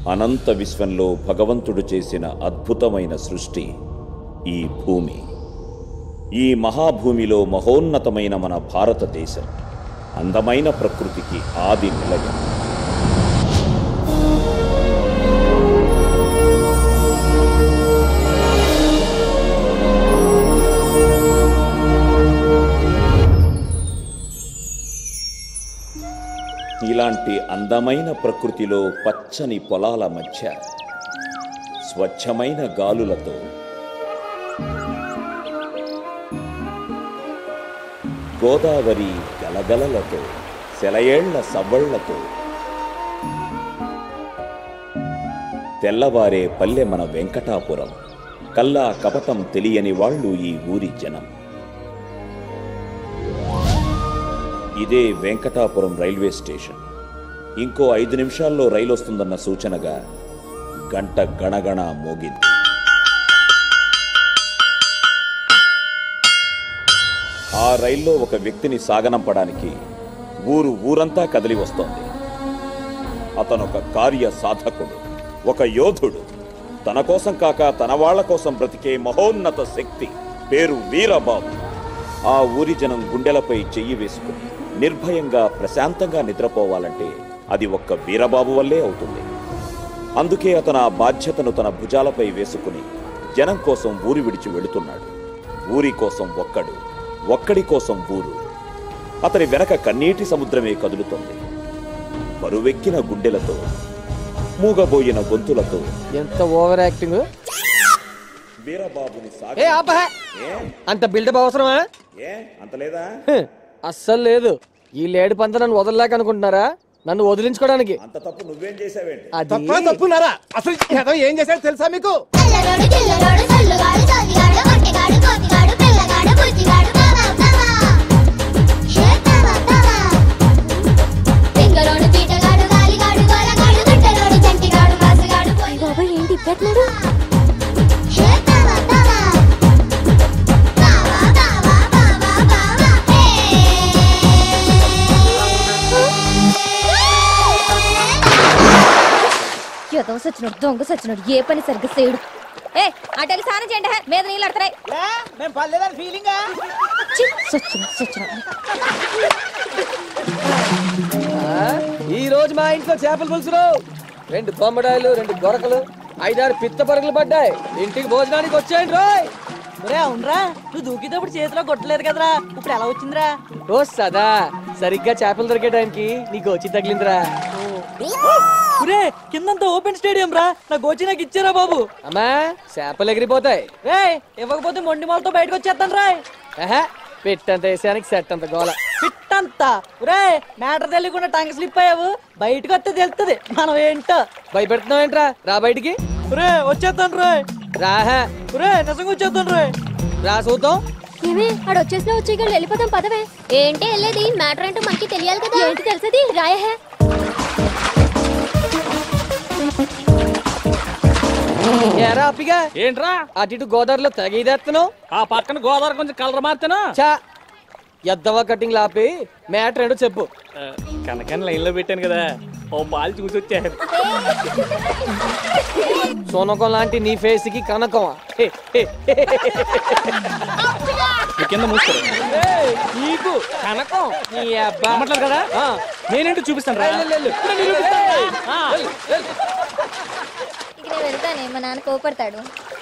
అనంత విశ్వంలో భగవంతుడు చేసిన అద్భుతమైన సృష్టి ఈ భూమి ఈ మహాభూమిలో మహోన్నతమైన మన భారతదేశం అందమైన ప్రకృతికి ఆది నిలయం ఇలాంటి అందమైన ప్రకృతిలో పచ్చని పొలాల మధ్య స్వచ్ఛమైన గాలులతో గోదావరి గలగలలతో సెలయేళ్ల సవ్వళ్లతో తెల్లవారే పల్లె మన వెంకటాపురం కల్లా కపటం తెలియని వాళ్ళు ఈ ఊరి జనం ఇదే వెంకటాపురం రైల్వే స్టేషన్ ఇంకో ఐదు నిమిషాల్లో రైలు వస్తుందన్న సూచనగా గంట గణగణ మోగింది ఆ రైల్లో ఒక వ్యక్తిని సాగనంపడానికి ఊరు ఊరంతా కదిలి వస్తోంది అతను ఒక కార్య సాధకుడు ఒక యోధుడు తన కోసం కాక తన వాళ్ళ కోసం బ్రతికే మహోన్నత శక్తి పేరు వీరబాబు ఆ ఊరి జనం గుండెలపై చెయ్యి వేసుకుని నిర్భయంగా ప్రశాంతంగా నిద్రపోవాలంటే అది ఒక్క వీరబాబు వల్లే అవుతుంది అందుకే అతను ఆ బాధ్యతను తన భుజాలపై వేసుకుని జనం కోసం ఊరి విడిచి వెళుతున్నాడు ఊరి కోసం ఒక్కడు ఒక్కడి కోసం ఊరు అతని వెనక కన్నీటి సముద్రమే కదులుతోంది బరువెక్కిన గుండెలతో మూగబోయిన గొంతులతో ఎంత ఓవర్ యాక్టింగ్ వీరబాబుని ఏ సాగి ఆపహ ఏ? అంత బిల్డప్ అవసరమా ఏ అంత లేదా హ్, అస్సలు లేదు ఈ లేడి పంత నన్ను వదలలేక అనుకుంటున్నారా నన్ను వదిలించుకోవడానికి అంత తప్పు నువ్వేం చేసావేంటి అది తప్ప తప్పున్నారా అసలు ఈ ఎదవ ఏం చేశాడు తెలుసా మీకు అల్లరోడు చిల్లరోడు సల్లుగాడు సోదిగాడు ఒంటిగాడు కోతిగాడు పిల్లగాడు బుజ్జిగాడు మామ మామ షే మామ మామ పింగరోడు పీటగాడు గాలిగాడు గోలగాడు గుట్టరోడు చంటిగాడు కాసుగాడు పోయి బాబా ఏంటి పెట్టలేడు షే మామ మామ మామ మామ మామ మామ హే యదో సచ్చినోడు దొంగ సచ్చినోడు ఏ పని సరిగ్గా సేడు ఏ అటెల్ స్నానం చేయండి హే, మీద నీళ్ళు అడతాయి మేము పర్లేదని ఫీలింగ్ సచ్చిన సచ్చిన ఈ రోజు మా ఇంట్లో చేపల పులుసులు రెండు బొమ్మడాయిలు రెండు గొరకలు ఐదారు పిత్త పరుగులు పడ్డాయి ఇంటికి భోజనానికి వచ్చేయండి రోయ్ ఒరే అవునరా నువ్వు దూకేటప్పుడు చేతిలో కొట్టలేదు కదరా ఇప్పుడు ఎలా వచ్చిందిరా ఓ సదా సరిగ్గా చేపలు దొరికే టైంకి నీకు వచ్చి తగిలిందిరా ఒరే కిందంతా ఓపెన్ స్టేడియం రా నా గోచి నాకు ఇచ్చారా బాబు అమ్మా చేపలు ఎగిరిపోతాయి రే ఇవ్వకపోతే మొండి మాలతో బయటకు వచ్చేస్తాను రా ఆహా, పెట్టంత వేసానికి సెట్ అంత గోల పిట్టంతా ఒరే మ్యాటర్ తెలియకుండా టంగ్ స్లిప్ అయ్యావు బయటకు వస్తే తెలుస్తుంది మనం ఏంటో భయపెడుతున్నావేంట్రా రా బయటికి ఒరే వచ్చేస్తాను రా రాహా ఒరే నిజంగా వచ్చేస్తాను రా రా చూద్దాం ఏమే ఆడు వచ్చేసినా వచ్చేయగలడు వెళ్ళిపోతాం పదవే ఏంటి వెళ్ళేది మ్యాటర్ ఏంటో మనకి తెలియాలి కదా ఏంటి తెలుసది రాయహే ఏరా అప్పిగా ఏంట్రా అటు ఇటు గోదావరిలో తెగేదేస్తున్నావు ఆ పక్కన గోదావరి కొంచెం కలర్ మార్చాను చా ఎద్దవా కటింగ్ లాపి మ్యాటర్ ఏంటో చెప్పు కనకని లైన్ లో పెట్టాను కదా ఓ పాలు చూసి వచ్చారు సోనకం లాంటి నీ ఫేస్ కి కనకం కింద మూసుకోరు నీకు కనకం నీ అబ్బా నమ్మట్లేదు కదా ఆ, నేనేంటో చూపిస్తాను రా వెళ్ళు, వెళ్ళు. ఇప్పుడు నిరూపిస్తాను రా. ఆ. వెళ్ళు, వెళ్ళు. ఇక నేను వెళ్తానే మా నాన్న కోపడతాడు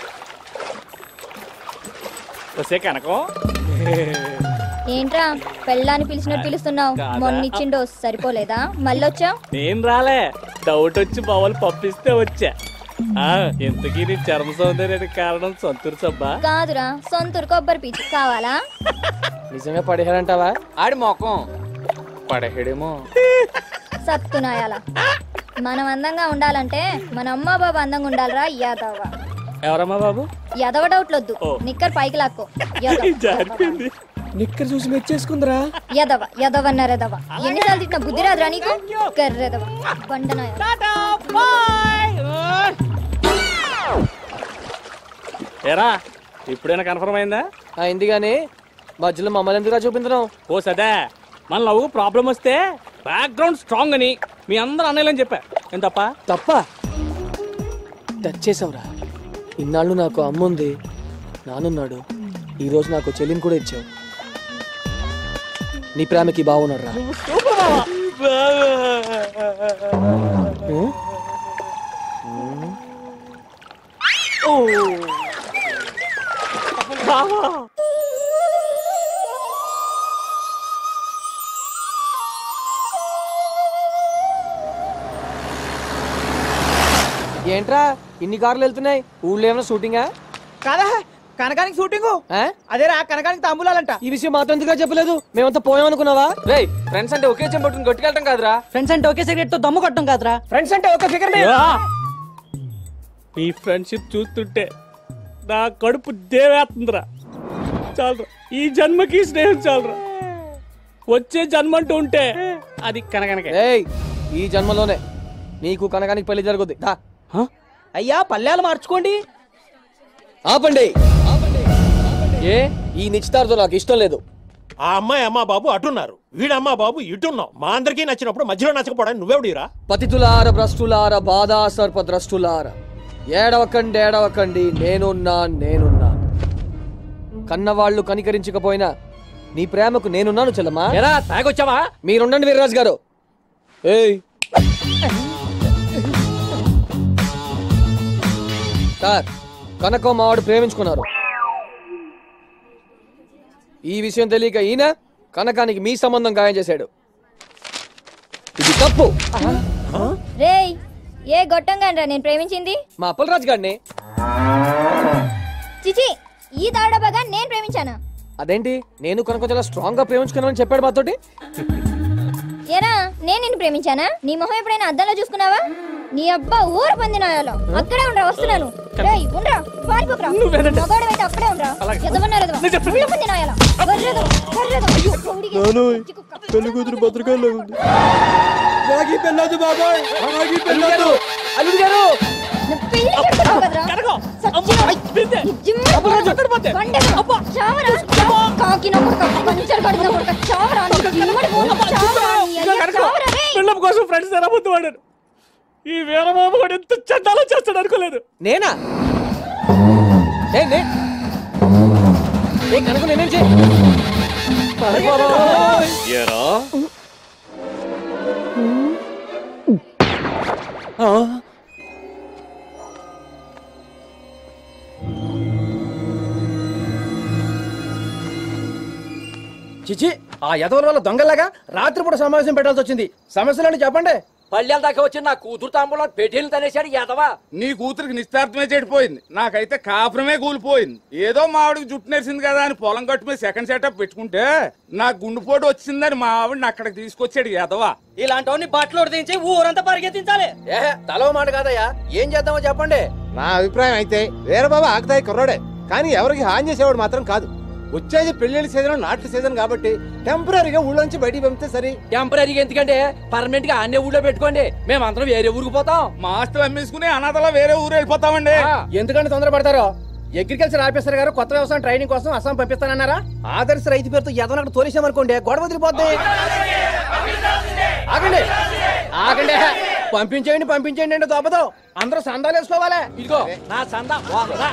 వస్తే కనకం ఏంట్రా పెళ్ళాన్ని పిలిచినట్టు పిలుస్తున్నావు కాదా? మొన్న ఇచ్చిండో సరిపోలేదా మళ్ళొచ్చా నేను రాలే డౌట్ వచ్చి బావలు పంపిస్తే వచ్చా ఆ ఎంతకీ నీ చర్మ సౌందర్యానికి కారణం సొంతూరు సబ్బా కాదురా సొంతూరు కొబ్బరి పీచు కావాలా నిజంగా పడిహారంటావా ఆడి మొఖం పడహేడేమో సత్తునాయాల మనం అందంగా ఉండాలంటే మన అమ్మ బాబా అందంగా ఉండాలిరా యాదవ ఎవరమ్మా బాబు యదవ డౌట్లొద్దు ఓ. నిక్కర్ పైకి లాక్కో యదవ. జారిపోయింది నిక్కర్ చూసి మెచ్చేసుకుందిరా యదవ యదవ అన్నారెదవ ఎన్నిసార్లు తిట్టిన బుద్ధి రాదురా నీకు కర్రెదవ బండనాయ ఏరా ఇప్పుడైనా కన్ఫర్మ్ అయిందా అయింది గాని మధ్యలో మమ్మల్ని ఎందుకురా చూపించడం ఓ సదే మన లవ్ ప్రాబ్లం వస్తే బ్యాక్గ్రౌండ్ స్ట్రాంగ్ అని మీ అందరూ అన్నయ్యలని చెప్పా ఏం తప్ప తప్ప టచ్ చేసావురా ఇన్నాళ్ళు నాకు అమ్మ ఉంది నానున్నాడు ఈరోజు నాకు చెల్లిని కూడా ఇచ్చావు నీ ప్రేమకి బాగున్నాడు రా ఏంట్రా ఇన్ని కార్లు వెళ్తున్నాయి ఊళ్ళో ఏమైనా షూటింగా కాదా కనకానికి షూటింగ్ ఆ? అదేరా కనకానికి తాంబూలాలంట ఈ విషయం మాత్రం ఎందుకు చెప్పలేదు మేమంతా పోయామనుకున్నావా రే ఫ్రెండ్స్ అంటే ఒకే చెంపట్టుకుని గట్టుకెళ్ళటం కాదురా ఫ్రెండ్స్ అంటే ఒకే సిగరెట్ తో దమ్ము కొట్టడం కాదురా ఫ్రెండ్స్ అంటే ఒక ఫిగర్ ఆ! మీ ఫ్రెండ్షిప్ చూస్తుంటే నా కడుపు దేవేస్తుందిరా చాలరా ఈ జన్మకి ఈ స్నేహం చాలరా వచ్చే జన్మ అంటూ ఉంటే అది కనకనకే ఏయ్ ఈ జన్మలోనే నీకు కనకానికి పెళ్లి జరుగుద్ది దా. అయ్యా పల్లెలు మార్చుకోండి ఆపండి ఏ ఈ నిశ్చితార్థం నాకు ఇష్టం లేదు ఆ అమ్మాయి అమ్మా బాబు అటున్నారు వీడమ్మా బాబు ఇటున్నాం మా అందరికీ నచ్చినప్పుడు మధ్యలో నచ్చకపోవడానికి నువ్వెవడిరా పతితులార భ్రష్టులార బాధా సర్ప ద్రష్టులార ఏడవకండి ఏడవకండి నేనున్నా నేనున్నా కన్నవాళ్ళు కనికరించకపోయినా నీ ప్రేమకు నేనున్నాను చెల్లమ్మా ఎరా తాగొచ్చావా మీరుండండి వీర్రాజు గారు ఏయ్ సార్ కనకో మావాడు ప్రేమించుకున్నారు ఈ విషయం తెలియక ఈయన కనకానికి మీ సంబంధం గాయం చేశాడు ఇది తప్పు రేయ్ ఏ గొట్టంగా నేను ప్రేమించింది మా అప్పలరాజు గారిని చిచి ఈ దాడబాగా నేను ప్రేమించాను అదేంటి నేను కనుక చాలా స్ట్రాంగ్ గా ప్రేమించుకున్నానని చెప్పాడు మాతోటి ఏరా నేను నిన్ను ప్రేమించానా నీ మొహం ఎప్పుడైనా అద్దంలో చూసుకున్నావా నీ అబ్బా ఊరు పందినాయాలో అక్కడే ఉండరా వస్తున్నాను రేయ్ ఉండరా పారిపోకరా మగవాడవైతే అక్కడే ఉండరా ఎదవన్నారు ఎదవ ఊళ్ళో పందినాయాలో వర్రెదు వర్రెదు కౌడిగే, కుక్క. పెళ్లి కూతురు భద్రకాల్లో ఉంది నాకి పెళ్ళదు బాబాయ్ నాకి పెళ్ళదు అల్లుడు గారు నా పెళ్లి చేసుకున్నావు కదరా? సచ్చినా. నీ జిమ్మ బండెగ. చావరా, చావు. కాకిన కొడుక, పంచర్ కడుపున కొడుక, చావరా, నీ జిమ్మడి పోను, చావరా, నీ అయ్య, చావరా, రేయ్. పిల్లం కోసం ఫ్రెండ్స్ ఎరబుద్దు వాడారు ఈ వీరబాబు కూడా ఎంత చండాలో చేస్తాడు అనుకోలేదు నేనా ఏ నే ఏ కనుక నేనేం చే ఏరా చిచి ఆ యదవుల వల్ల దొంగలాగా రాత్రిపూట సమావేశం పెట్టాల్సి వచ్చింది సమస్యలని చెప్పండి పల్లెల దాకా వచ్చి నా కూతురు తాంబూలం పెట్టేలు తనేశాడు యాదవా నీ కూతురికి నిస్తార్థమే చెడిపోయింది నాకైతే కాపురమే కూలిపోయింది ఏదో మా ఆవిడకి జుట్టు నేర్చింది కదా అని పొలం గట్టు మీద సెకండ్ సెటప్ పెట్టుకుంటే నా గుండెపోటు వచ్చిందని మా ఆవిడని అక్కడికి తీసుకొచ్చాడు ఎదవా ఇలాంటి బట్టలు దించి ఊరంతా పరిగెత్తించాలి ఏ తలవ మాట కాదయ్యా ఏం చేద్దామో చెప్పండి నా అభిప్రాయం అయితే వీరబాబు ఆకతాయి కుర్రాడే కానీ ఎవరికి హాని చేసేవాడు మాత్రం కాదు వచ్చేది పెళ్లిళ్ళ సీజన్ నాట్ల సీజన్ కాబట్టి టెంపరీగా ఊళ్ళోంచి బయటికి పంపితే సరే టెంపరీగా ఎందుకంటే పర్మనెంట్ గా అన్ని ఊళ్ళో పెట్టుకోండి మేమందరం వేరే ఊరికి పోతాం మా ఆస్తులు అమ్మేసుకుని అనాథలా వేరే ఊరు వెళ్ళిపోతామండి ఎందుకంటే తొందరపడతారో అగ్రికల్చర్ ఆఫీసర్ గారు కొత్త వ్యవసాయం ట్రైనింగ్ కోసం అస్సాం పంపిస్తానన్నారా ఆదర్శ రైతు పేరుతో ఎదవ అక్కడ తోలేసామనుకోండి గొడవ వదిలిపోద్ది ఆగండి ఆగండి పంపించేయండి పంపించేయండి అంటే దోపదో అందరూ సందాలు వేసుకోవాలి ఇదిగో నా సంద వంద.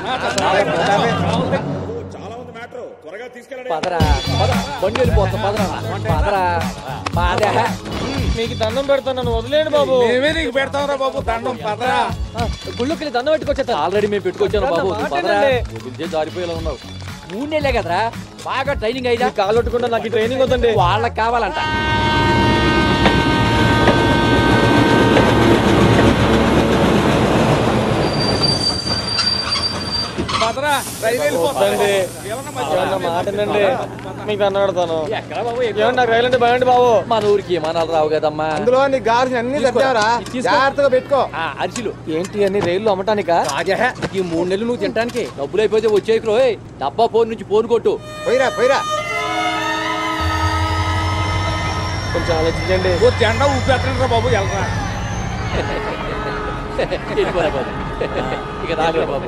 పదరా పద. బండి వెళ్ళిపోతా పదరా పదరా పాదే మీకు దండం పెడతాను నన్ను వదిలేండి బాబు మేమే నీకు పెడతాంరా బాబు దండం పదరా గుళ్ళోకి వెళ్ళి దండం పెట్టుకొచ్చా ఆల్రెడీ మేము పెట్టుకొచ్చాను బాబు నువ్వు పదరా వదిలితే జారిపోయేలా ఉన్నావు మూడు నెలలే కదరా బాగా ట్రైనింగ్ అయ్యా కాలొట్టుకుండా నాకు ఈ ట్రైనింగ్ వద్దండి వాళ్ళకి కావాలంట పదరా రైలు వెళ్ళిపోతుంది ఏమన్నా మధ్య- మీకు అన్న పెడతాను ఏమన్నా నాకు రైలు అంటే భయండి బాబు మన ఊరికి విమానాలు రావు కదమ్మా అందులో నీకు కావాల్సిన అన్ని తెచ్చావరా తీసుకో. జాగ్రత్తగా పెట్టుకో ఆ, అరిసిలు ఏంటి అన్ని రైళ్లు అమ్మటానికా ఈ మూడు నెలలు నువ్వు తినడానికి డబ్బులు అయిపోతే వచ్చేయకు రోయ్ డబ్బా ఫోన్ నుంచి ఫోన్ కొట్టు పోయిరా పోయిరా కొంచెం ఆలోచించండి ఓ జెండా ఊపేస్తాను బాబు వెళ్ళరా వెళ్ళిపోరా బాబు ఇక రాగలే బాబు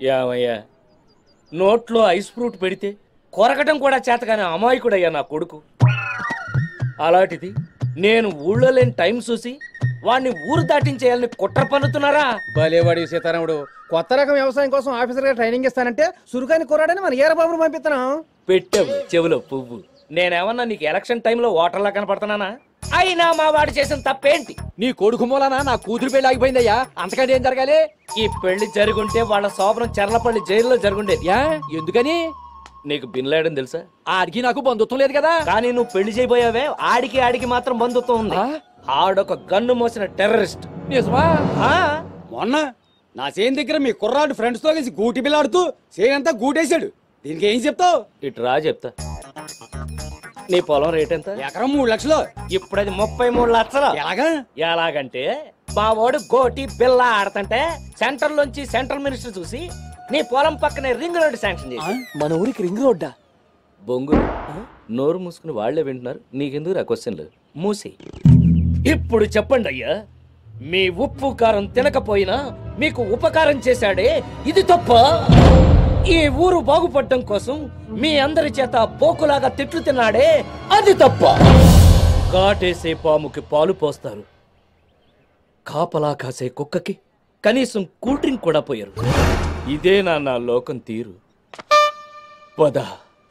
ఏమయ్యా నోట్లో ఐస్ ఫ్రూట్ పెడితే కొరకటం కూడా చేతగానే అమాయకుడయ్యా నా కొడుకు అలాంటిది నేను ఊళ్ళో లేని టైం చూసి వాడిని ఊరు దాటించేయాలని కుట్ర పన్నుతున్నారా భలేవాడి సీతారాముడు కొత్త రకం వ్యవసాయం కోసం ఆఫీసర్ గా ట్రైనింగ్ ఇస్తానంటే చురుకాని కుర్రాడని మన ఏరబాబును పంపిస్తున్నాం పెట్టావు చెవిలో పువ్వు నేనేమన్నా నీకు ఎలక్షన్ టైంలో ఓటర్లా కనపడుతున్నానా అయినా మా వాడు చేసిన తప్పేంటి నీ కొడుకు మూలన నా కూతురు పెళ్లి ఆగిపోయిందయ్యా అంతకంటే ఏం జరగాలి ఈ పెళ్లి జరుగుంటే వాళ్ళ శోభనం చర్లపల్లి జైల్లో జరుగుండేది యా ఎందుకని నీకు బిన్లాడని తెలుసా ఆడికి నాకు బంధుత్వం లేదు కదా కానీ నువ్వు పెళ్లి చేయబోయావే ఆడికి ఆడికి మాత్రం బంధుత్వం ఉంది ఆ? ఆడొక గన్ను మోసిన టెర్రరిస్ట్ నిజమా ఆ మొన్న నా చేను దగ్గర మీ కుర్రాడు ఫ్రెండ్స్ తో కలిసి గూటి బిల్లాడుతూ చేనంతా గూటేశాడు దీనికి ఏం చెప్తావు ఇటు రా చెప్తా నీ పొలం రేట్ ఎంత ఎకరం మూడు లక్షలు ఇప్పుడు అది ముప్పై మూడు లక్షలు ఎలాగా ఎలాగంటే మా వాడు గోటి బిల్ల ఆడతంటే సెంటర్ లోంచి సెంట్రల్ మినిస్టర్ చూసి నీ పొలం పక్కనే రింగ్ రోడ్ శాంక్షన్ చేసి మన ఊరికి రింగ్ రోడ్డా బొంగు నోరు మూసుకుని వాళ్లే వింటున్నారు నీకెందుకు రా క్వశ్చన్లు మూసి ఇప్పుడు చెప్పండి అయ్యా మీ ఉప్పు కారం తినకపోయినా మీకు ఉపకారం చేశాడే ఇది తప్ప ఈ ఊరు బాగుపడటం కోసం మీ అందరి చేత పోకులాగా తిట్లు తిన్నాడే అది తప్ప కాటేసే పాముకి పాలు పోస్తారు కాపలా కాసే కుక్కకి కనీసం కూల్ డ్రింక్ కూడా పోయారు ఇదే నా నా లోకం తీరు పద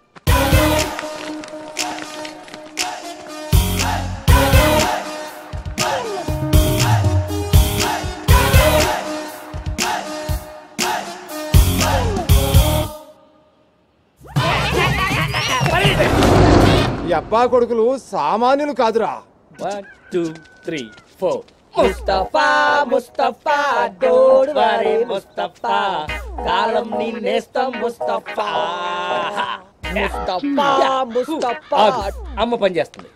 ఈ అబ్బా కొడుకులు సామాన్యులు కాదురా one two three four Mustafa Mustafa door వరే ముస్తఫా కాలం నీ నేస్తం ముస్తఫా ముస్తఫా, ముస్తఫా. ఆగు, అమ్మ పని చేస్తుంది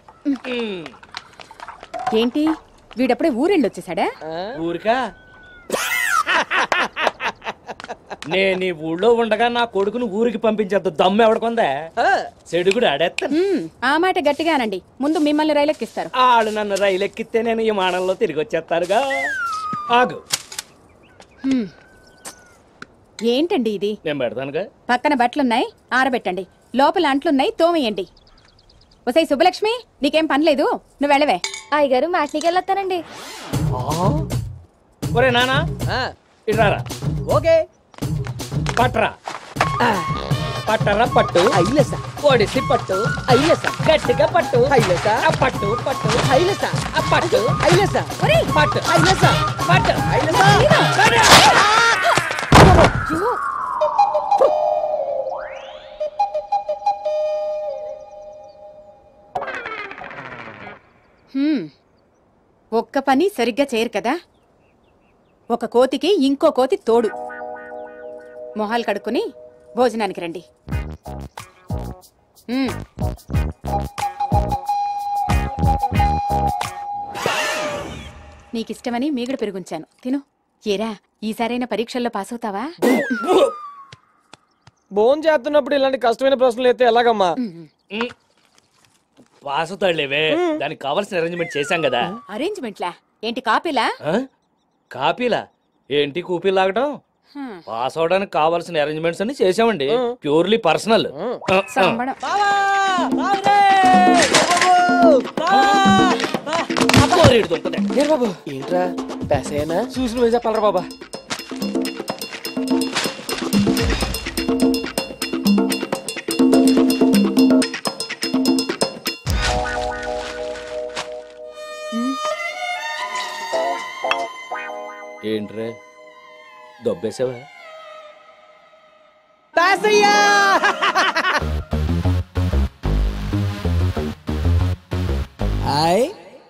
ఏంటి వీడప్పుడే ఊరెళ్ళి వచ్చేసాడా ఊరికా నేను ఈ ఊళ్ళో ఉండగా నా కొడుకును ఊరికి పంపించేద్దు దమ్ము ఎవడకుందా చెడుగుడు ఆడేస్తాను హ్మ్, ఆ మాట గట్టిగానండి ముందు మిమ్మల్ని రైలెక్కిస్తారు ఆడు నన్ను రైలు ఎక్కితే నేను ఈ మానంలో తిరిగి వచ్చేస్తారుగా ఆగు హ్మ్. ఏంటండి ఇది నేను పెడతానుగా పక్కన బట్టలున్నాయి ఆరబెట్టండి లోపల అంట్లున్నాయి తోమేయండి ఒసై సుబ్బలక్ష్మి నీకేం పనిలేదు నువ్వు వెళ్ళవే అయ్యగారు మ్యాట్నీకి వెళ్ళొస్తానండి ఒరే నానా ఆ, ఇరారా ఓకే పట్రా పట్టరా పట్టు ఐలస ఓడిసి పట్టు ఐలస గట్టిగా పట్టు ఐలస ఆ పట్టు పట్టు ఐలస ఆ పట్టు ఐలస ఒరేయ్, పట్టు ఐలస పట్టు ఐలస హ్మ్. ఒక్క పని సరిగ్గా చేయరు కదా ఒక కోతికి ఇంకో కోతి తోడు మొహాలు కడుక్కుని భోజనానికి రండి హ్మ్. నీకిష్టమని మీగడ పెరుగుంచాను తిను ఏరా ఈసారైనా పరీక్షల్లో పాస్ అవుతావా భోజనం చేస్తున్నప్పుడు ఇలాంటి కష్టమైన ప్రశ్నలు అయితే ఎలాగమ్మా ఉమ్. పాసుతాడులేవే దానికి కావాల్సిన అరేంజ్మెంట్ చేశాం కదా అరేంజ్మెంట్లా ఏంటి కాపీలా ఆ? కాపీలా ఏంటి కూపీ లాగటం హ్మ్. పాస్ అవడానికి కావాల్సిన అరేంజ్మెంట్స్ అన్ని చేసామండి ప్యూర్లీ పర్సనల్ సంబడం బాబు ఏంట్రా పేసేనా చూసి నువ్వే చెప్పాలరా బాబా ఏంట్రే దొబ్బేసావా పేసయ్యా హాయ్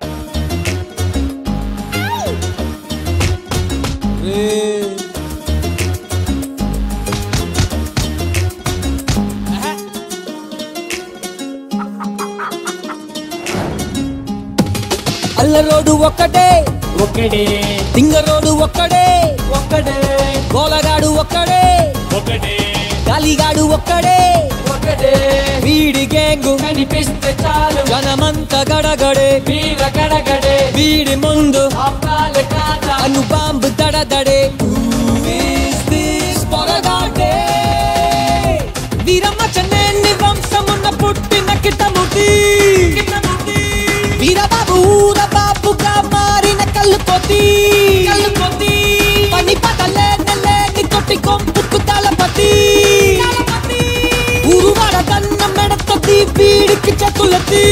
అల్లరోడు ఒక్కటే ఒకడే తింగరోడు ఒక్కడే ఒకడే గోలగాడు ఒక్కడే ఒకడే గాలిగాడు ఒక్కడే ఒకడే వీడి గ్యాంగు కనిపిస్తే చాలు జనమంత గడగడే వీర గడగడే వీడి ముందు అప్పాలు కాదా అను బాంబు దడదడే Who is this boy? కొంపుకు తలపతి ఉరువాడ దన్న మెడతది వీడికి చతులతి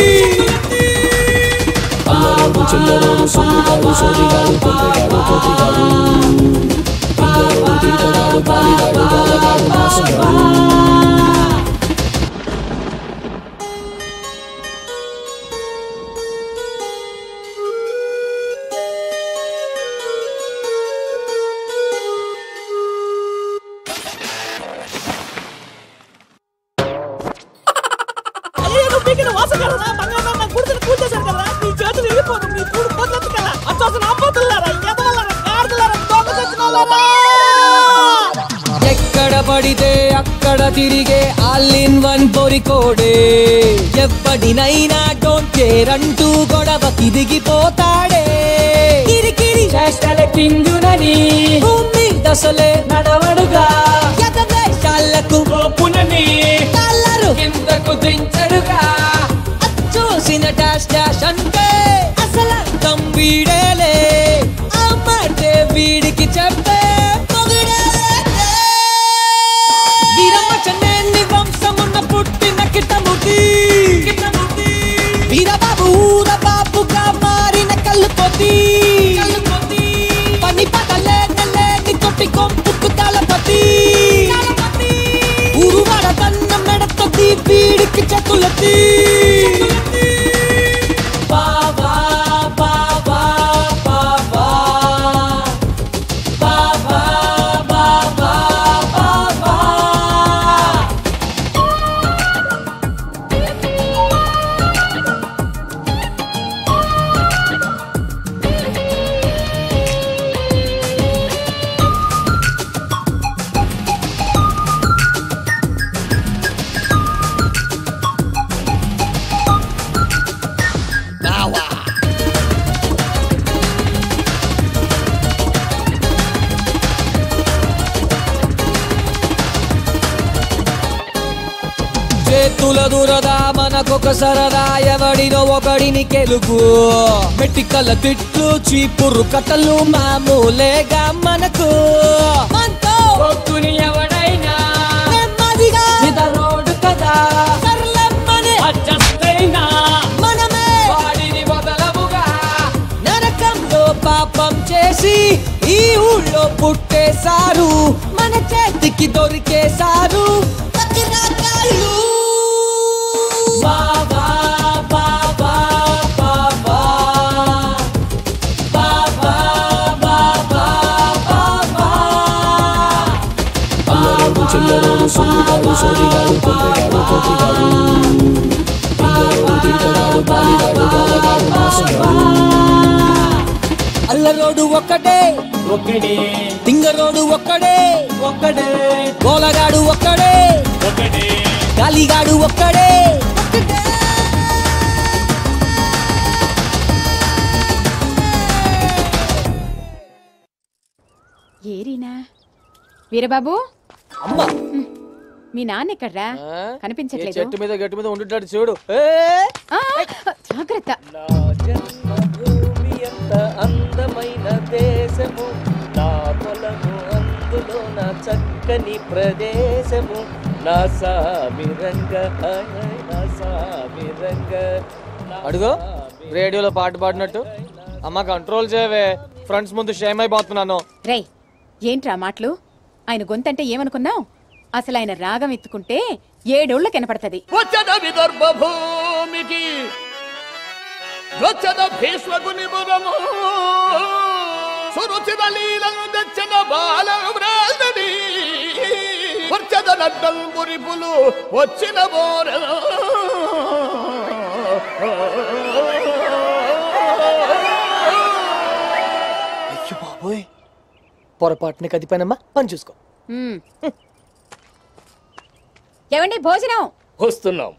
అల్లరోడు చిల్లరోడు సొమ్ముగాడు సోదిగాడు కొంటగాడు కోతిగాడు పిల్లరోడు తీటగాడు పాలిగాడు బాలగాడు మాసగాడు అయ్యో నువ్వు పీకిన వాసన కదరా బంగారం నా కూతురు పూజ చేశారు కదరా నీ చేతులు వెళ్ళిపోదు నీ కూడు పొద్దు కదా అచ్చోసిన అమ్మతులారా ఎదవలారా గాడిదలారా దొంగ సచ్చినోలారా ఎక్కడ పడితే అక్కడ తిరిగే ఆల్ ఇన్ వన్ పొరికోడే ఎవ్వడినైనా డోంట్ కేర్ అంటూ గొడవకి దిగిపోతాడే కిరికిరి చేష్టల కింగునని భూమి దశలే నడవడుగా ఎగవేశాలకు పునని కల్లరు కిందకు దించడుగా చూసిన డాష్ డాష్ అంటే అసలు వీడేలే అమ్మంటే వీడికి చెప్పే మొగుడేలే. వీరమ్మ చెన్నేని వంశమున్న పుట్టిన కిట్టముటి వీరబాబు ఊర బాబుగా మారిన కల్లుపతి పని పగలే నెల్లేని తొట్టి కొంపుకు తలపతి ఉరువాడ తన్న మెడతది వీడికి చతులతి బాబా బాబా బాబా బాబా బాబా బాబా చేతుల దురదా మనకొక సరదా ఎవడినో ఒకడిని కెలుగు మెట్టికల తిట్లు చీపురు కట్టలు మామూలేగా మనకు మనతో భక్తుని ఎవడైనా నెమ్మదిగా రోడ్డు కదా సర్లమ్మని అడ్జస్ట్ అయినా మనమే వాడిని వదలముగా నరకంలో పాపం చేసి ఈ ఊళ్ళో పుట్టేశారు మన చేతికి దొరికేశారు పతిరాకాళ్ళు. బాబా బాబా బాబా బాబా బాబా బాబా అల్లరోడు చిల్లరోడు సొమ్ముగాడు సోదిగాడు కొంటగాడు కోతిగాడు పిల్లరోడు తీటగాడు పాలిగాడు బాలగాడు మాసగాడు అల్లరోడు ఒక్కటే ఒకడే తింగరోడు ఒక్కడే ఒకడే గోలగాడు ఒక్కడే ఒకడే గాలిగాడు ఒక్కడే ఏరీనా వీరబాబు అమ్మా మీ నాన్న ఎక్కడ్రా ఏ కనిపించట్లేదు చెట్టు మీద గట్టు మీద ఉండుంటాడు చూడు ఆ, జాగ్రత్త నా జన్మభూమి ఎంత అందమైన దేశము నా పొలము అందులో నా చక్కని ప్రదేశము నా సామిరంగ హాయ్ హాయ్ నా సామిరంగ అడుగో రేడియోలో పాట పాడినట్టు అమ్మ కంట్రోల్ చేయవే ఫ్రెండ్స్ ముందు షేమ్ అయిపోతున్నాను రేయ్ ఏంట్రా మాటలు ఆయన గొంతంటే ఏమనుకున్నావు అసలు ఆయన రాగం ఎత్తుకుంటే ఏడోళ్ళ కనపడుతుంది వచ్చద విదర్భ భూమికి వచ్చద భీష్మకుని బురము సురుచిత లీలను తెచ్చిన బాల వ్రాజని వచ్చద నడ్డం పురిపులు వచ్చిన బోర అయ్యో బాబోయ్ పొరపాటుని కదిపానమ్మా పని చూసుకో ఉమ్. ఏమండి భోజనం వస్తున్నాం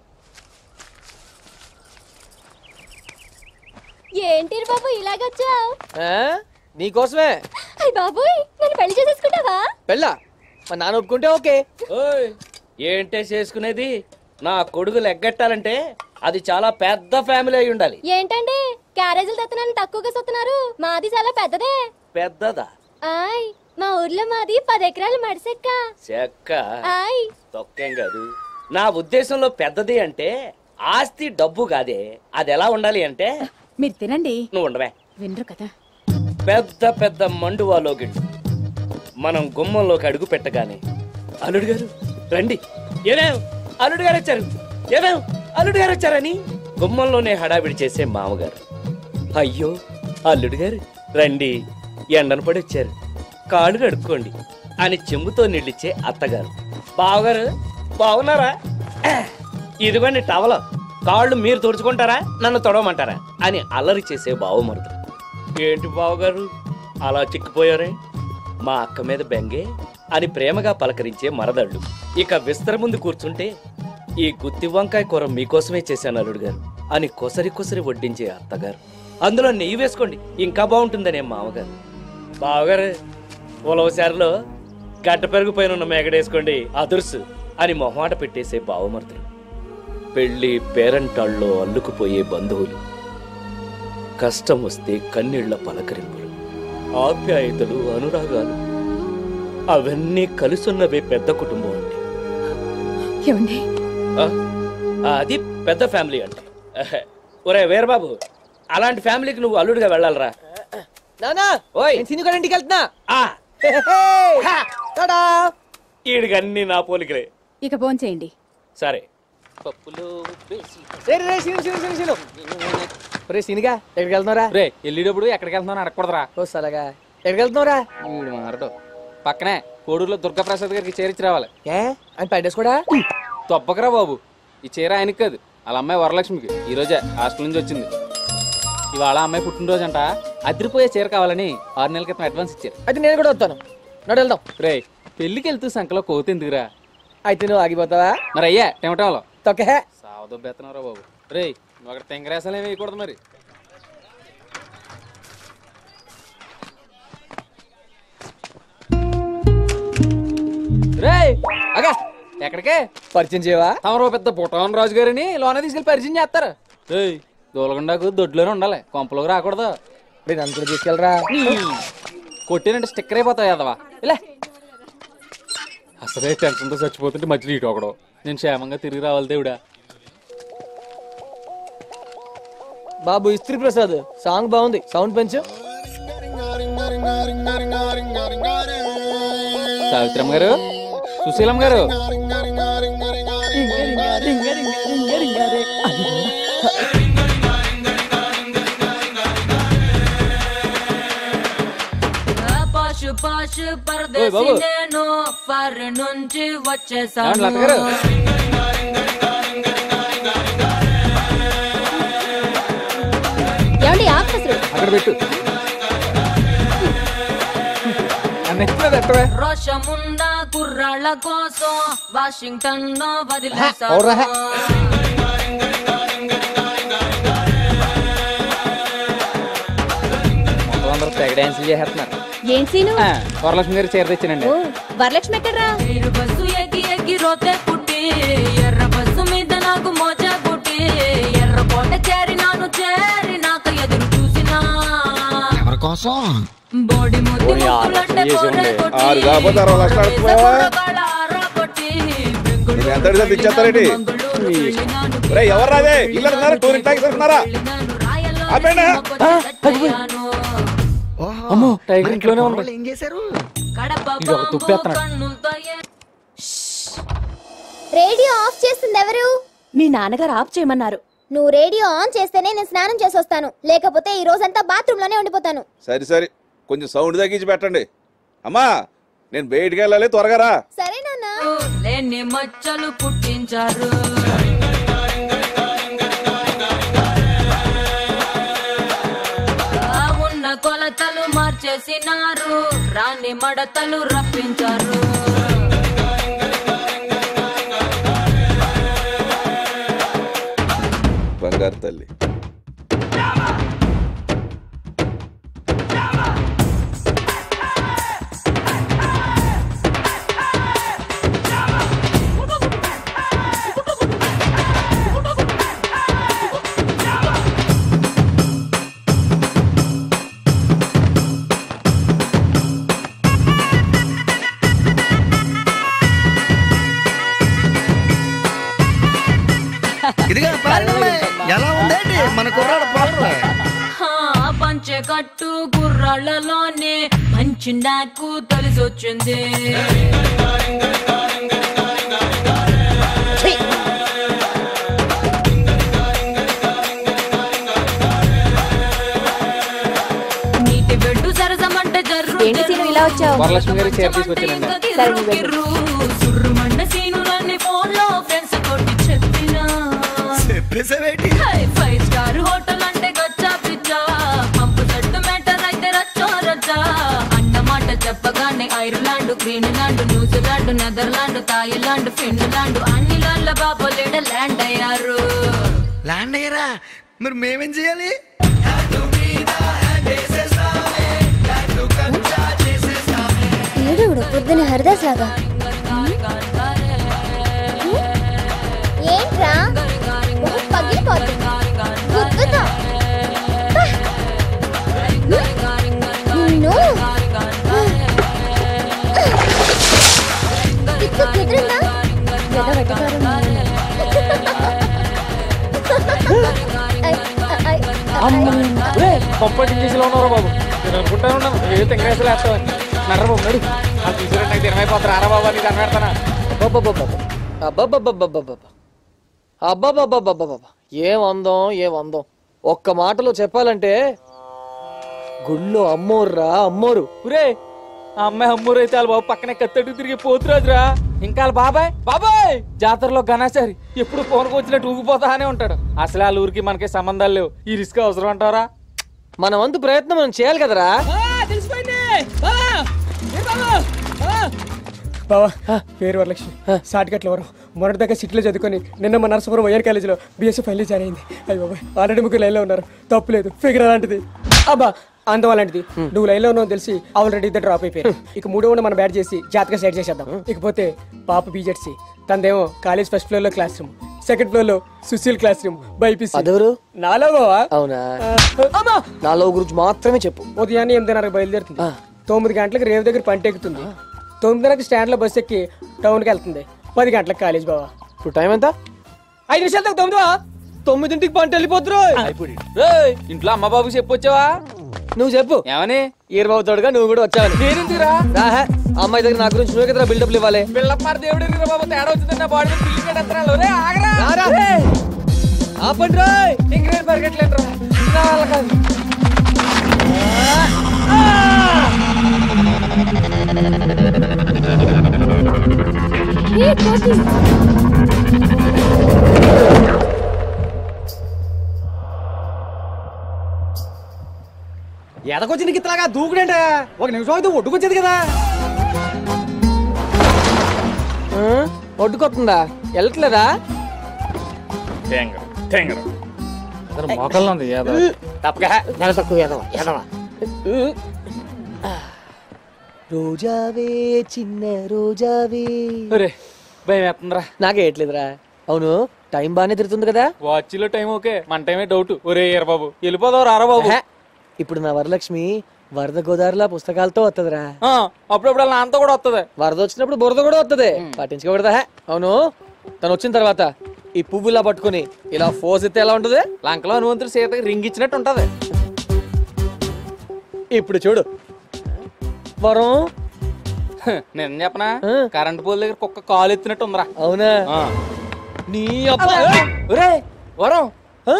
ఏంటి బాబు ఇలాగొచ్చావు ఆ? నీకోసమే అయ్య బాబోయ్ నన్ను పెళ్లి చేసేసుకుంటావా పెళ్ళా మా నాన్న ఒప్పుకుంటే ఓకే ఓయ్ ఏంటే చేసుకునేది నా కొడుకులు ఎగ్గట్టాలంటే అది చాలా పెద్ద ఫ్యామిలీ అయి ఉండాలి ఏంటండి క్యారేజీలు తెస్తున్నాను తక్కువగా సొత్తున్నారు మాది చాలా పెద్దదే పెద్దదా ఆయ్ మా ఊర్లో మాది పది ఎకరాల మడిసెక్క చెక్క ఆయ్ తొక్కేం కాదు నా ఉద్దేశంలో పెద్దది అంటే ఆస్తి డబ్బు కాదే అది ఎలా ఉండాలి అంటే మీరు తినండి నువ్వు ఉండవే వినరు కదా పెద్ద పెద్ద మండువాలో గిళ్ళు మనం గుమ్మంలోకి అడుగు పెట్టగానే అల్లుడు గారు రండి ఏమేం అల్లుడు గారు వచ్చారు ఏమేం అల్లుడు గారు వచ్చారని గుమ్మంలోనే హడావిడి చేసే మామగారు అయ్యో అల్లుడు గారు రండి ఎండను పడి వచ్చారు కాళ్ళు కడుక్కోండి అని చెంబుతో నీళ్ళిచ్చే అత్తగారు బావగారు బాగున్నారా ఇదిగోండి టవల కాళ్ళు మీరు తుడుచుకుంటారా నన్ను తొడవమంటారా అని అల్లరి చేసే బావమరుదు ఏంటి బావగారు అలా చిక్కిపోయారే మా అక్క మీద బెంగే అని ప్రేమగా పలకరించే మరదళ్ళు ఇక విస్తర ముందు కూర్చుంటే ఈ గుత్తి వంకాయ కూర మీకోసమే చేశాను అల్లుడు గారు అని కొసరి కొసరి వడ్డించే అత్తగారు అందులో నెయ్యి వేసుకోండి ఇంకా బాగుంటుందనే మామగారు బావగారు ఉలవసారిలో గడ్డ పెరుగుపైన ఉన్న మేగడేసుకోండి అదుర్సు అని మొహమాట పెట్టేసే బావమరుదులు పెళ్లి పేరంటాళ్ళలో అల్లుకుపోయే బంధువులు కష్టం వస్తే కన్నీళ్ల పలకరింపులు ఆప్యాయతలు అనురాగాలు అవన్నీ కలుసున్నవే పెద్ద కుటుంబం అండి ఏమండి ఆ, ఆ, అది పెద్ద ఫ్యామిలీ అంటే ఎహె. ఒరే వీరబాబు అలాంటి ఫ్యామిలీకి నువ్వు అల్లుడిగా వెళ్ళాలరా నానా ఓయ్ నేను సినిమా ఇంటికి వెళ్తున్నా ఆ టాడా ఈడికి అన్ని నా పోలికలే ఇక భోంచేయండి సరే పప్పులు ఉప్పేసి రే రే సీను సీను సీను సీను రే సీనుగా ఎక్కడికి వెళ్తున్నారా రే వెళ్ళేటప్పుడు ఎక్కడికి వెళ్తున్నావు అడగకూడదురా ఓ సలగా ఎక్కడికి వెళ్తున్నారా వీడు మారడు పక్కనే కోడూరులో దుర్గాప్రసాద్ గారికి చేరిచి రావాలి ఏ ఆయన పైడేస్ కూడా తప్పకరా బాబు ఈ చీర ఆయనకి కాదు వాళ్ళ అమ్మాయి వరలక్ష్మికి ఈ రోజే హాస్టల్ నుంచి వచ్చింది ఇవాళ అమ్మాయి పుట్టినరోజు అంట అదిరిపోయే చీర కావాలని ఆరు నెలల క్రితం అడ్వాన్స్ ఇచ్చారు అయితే నేను కూడా వస్తాను నడు వెళ్దాం రే పెళ్లికి వెళ్తూ సంకలో కోతి ఎందుకురా అయితే నువ్వు ఆగిపోతావా మరి అయ్యా టెమటంలో తొక్కే సావదో బెత్తనరా బాబు రే నువ్వు అక్కడ తెంగరేసాలు ఏమి వేయకూడదు మరి రే అగా ఎక్కడికే పరిచయం చేయవా తమరు పెద్ద పుట్టవన్ రాజు గారిని లోన తీసుకెళ్లి పరిచయం చేస్తారు ఏయ్ దూలగుండాకు దొడ్లోనే ఉండాలి కొంపలోకి రాకూడదు నేను నన్ను కూడా తీసుకెళ్ళరా కొట్టినంటే స్టిక్కర్ అయిపోతావు యాదవా ఇలా అసలే టెన్షన్తో చచ్చిపోతుంటే మధ్యలో ఇటు ఒకడు నేను క్షేమంగా తిరిగి రావాలి దేవుడా బాబు ఇస్త్రీ ప్రసాద్ సాంగ్ బాగుంది సౌండ్ పెంచు సావిత్రమ్మ గారు సుశీలమ్మ గారు పాషు పాషు ఓయ్ పరదేశి బాబు. నేను ఫర్ నుంచి ఏమండి వచ్చేసాను లత గారు ఏమండి ఆఫీసరు అక్కడ పెట్టు నన్ను ఎత్తున పెట్టవే రోషమున్న కుర్రాళ్ళ కోసం వాషింగ్టన్ లో అవురా. వదిలేసాను మొత్తం అందరూ తెగ డాన్సులు చేసేస్తున్నారు ఏం సీను ఆ, వరలక్ష్మి గారు చీర తెచ్చానండి ఓ వరలక్ష్మి ఎక్కడ్రా నీరు బస్సు ఎక్కి ఎక్కి రోతే పుట్టి ఎర్ర బస్సు మీద నాకు మోచ పుట్టి ఎర్ర కోట చేరి నాను చేరి నాకు ఎదురు చూసినా ఎవరి కోసం బోడి ముద్దు పోనీ ఆరు ముద్దులంటే లక్షలు చేసి కోరే ఉండే. కొట్టి, ఆరు కాకపోతే అరవై లక్షలు అడుగుతున్నావా? దేశపురగాళ్ళ ఆరా కొట్టి, నేను ఎంత అడిగితే ఇచ్చేస్తారేంటి రే ఎవరు రాదే ఇల్లు అంటున్నారా టూరింగ్ ట్యాక్స్ అంటున్నారా ఆపేనా అమ్మో టైగర్ ఇంట్లోనే ఉంది ఏం చేశారు కడప ఇది ఒక తుప్పేస్తున్నాడు కన్నులతో ఏ- రేడియో ఆఫ్ చేస్తుంది ఎవరు మీ నాన్నగారు ఆఫ్ చేయమన్నారు నువ్వు రేడియో ఆన్ చేస్తేనే నేను స్నానం చేసి వస్తాను లేకపోతే ఈ రోజంతా బాత్రూమ్ లోనే ఉండిపోతాను సరే సరే కొంచెం సౌండ్ తగ్గించి పెట్టండి అమ్మా నేను బయటికి వెళ్ళాలి త్వరగా రా సరే నాన్న లేని మచ్చలు పుట్టించారు ఆ ఉన్న కొలతలు మార్చేసినారు రాని మడతలు రప్పించారు బంగారు తల్లి మన కుర్రాడు ప్రాపర్ హా, పంచె కట్టు గుర్రాళ్ళలోనే మంచి నాకు తెలిసొచ్చింది నీటి బెడ్డు సరసమంటే జర్రు ఏంటి సీను ఇలా వచ్చావు వరలక్ష్మి గారి చీర తీసుకొచ్చానండి సరే నువ్వు వెళ్ళు. సుర్రుమండ సీనులన్నీ ఫోన్ లో ఫ్రెండ్స్ కొట్టి చెప్పినా చెప్పేసావేటి హై, ఫైవ్ స్టార్ హోటల్ అంటే గచ్చా పిచ్చా పంపు చెట్టు మ్యాటర్ అయితే రచ్చో రచ్చా అన్నమాట చెప్పగానే Ireland Greenland New Zealand Netherland Thailand Finland అన్ని లాండ్ల బాబోలేడ ల్యాండ్ అయ్యారు ల్యాండ్ అయ్యారా మరి మేమేం చేయాలి ఏడుగుడు పొద్దున హరిదాస్ లాగా ఏంట్రా మొహం పగిలిపోతుంది గుద్దుతా పా. నిన్ను తిక్కు కుదిరిందా ఏదో వెటకారం కొంపటి ఇంగ్లీష్లో ఉన్నారు బాబు నేను అనుకుంటాను ఉన్నాను ఏ తెంగరేసలు వేస్తామని నర్ర బాబు నడు అది చూసారంటే నాకు తినమైపోతారు ఆరా బాబు నీకు అన్నపెడతానా అబ్బబ్బబ్బబ్బబ్బబ్బబ్బ. అబ్బబ్బబ్బబ్బబ్బబ్బ. ఏం అందం ఏం అందం ఒక్క మాటలో చెప్పాలంటే గుళ్ళో అమ్మోర్రా అమ్మోరు ఒరే ఆ అమ్మాయి అమ్మూరు అయితే వాళ్ళ బాబు పక్కనే కత్తట్టు తిరిగి పోతురాజురా ఇంకా వాళ్ళ బాబాయ్ బాబాయ్ జాతరలో ఘనాచారి ఎప్పుడు ఫోన్కి వచ్చినట్టు ఊగిపోతానే ఉంటాడు అసలు వాళ్ళ ఊరికి మనకి సంబంధాలు లేవు ఈ రిస్క్ అవసరం అంటారా మన వంతు ప్రయత్నం మనం చేయాలి కదరా తెలిసిపోయింది బావా పేరు వరలక్ష్మి షార్ట్కట్లు ఎవరు మొన్నటి దాకా సిటీలో చదువుకొని నిన్న మా నరసపురం వైఆర్ కాలేజీలో బీఎస్సీ ఫైల్ జాయిన్ అయింది అయ్యి బాబాయ్ ఆల్రెడీ ముగ్గురు లైన్లో ఉన్నారు తప్పులేదు ఫిగర్ అలాంటిది అబ్బా అందం అలాంటిది నువ్వు లైన్లో ఉన్నావు తెలిసి ఆల్రెడీ ఇద్దరు డ్రాప్ అయిపోయారు ఇక మూడో ఉన్న మనం బ్యాట్ చేసి జాతక సెట్ చేసేద్దాం ఇకపోతే పాప బీజెడ్సీ తనదేమో కాలేజ్ ఫస్ట్ ఫ్లోర్ లో క్లాస్ రూమ్ సెకండ్ ఫ్లోర్ లో సుశీల్ క్లాస్ రూమ్ బైపీసీ అదెవరు నాలో బావా అవునా నాలో గురించి మాత్రమే చెప్పు ఉదయాన్నే ఎనిమిదిన్నరకు బయలుదేరుతుంది తొమ్మిది గంటలకు రేవు దగ్గర పంట ఎక్కుతుంది తొమ్మిదిన్నరకు స్టాండ్ లో బస్ ఎక్కి టౌన్కి వెళ్తుంది పది గంటలకు కాలేజ్ బావా ఇప్పుడు టైం ఎంత ఐదు నిమిషాలు తగ్గ తొమ్మిదివా తొమ్మిదింటికి పంట వెళ్ళిపోతురు రేయ్, ఇంట్లో అమ్మ బాబు చెప్పొచ్చావా నువ్వు చెప్పు ఏమని ఈరబాబుతాడుగా నువ్వు కూడా వచ్చావని నేనెందుకురా రాహా, అమ్మాయి దగ్గర నా గురించి నువ్వే కదా బిల్డప్లు ఇవ్వాలి పిల్లప్ప మరి దేవుడు ఎరుగురా బాబు తేడా వచ్చింది నా బాడీ మీద పిల్లి కట్టేస్తున్నాడు రే ఆగరా రారా. రేయ్, ఆపండి రాయ్ ఇంకేం పరిగెట్టలేదురా నా వల్ల కాదు ఏ కోతి ఎదకొచ్చి నీకు ఇట్లాగా దూకుడేంట ఒక నిమిషం అయితే ఒడ్డుకొచ్చేది కదా ఆ? ఒడ్డుకొస్తుందా వెళ్ళట్లేదా మోకల్లో ఉంది ఏదో నెల తక్కువ ఎదవ ఎదవ రోజావే చిన్న రోజావే ఒరే భయం వేస్తుందిరా నాకేయట్లేదురా అవును టైం బాగానే తిరుగుతుంది కదా వాచ్లో టైం ఓకే మన టైమే డౌట్ ఒరే ఎర్ర బాబు వెళ్ళిపోదాం రారా బాబు హే, ఇప్పుడు నా వరలక్ష్మి వరద గోదావరిలో పుస్తకాలతో వస్తుందిరా ఆ, అప్పుడప్పుడు వాళ్ళ నాన్నతో కూడా వస్తుంది వరద వచ్చినప్పుడు బురద కూడా వస్తుంది పట్టించుకోకూడదా హే? అవును తను వచ్చిన తర్వాత ఈ పువ్వులా పట్టుకొని ఇలా ఫోజ్ ఎత్తే ఎలా ఉంటది లంకలో హనుమంతుడు సీతకి రింగ్ ఇచ్చినట్టు ఉంటది ఇప్పుడు చూడు వరం నేను చెప్పనా కరెంట్ పోల్ దగ్గర కుక్క కాలు ఎత్తినట్టు ఉందిరా అవునా ఆ. నీ అబ్బా ఒరే వరం ఆ?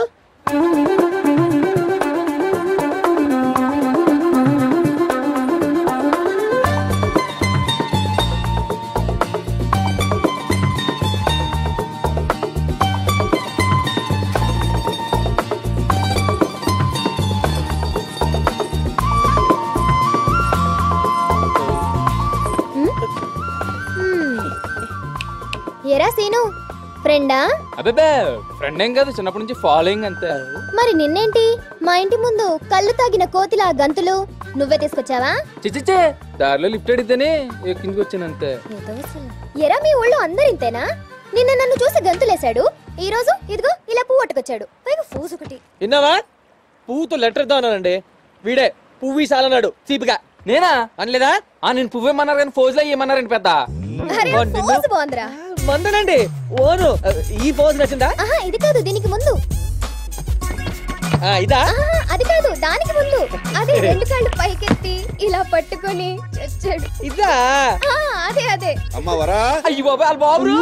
ఎరా సీను ఫ్రెండా అబ్బే ఫ్రెండ్ ఏం కాదు చిన్నప్పటి నుంచి ఫాలోయింగ్ అంతే మరి నిన్నేంటి మా ఇంటి ముందు కళ్ళు తాగిన కోతిలా గంతులు నువ్వే తీసుకొచ్చావా చిచ్చిచ్చే దారిలో లిఫ్ట్ అడిగితేనే ఎక్కించుకు వచ్చాను అంతే ఎరా మీ ఊళ్ళో అందరు ఇంతేనా నిన్న నన్ను చూసి గంతులేశాడు ఈ రోజు ఇదిగో ఇలా పువ్వు పట్టుకొచ్చాడు పైగా ఫూజు ఒకటి విన్నావా పువ్వుతో లెటర్ ఇద్దామన్నానండి వీడే పువ్వు ఈసాలన్నాడు చీపిగా నేనా అనలేదా ఆ నేను పువ్వేమన్నారు కానీ ఫోజ్ లో ఏమన్నారండి పెద్ద అరే ఫోజు బాగుందిరా మందనండి ఓను ఈ ఫోజ్ నచ్చిందా ఆహా ఇది కాదు దీనికి ముందు ఇదా ఆ, అది కాదు దానికి ముందు అదే రెండు కాళ్ళు పైకెత్తి ఇలా పట్టుకొని చచ్చాడు ఇదా ఆ, అదే అదే అమ్మ వరా అయ్యి బాబా వాళ్ళ బాబు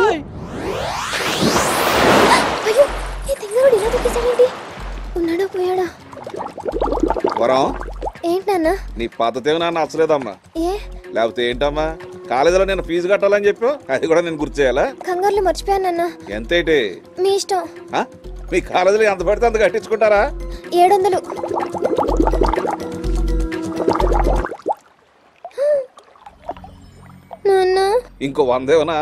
అయ్యో ఈ తింగరుడు ఇలా దొరికేసాడేంటి ఉన్నాడా పోయాడా వరం ఏంటన్నా నీ పద్ధతి నాకు నచ్చలేదమ్మా ఏ లేకపోతే ఏంటమ్మా కాలేజీలో నేను ఫీజు కట్టాలని చెప్పావు అది కూడా నేను గుర్తు చేయాలా కంగారులో మర్చిపోయానన్నా ఎంతేటి మీ ఇష్టం ఆ? మీ కాలేజీలో ఎంత పడితే అంత కట్టించుకుంటారా ఏడు వందలు నాన్న ఇంకో వందేవనా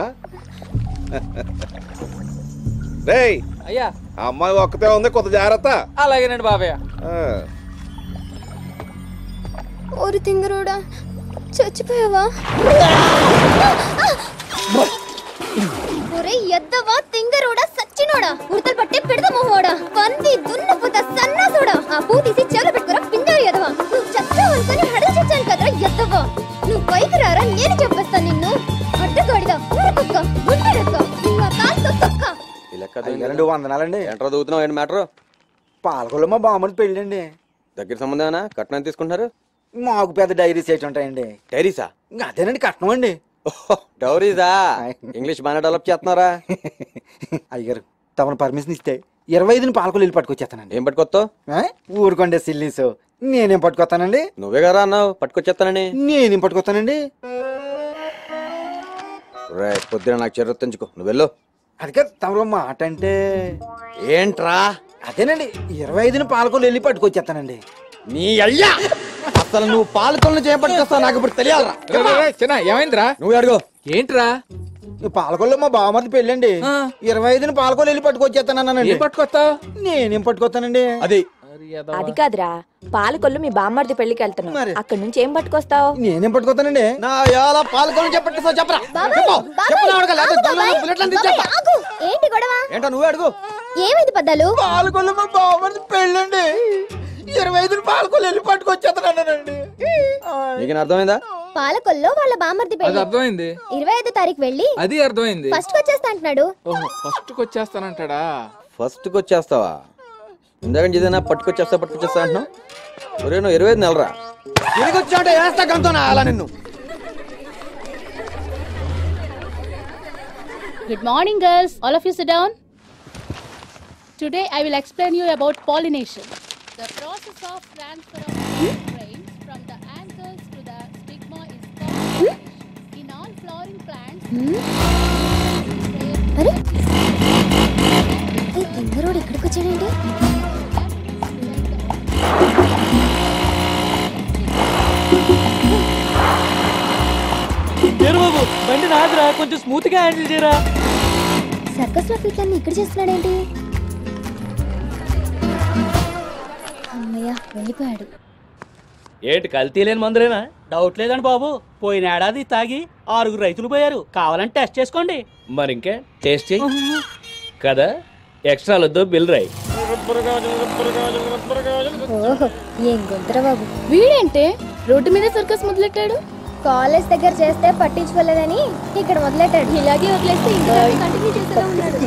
రేయ్ అయ్యా ఆ అమ్మాయి ఒక్కతే ఉంది కొత్త జాగ్రత్త అలాగేనండి బాబయ్య ఆ, ఓరి తింగరోడా చచ్చిపోయావా ఒరే ఎద్దవా తింగరోడా సచ్చినోడా ఉడతలు పట్టే పెడద మొహోడా పంది దున్నపుత సన్నాసుడా ఆ పూ తీసి చెవులు పెట్టుకురా పిండారు ఎదవా నువ్వు చచ్చావు అనుకుని హడలు చచ్చాను కదరా ఎద్దవా నువ్వు పైకి రారా నేను చెప్పేస్తాను నిన్ను అడ్డగాడిదా ఊరుకొక్క గుండెడక్క నువ్వు ఆ కాలుతో తొక్క రెండు వందనాలండి ఎంటర్ దూతున్నావు ఏంటి మ్యాటర్ పాలకొల్లు మా బామ్మడి పెళ్ళండి దగ్గర సంబంధమేనా కట్నం తీసుకుంటున్నారు మాకు పెద్ద డైరీస్ ఏంటి ఉంటాయండి డైరీసా ఇంకా అదేనండి కట్నం అండి డౌరీసా ఇంగ్లీష్ బాగానే డెవలప్ చేస్తున్నారా అయ్యారు తమను పర్మిషన్ ఇస్తే ఇరవై ఐదుని పాలకొల్లు వెళ్ళి పట్టుకొచ్చేస్తానండి ఏం పట్టుకొస్తావు ఆ? ఊరుకోండి సిల్లీస్ నేనేం పట్టుకొస్తానండి నువ్వే కదా అన్నావు పట్టుకొచ్చేస్తానని నేనేం పట్టుకొస్తానండి రే పొద్దున నాకు చెర్ర తెంచుకో నువ్వు వెళ్ళు అది కాదు తమరు మాట అంటే ఏంట్రా అదేనండి ఇరవై ఐదుని పాలకొల్లు వెళ్ళి పట్టుకొచ్చేస్తానండి నీ అయ్యా అసలు నువ్వు పాలకొల్ని చేపట్టుకొస్తావు నాకు ఇప్పుడు తెలియాలరా చిన్న ఏమైందిరా నువ్వు అడుగు ఏంట్రా ఈ పాలకొల్లు మా బామ్మది పెళ్ళండి ఇరవై ఐదుని పాలకొల్లు వెళ్ళి పట్టుకొచ్చేస్తానండి ఏం పట్టుకొస్తావు నేనేం పట్టుకొస్తానండి అది అది కాదురా పాలకొల్లు మీ బామ్మర్ది పెళ్లికి వెళ్తున్నావు అక్కడి నుంచి ఏం పట్టుకొస్తావు నేనేం పట్టుకొస్తానండి నా ఎలా పాలకొల్ని చేపట్టుకొస్తావు చెప్పరా బాబాయ్, బాబాయ్, ఆగు, బాబాయ్, బాబాయ్, ఆగు. ఏంటి గొడవ ఏంటో నువ్వే అడుగు ఏమైంది పద్దాలు పాలకొల్లు మా బామ్మది పెళ్ళండి ఇరవై ఐదుని పాలకొల్లు వెళ్ళి పట్టుకొచ్చేస్తానండి నీకు అర్థమైందా పాలకొల్లో వాళ్ళ బామర్ది అది పెళ్లి అర్థమైంది ఇరవై ఐదో తారీఖు వెళ్ళి అది అర్థమైంది ఫస్ట్ వచ్చేస్తా అంటున్నాడు ఓహో ఫస్ట్ వచ్చేస్తానంటాడా ఫస్ట్కి వచ్చేస్తావా ఇందాక ఏదైనా పట్టుకొచ్చేస్తా పట్టుకొచ్చేస్తా అంటున్నావు ఒరే నువ్వు ఇరవై ఐదు నెలరా తిరిగి వచ్చావంటే వేస్తా గంతో అలా నిన్ను Good morning, girls. All of you sit down. Today, I will explain you about pollination. The process of transfer of grains from the anthers to the stigma is pollination. In all flowering plants, అరే ఈ తింగరోడు ఇక్కడికి వచ్చాడేంటి ఏరు బాబు బండి నాదిరా కొంచెం smooth గా handle చేయరా circus లో ఫీట్లన్నీ ఇక్కడ చేస్తున్నాడేంటి అమ్మయ్య వెళ్ళిపోయాడు ఏంటి కల్తీ లేని మందులేనా డౌట్ లేదండి బాబు పోయిన ఏడాది తాగి ఆరుగురు రైతులు పోయారు కావాలంటే టెస్ట్ చేసుకోండి మరి ఇంకే టేస్ట్ చెయ్యి కదా ఎక్స్ట్రా వద్దు బిల్ రాయి ఓహో ఏం గొంతురా బాబు వీడేంటే రోడ్డు మీద సర్కస్ మొదలెట్టాడు కాలేజ్ దగ్గర చేస్తే పట్టించుకోలేదని ఇక్కడ మొదలెట్టాడు ఇలాగే వదిలేస్తే ఇంకా కంటిన్యూ చేస్తూనే ఉన్నాడు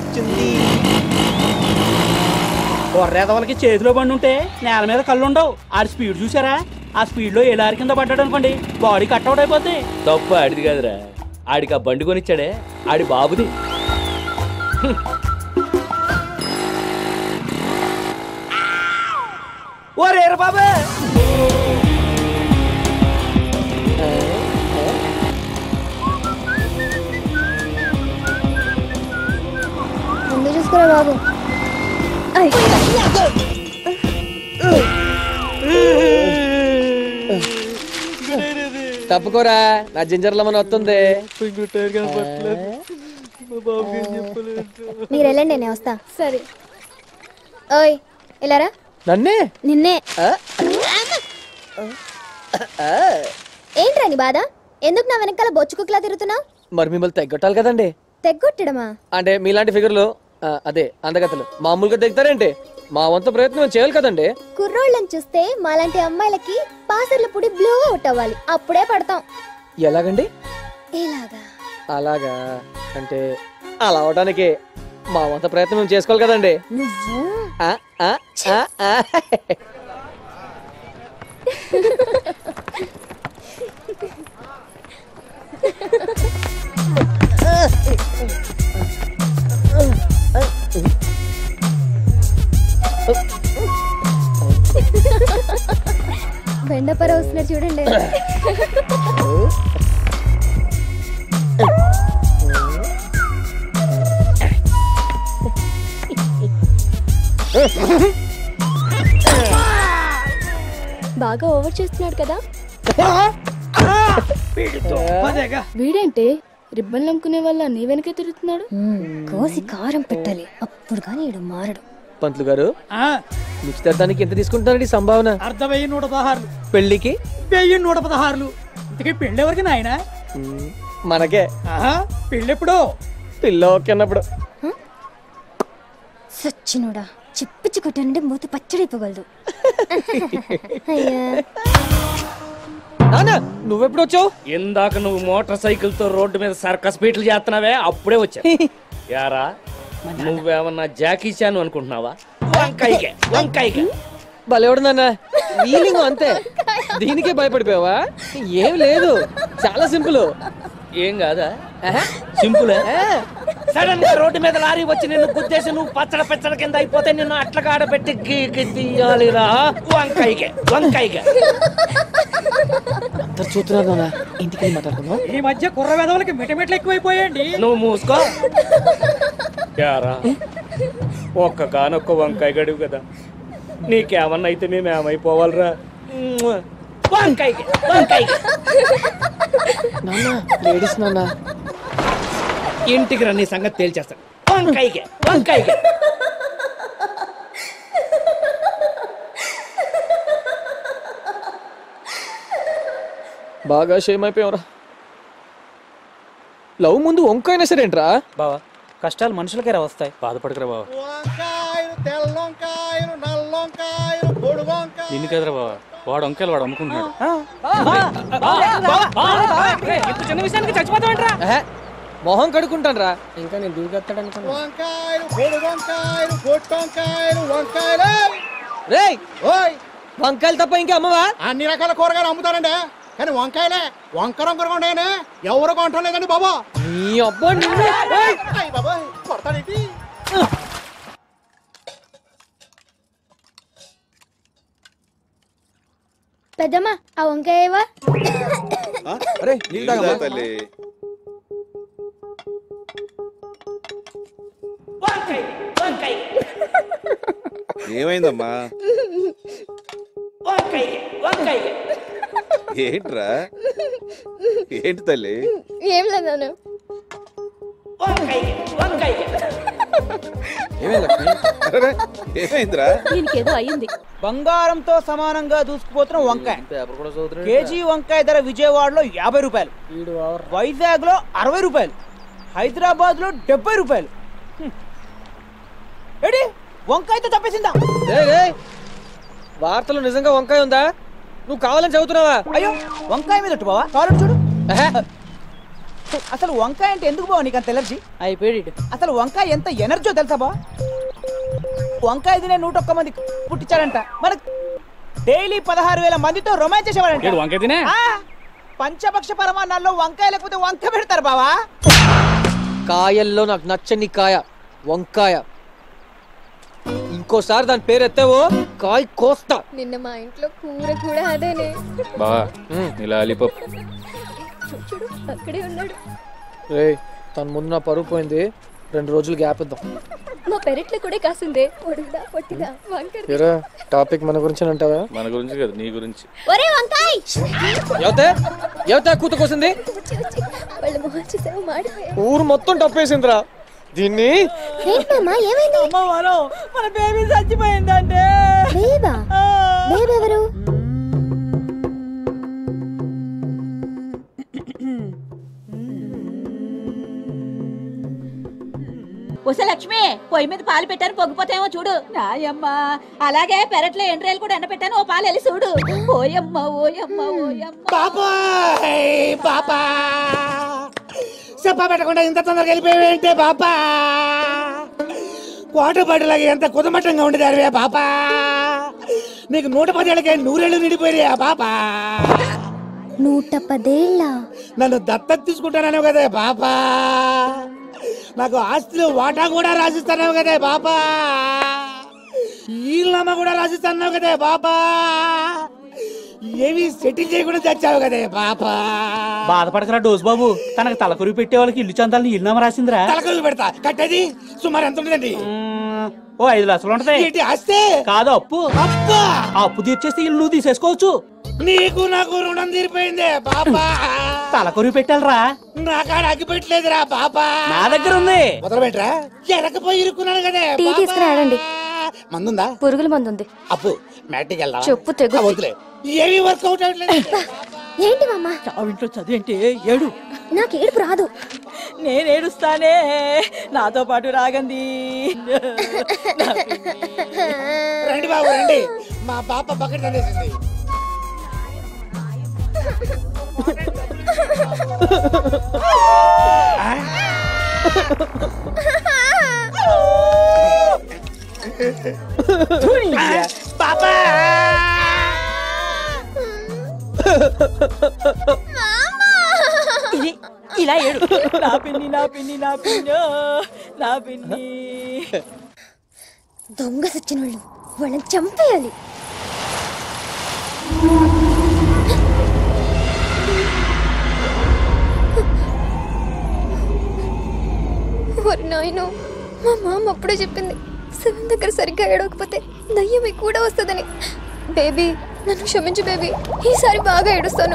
కొర్రేదవలకి చేతిలో బండి ఉంటే నేల మీద కళ్ళు ఉండవు ఆడి స్పీడ్ చూసారా ఆ స్పీడ్ లో ఏ లారీ కింద పడ్డాడు అనుకోండి బాడీ కట్అవుట్ అయిపోద్ది తప్పు ఆడిది కాదురా ఆడికి ఆ బండి కొనిచ్చాడే ఆడి బాబుది ఓరే బాబే ముందు చూసుకురా బాబు తప్పుకోరా నా జింజర్ లెమన్ వస్తుంది మీరు వెళ్ళండి నేను వస్తా సరే ఓయ్ వెళ్ళారా నన్నే నిన్నే ఏంట్రా నీ బాధ ఎందుకు నా వెనకాల బొచ్చు కుక్కలా తిరుగుతున్నావు మరి మిమ్మల్ని తగ్గొట్టాలి కదండి తెగ్గొట్టడమా అంటే మీలాంటి ఫిగర్లు ఆ, అదే అందగతలు మామూలుగా దిగుతారేంటి మా వంతు ప్రయత్నం చేయాలి కదండి కుర్రోళ్ళని చూస్తే మాలాంటి అమ్మాయిలకి పాసర్ల పుడి బ్లూ అవుట్ అవ్వాలి అప్పుడే పడతాం ఎలాగండి ఎలాగా అలాగా అంటే అలా అవడానికి మా వంత ప్రయత్నం మేము చేసుకోవాలి కదండి నువ్వు ఆ, ఆ, ఆ, ఆ. బెండపర వస్తున్నారు చూడండి బాగా ఓవర్ చేస్తున్నాడు కదా వీడేంటి రిబ్బన్ నమ్ముకునే వల్ల నీ వెనకే తిరుగుతున్నాడు కోసి కారం పెట్టాలి అప్పుడు కానీ ఈడు మారడు పంతులు గారు నిశ్చితార్థానికి ఎంత తీసుకుంటున్నారండి సంభావన అర్ధ వెయ్యి నూట పదహారులు పెళ్లికి వెయ్యి నూట పదహారులు ఇంతకీ పెళ్ళి ఎవరికి నాయన మ్మ్, మనకే పెళ్ళెప్పుడో పిల్ల ఓకేనప్పుడు సచ్చినోడా చిప్పిచ్చి కొట్టానంటే మూతి పచ్చడైపోగలదు అయ్యా నాన్న నువ్వెప్పుడు వచ్చావు ఇందాక నువ్వు మోటార్ సైకిల్ తో రోడ్డు మీద సర్కస్ బీట్లు చేస్తున్నావే అప్పుడే వచ్చా యారా నువ్వేమన్నా జాకీ చాను అనుకుంటున్నావా వంకాయకే వంకాయకే భలేవాడు నాన్న వీలింగ్ అంతే దీనికే భయపడిపోయావా ఏం లేదు చాలా సింపుల్ ఏం కాదా సింపుల్ సడన్ గా రోడ్డు మీద లారీ వచ్చి నిన్ను గుద్దేసి నువ్వు పచ్చడ పెచ్చడ కింద అయిపోతే నిన్ను అట్ల కాడబెట్టి గీకి తీయాలిరా వంకాయకే వంకాయకే అందరు చూస్తున్నారు నాన్న ఇంటికి వెళ్ళి మాట్లాడుకుందాం ఈ మధ్య కుర్ర వెదవులకి మిటమిట్లు ఎక్కువైపోయండి నువ్వు మూసుకో యారా ఒక్క కానొక్క వంకాయ గడువు కదా నీకేమన్నా అయితే మేము ఏమైపోవాలిరా మ్మ్. వంకాయకి వంకాయకి నాన్న లేడీస్ నాన్న ఇంటికి రా నీ సంగతి తేల్చేస్తాను వంకాయకి వంకాయకి బాగా షేమ్ అయిపోయావురా లవ్ ముందు వంకాయనా సరేంట్రా బావా కష్టాలు మనుషులకే రా వస్తాయి బాధపడకరా బావా వంకాయలు తెల్ల వంకాయలు నల్ల వంకాయలు పొడి వంకాయలు నిన్ను కదరా బావా వాడు వంకాయలు వాడు అమ్ముకుంటున్నాడు ఇంత చిన్న విషయానికి చచ్చిపోతావంట్రా మొహం కడుక్కుంటాను రా ఇంకా నేను దూకెత్తాడు అనుకున్నా వంకాయలు పొడి వంకాయలు పొట్టు వంకాయలు వంకాయలు రేయ్ ఓయ్ వంకాయలు తప్ప ఇంకా అమ్మవా అన్ని రకాల కూరగాయలు అమ్ముతారండి కానీ వంకాయలే వంక రంగులుగా ఉన్నాయని ఎవరు కొంటాం లేదండి బాబా నీ అబ్బా నిన్ను ఏయ్! అయ్య బాబాయ్ కొడతాడేంటి పెద్దమ్మ ఆ వంకాయవా అరే నీళ్ళు తల్లి ఏమైందమ్మా ఏంట్రా ఏంటి తల్లి ఏం లేదు నాన్న అరే, ఏమైందిరా దీనికేదో అయ్యింది బంగారంతో సమానంగా దూసుకుపోతున్న వంకాయ కేజీ వంకాయ ధర విజయవాడలో యాభై రూపాయలు వైజాగ్ లో అరవై రూపాయలు హైదరాబాద్ లో డెబ్బై రూపాయలు హ్మ్. ఏడి వంకాయతో తప్పేసిందా రేయ్, రేయ్. వార్తలో నిజంగా వంకాయ ఉందా నువ్వు కావాలని చదువుతున్నావా అయ్యో వంకాయ మీద ఒట్టు బావా కావాలని చూడు అసలు వంకాయ అంటే ఎందుకు బావ నీకు అంత ఎలర్జీ అయిపోయాడు అసలు వంకాయ ఎంత ఎనర్జీ తెలుసా బావ వంకాయ తినే నూట ఒక్క మంది పుట్టించాడంట మన డైలీ పదహారు వేల మందితో రొమాన్స్ చేసేవాడంట ఏడు వంకాయ తినే? ఆ, పంచపక్ష పరమాన్నాల్లో వంకాయ లేకపోతే వంక పెడతారు బావా కాయల్లో నాకు నచ్చని కాయ వంకాయ ఇంకోసారి దాని పేరు ఎత్తావో కాయ కోస్తా నిన్న మా ఇంట్లో కూర కూడా అదేనే బావా నీ లాలీపాప్ చూడు, చూడు అక్కడే ఉన్నాడు రేయ్ తన ముందు నా పరుగు పోయింది రెండు రోజులు గ్యాప్ ఇద్దాం మా పెరట్లో కూడా కాసిందే పొడుగుదా పొట్టిగా వంకర ఏరా టాపిక్ మన గురించి అంటావా మన గురించి కదా నీ గురించి ఒరే వంకాయ్ ఎవతే ఎవతే కూత కోసింది వచ్చి వచ్చి వాళ్ళ మొహం చూసావు మాడిపోయా ఊరు మొత్తం టప్పేసిందిరా దీన్ని ఏంటమ్మా ఏమైంది మన బేబీ చచ్చిపోయిందంటే బేబా బేబీ ఎవరు ఉస లక్ష్మి పొయ్యి మీద పాలు పెట్టాను పొంగిపోతేమో చూడు నాయమ్మా అలాగే పెరట్లో ఎండ్రేలు కూడా ఎండ పెట్టాను ఓ పాలు వెళ్ళి చూడు ఓయమ్మ ఓయమ్మ ఓయమ్మ బాబాయ్ బాబా చెప్ప పెట్టకుండా ఇంత తొందరగా వెళ్ళిపోయావేంటే బాబా కోటపాటిలాగా ఎంత కుదమట్టంగా ఉండేది అరవే పాపా నీకు నూట పదేళ్ళకే నూరేళ్ళు నిండిపోయినాయా పాపా నూట పదేళ్ళ నన్ను దత్తత తీసుకుంటానన్నావు కదే పాపా నాకు ఆస్తిలో వాటా కూడా రాసిస్తున్నావు కదే పాపా ఈళ్ళమ్మ కూడా రాసిస్తున్నావు కదే పాపా ఏమి సెటిల్ చేయకుండా చచ్చావు కదే పాపా బాధపడకరా డోస్ బాబు తనకు తలకొరి పెట్టే వాళ్ళకి ఇల్లు చందాలని ఇల్లు రాసిందిరా తలకొరి పెడతా కట్టేది సుమారు ఎంత ఉంటుందండి ఓ ఐదు లక్షలు ఉంటది ఏంటి ఆస్తే కాదు అప్పు అప్పా ఆ అప్పు తీర్చేస్తే ఇల్లు నువ్వు తీసేసుకోవచ్చు నీకు నాకు రుణం తీరిపోయిందే పాపా తలకొరి పెట్టాలరా నా కాడ అగ్గి పెట్టలేదురా పాపా నా దగ్గర ఉంది మొదలుపెట్రా ఎరకపోయి ఇరుక్కున్నాను కదే టీ పాపా. తీసుకురాడండి మందుందా పురుగుల మందు ఉంది అప్పు మ్యాట్కి వెళ్దాం చెప్పు తెగు వద్దులే ఏమి వర్కౌట్ అవ్వట్లేదు ఏంటి మామ ఇంట్లో చదివి అంటే ఏడు నాకు ఏడుపు రాదు నేను ఏడుస్తానే నాతో పాటు రాగంది రండి బాబు రండి మా పాప బకెట్ అనేసింది పాపా ఇ- ఇలా ఏడు నా పిన్ని నా పిన్ని నా పిన్నో నా పిన్ని దొంగ సచ్చిన వాళ్ళు వాళ్ళని చంపేయాలి ఓరి నాయనో మా మామ అప్పుడే చెప్పింది శివం దగ్గర సరిగ్గా ఏడవకపోతే దయ్యం ఎక్కువ కూడా వస్తుందని బేబీ నన్ను క్షమించు బేబీ ఈసారి బాగా ఏడుస్తాను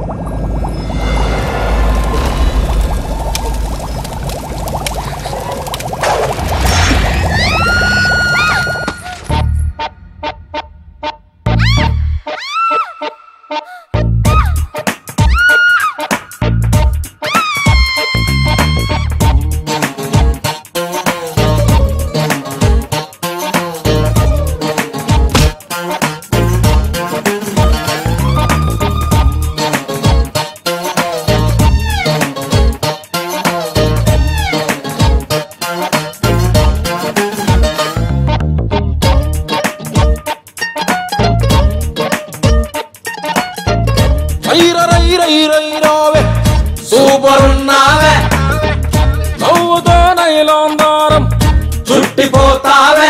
రైరైరైరైరావే సూపర్ ఉన్నావే నవ్వుతో నైలాందారం చుట్టిపోతావే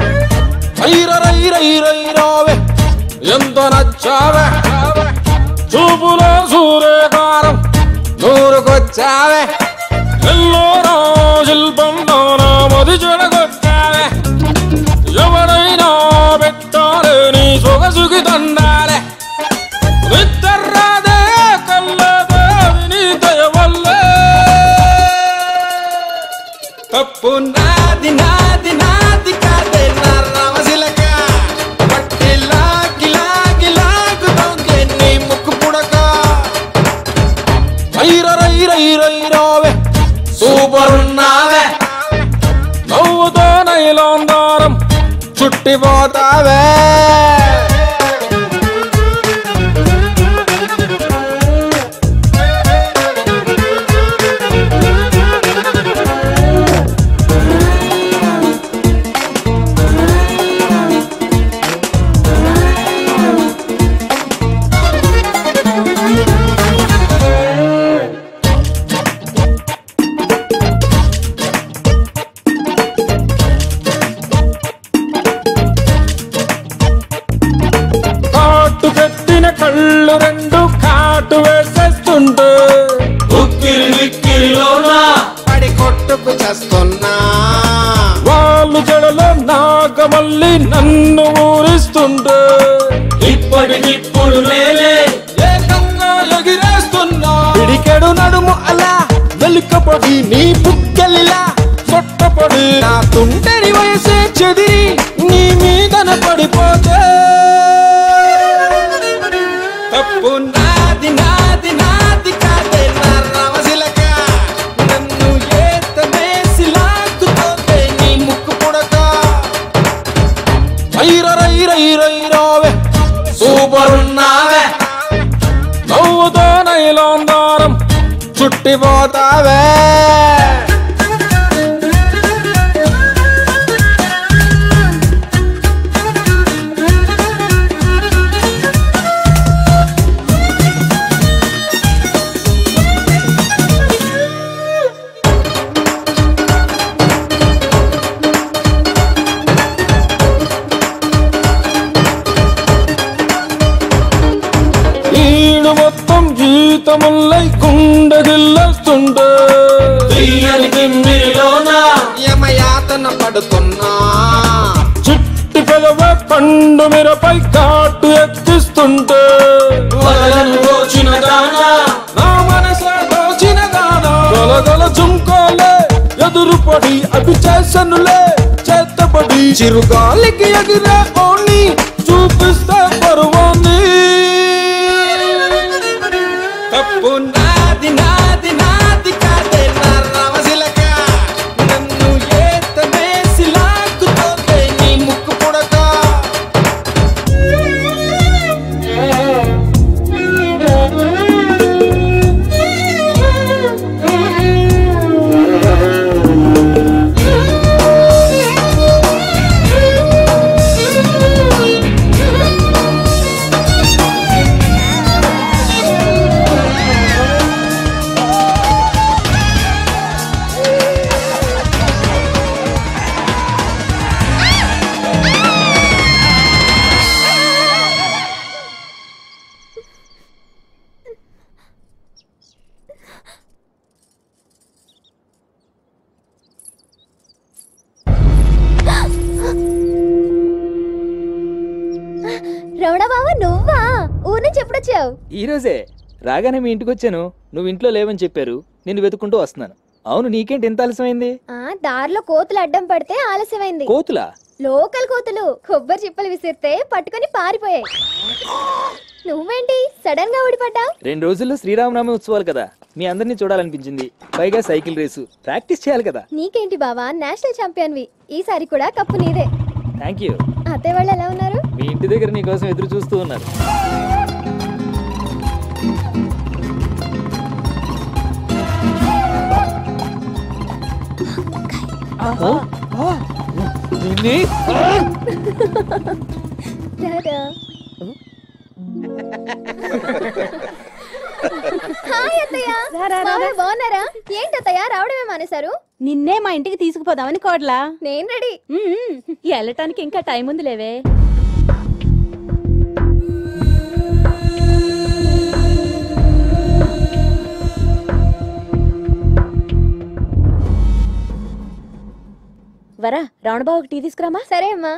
రైరైరైరైరావే ఎంత నచ్చావే చూపులో సూర్యకారం నూరుకొచ్చావే ఎల్లోరా శిల్పంలో నా మది చెడగొచ్చావే ఎవరైనా పెట్టాలే నీ సొగసుకి తండాలే నిద్రరాదే కల్లదే వినీతయ వల్లే తప్పు నాది నాది నాది కాదే నా రామశిలక పట్టి లాగి లాగి లాగుతోంది నీ ముక్కు పుడక రైరైరైరైరావే సూపర్ ఉన్నావే నవ్వుతో నైలాందారం చుట్టిపోతావే కాటు పెట్టిన కళ్ళు రెండు కాటు వేసేస్తుంటే ఉక్కిరి విక్కిరిలోనా పడి కొట్టుకు చేస్తున్నా వాళ్ళు జడలో నాగమల్లి నన్ను ఊరిస్తుంటే ఇప్పటికిప్పుడు నేనే ఏకంగా ఎగిరేస్తున్నా పిడికెడు నడుము అలా వెలుకపడి నీ బుక్కెల్లా సొట్టపడి నా తుంటరి వయసే చెదిరి నీ మీదన పడిపోతే తప్పు నాది నాది నాది కాదే నా రామశిలక నన్ను ఏత వేసి లాక్కుతోందే నీ ముక్కు పుడక రైరైరైరైరావే సూపర్ ఉన్నావే నవ్వుతో నైలాందారం చుట్టిపోతావే ముల్లై గుండె గిల్లొస్తుండే తీయని తిమ్మిరిలోన యమయాతన పడుతున్నా చిట్టి పెదవే పండు మిరపై కాటు ఎత్తిస్తుంటే వదలను దోచిన దానా నా మనసే దోచిన దానా గలగల జుంకోలే ఎదురు పడి అవి చేసనులే చేతబడి చిరుగాలికి ఎగిరే ఓణి చూపిస్తే పరువాన్ని తప్పు నాది నాది నాది కాదే నా రవసిలక నన్ను ఏతమేసి లాక్కుతోందే నీ ముక్కు పుడక రమణ బావ నువ్వా ఊరు నుంచి ఎప్పుడు వచ్చావు ఈ రోజే రాగానే మీ ఇంటికి వచ్చాను నువ్వు ఇంట్లో లేవని చెప్పారు నేను వెతుకుంటూ వస్తున్నాను అవును నీకేంటి ఎంత ఆలస్యమైంది ఆ దారిలో కోతులు అడ్డం పడితే ఆలస్యమైంది కోతులా లోకల్ కోతులు కొబ్బరి చిప్పలు విసిరితే పట్టుకొని పారిపోయాయి నువ్వేంటి సడన్ గా ఊడిపడ్డావు రెండు రోజుల్లో శ్రీరామనవమి ఉత్సవాలు కదా మీ అందరినీ చూడాలనిపించింది పైగా సైకిల్ రేసు ప్రాక్టీస్ చేయాలి కదా నీకేంటి బావా నేషనల్ ఛాంపియన్వి ఈసారి కూడా కప్పు నీదే థ్యాంక్ యూ అత్తయ్య వాళ్ళు ఎలా ఉన్నారు మీ ఇంటి దగ్గర నీ కోసం ఎదురు చూస్తూ ఉన్నారు డాడా. హాయ్ అత్తయ్య మామయ్య బాగున్నారా ఏంటి అత్తయ్య రావడమే మానేశారు నిన్నే మా ఇంటికి తీసుకుపోదామని కోడలా నేను రెడీ వెళ్ళటానికి ఇంకా టైం ఉంది లేవే వరా రావణబాబుకి టీ తీసుకురామా సరే అమ్మా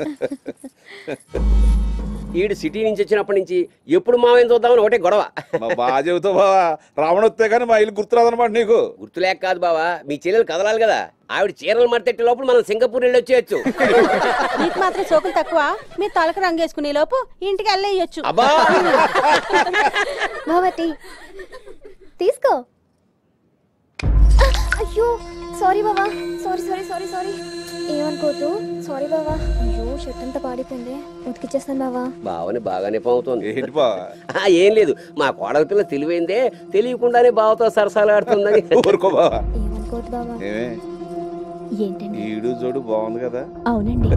ఈడు సిటీ నుంచి వచ్చినప్పటి నుంచి ఎప్పుడు మావేం చూద్దామని ఒకటే గొడవ మా బాగా చెబుతావు బావా రావణ వస్తే కానీ మా ఇల్లు గుర్తురాదనమాట నీకు గుర్తులేక కాదు బావా మీ చెల్లెలు కదలాలి కదా ఆవిడ చీరలు మడతెట్టే లోపల మనం సింగపూర్ వెళ్ళి వచ్చేయచ్చు నీకు మాత్రం సోకులు తక్కువ మీ తలకు రంగేసుకునే లోపు ఇంటికి వెళ్ళేయచ్చు అబ్బా బావా టీ తీసుకో ఆ, అయ్యో సారీ బావా సారీ సారీ సారీ సారీ ఏమనుకోవద్దు సారీ బావా అయ్యో షర్ట్ అంతా పాడిపోయింది ఉతికిచ్చేస్తాను బావా బావని బాగానే పావుతోంది ఏంటి బావా ఆ, ఏం లేదు మా కోడల పిల్ల తెలివైందే తెలియకుండానే బావతో సరసాలు ఆడుతుందని ఊరుకో బావా ఏమనుకోవద్దు బావా ఏమే ఏంటండి ఈడు జోడు బాగుంది కదా అవునండి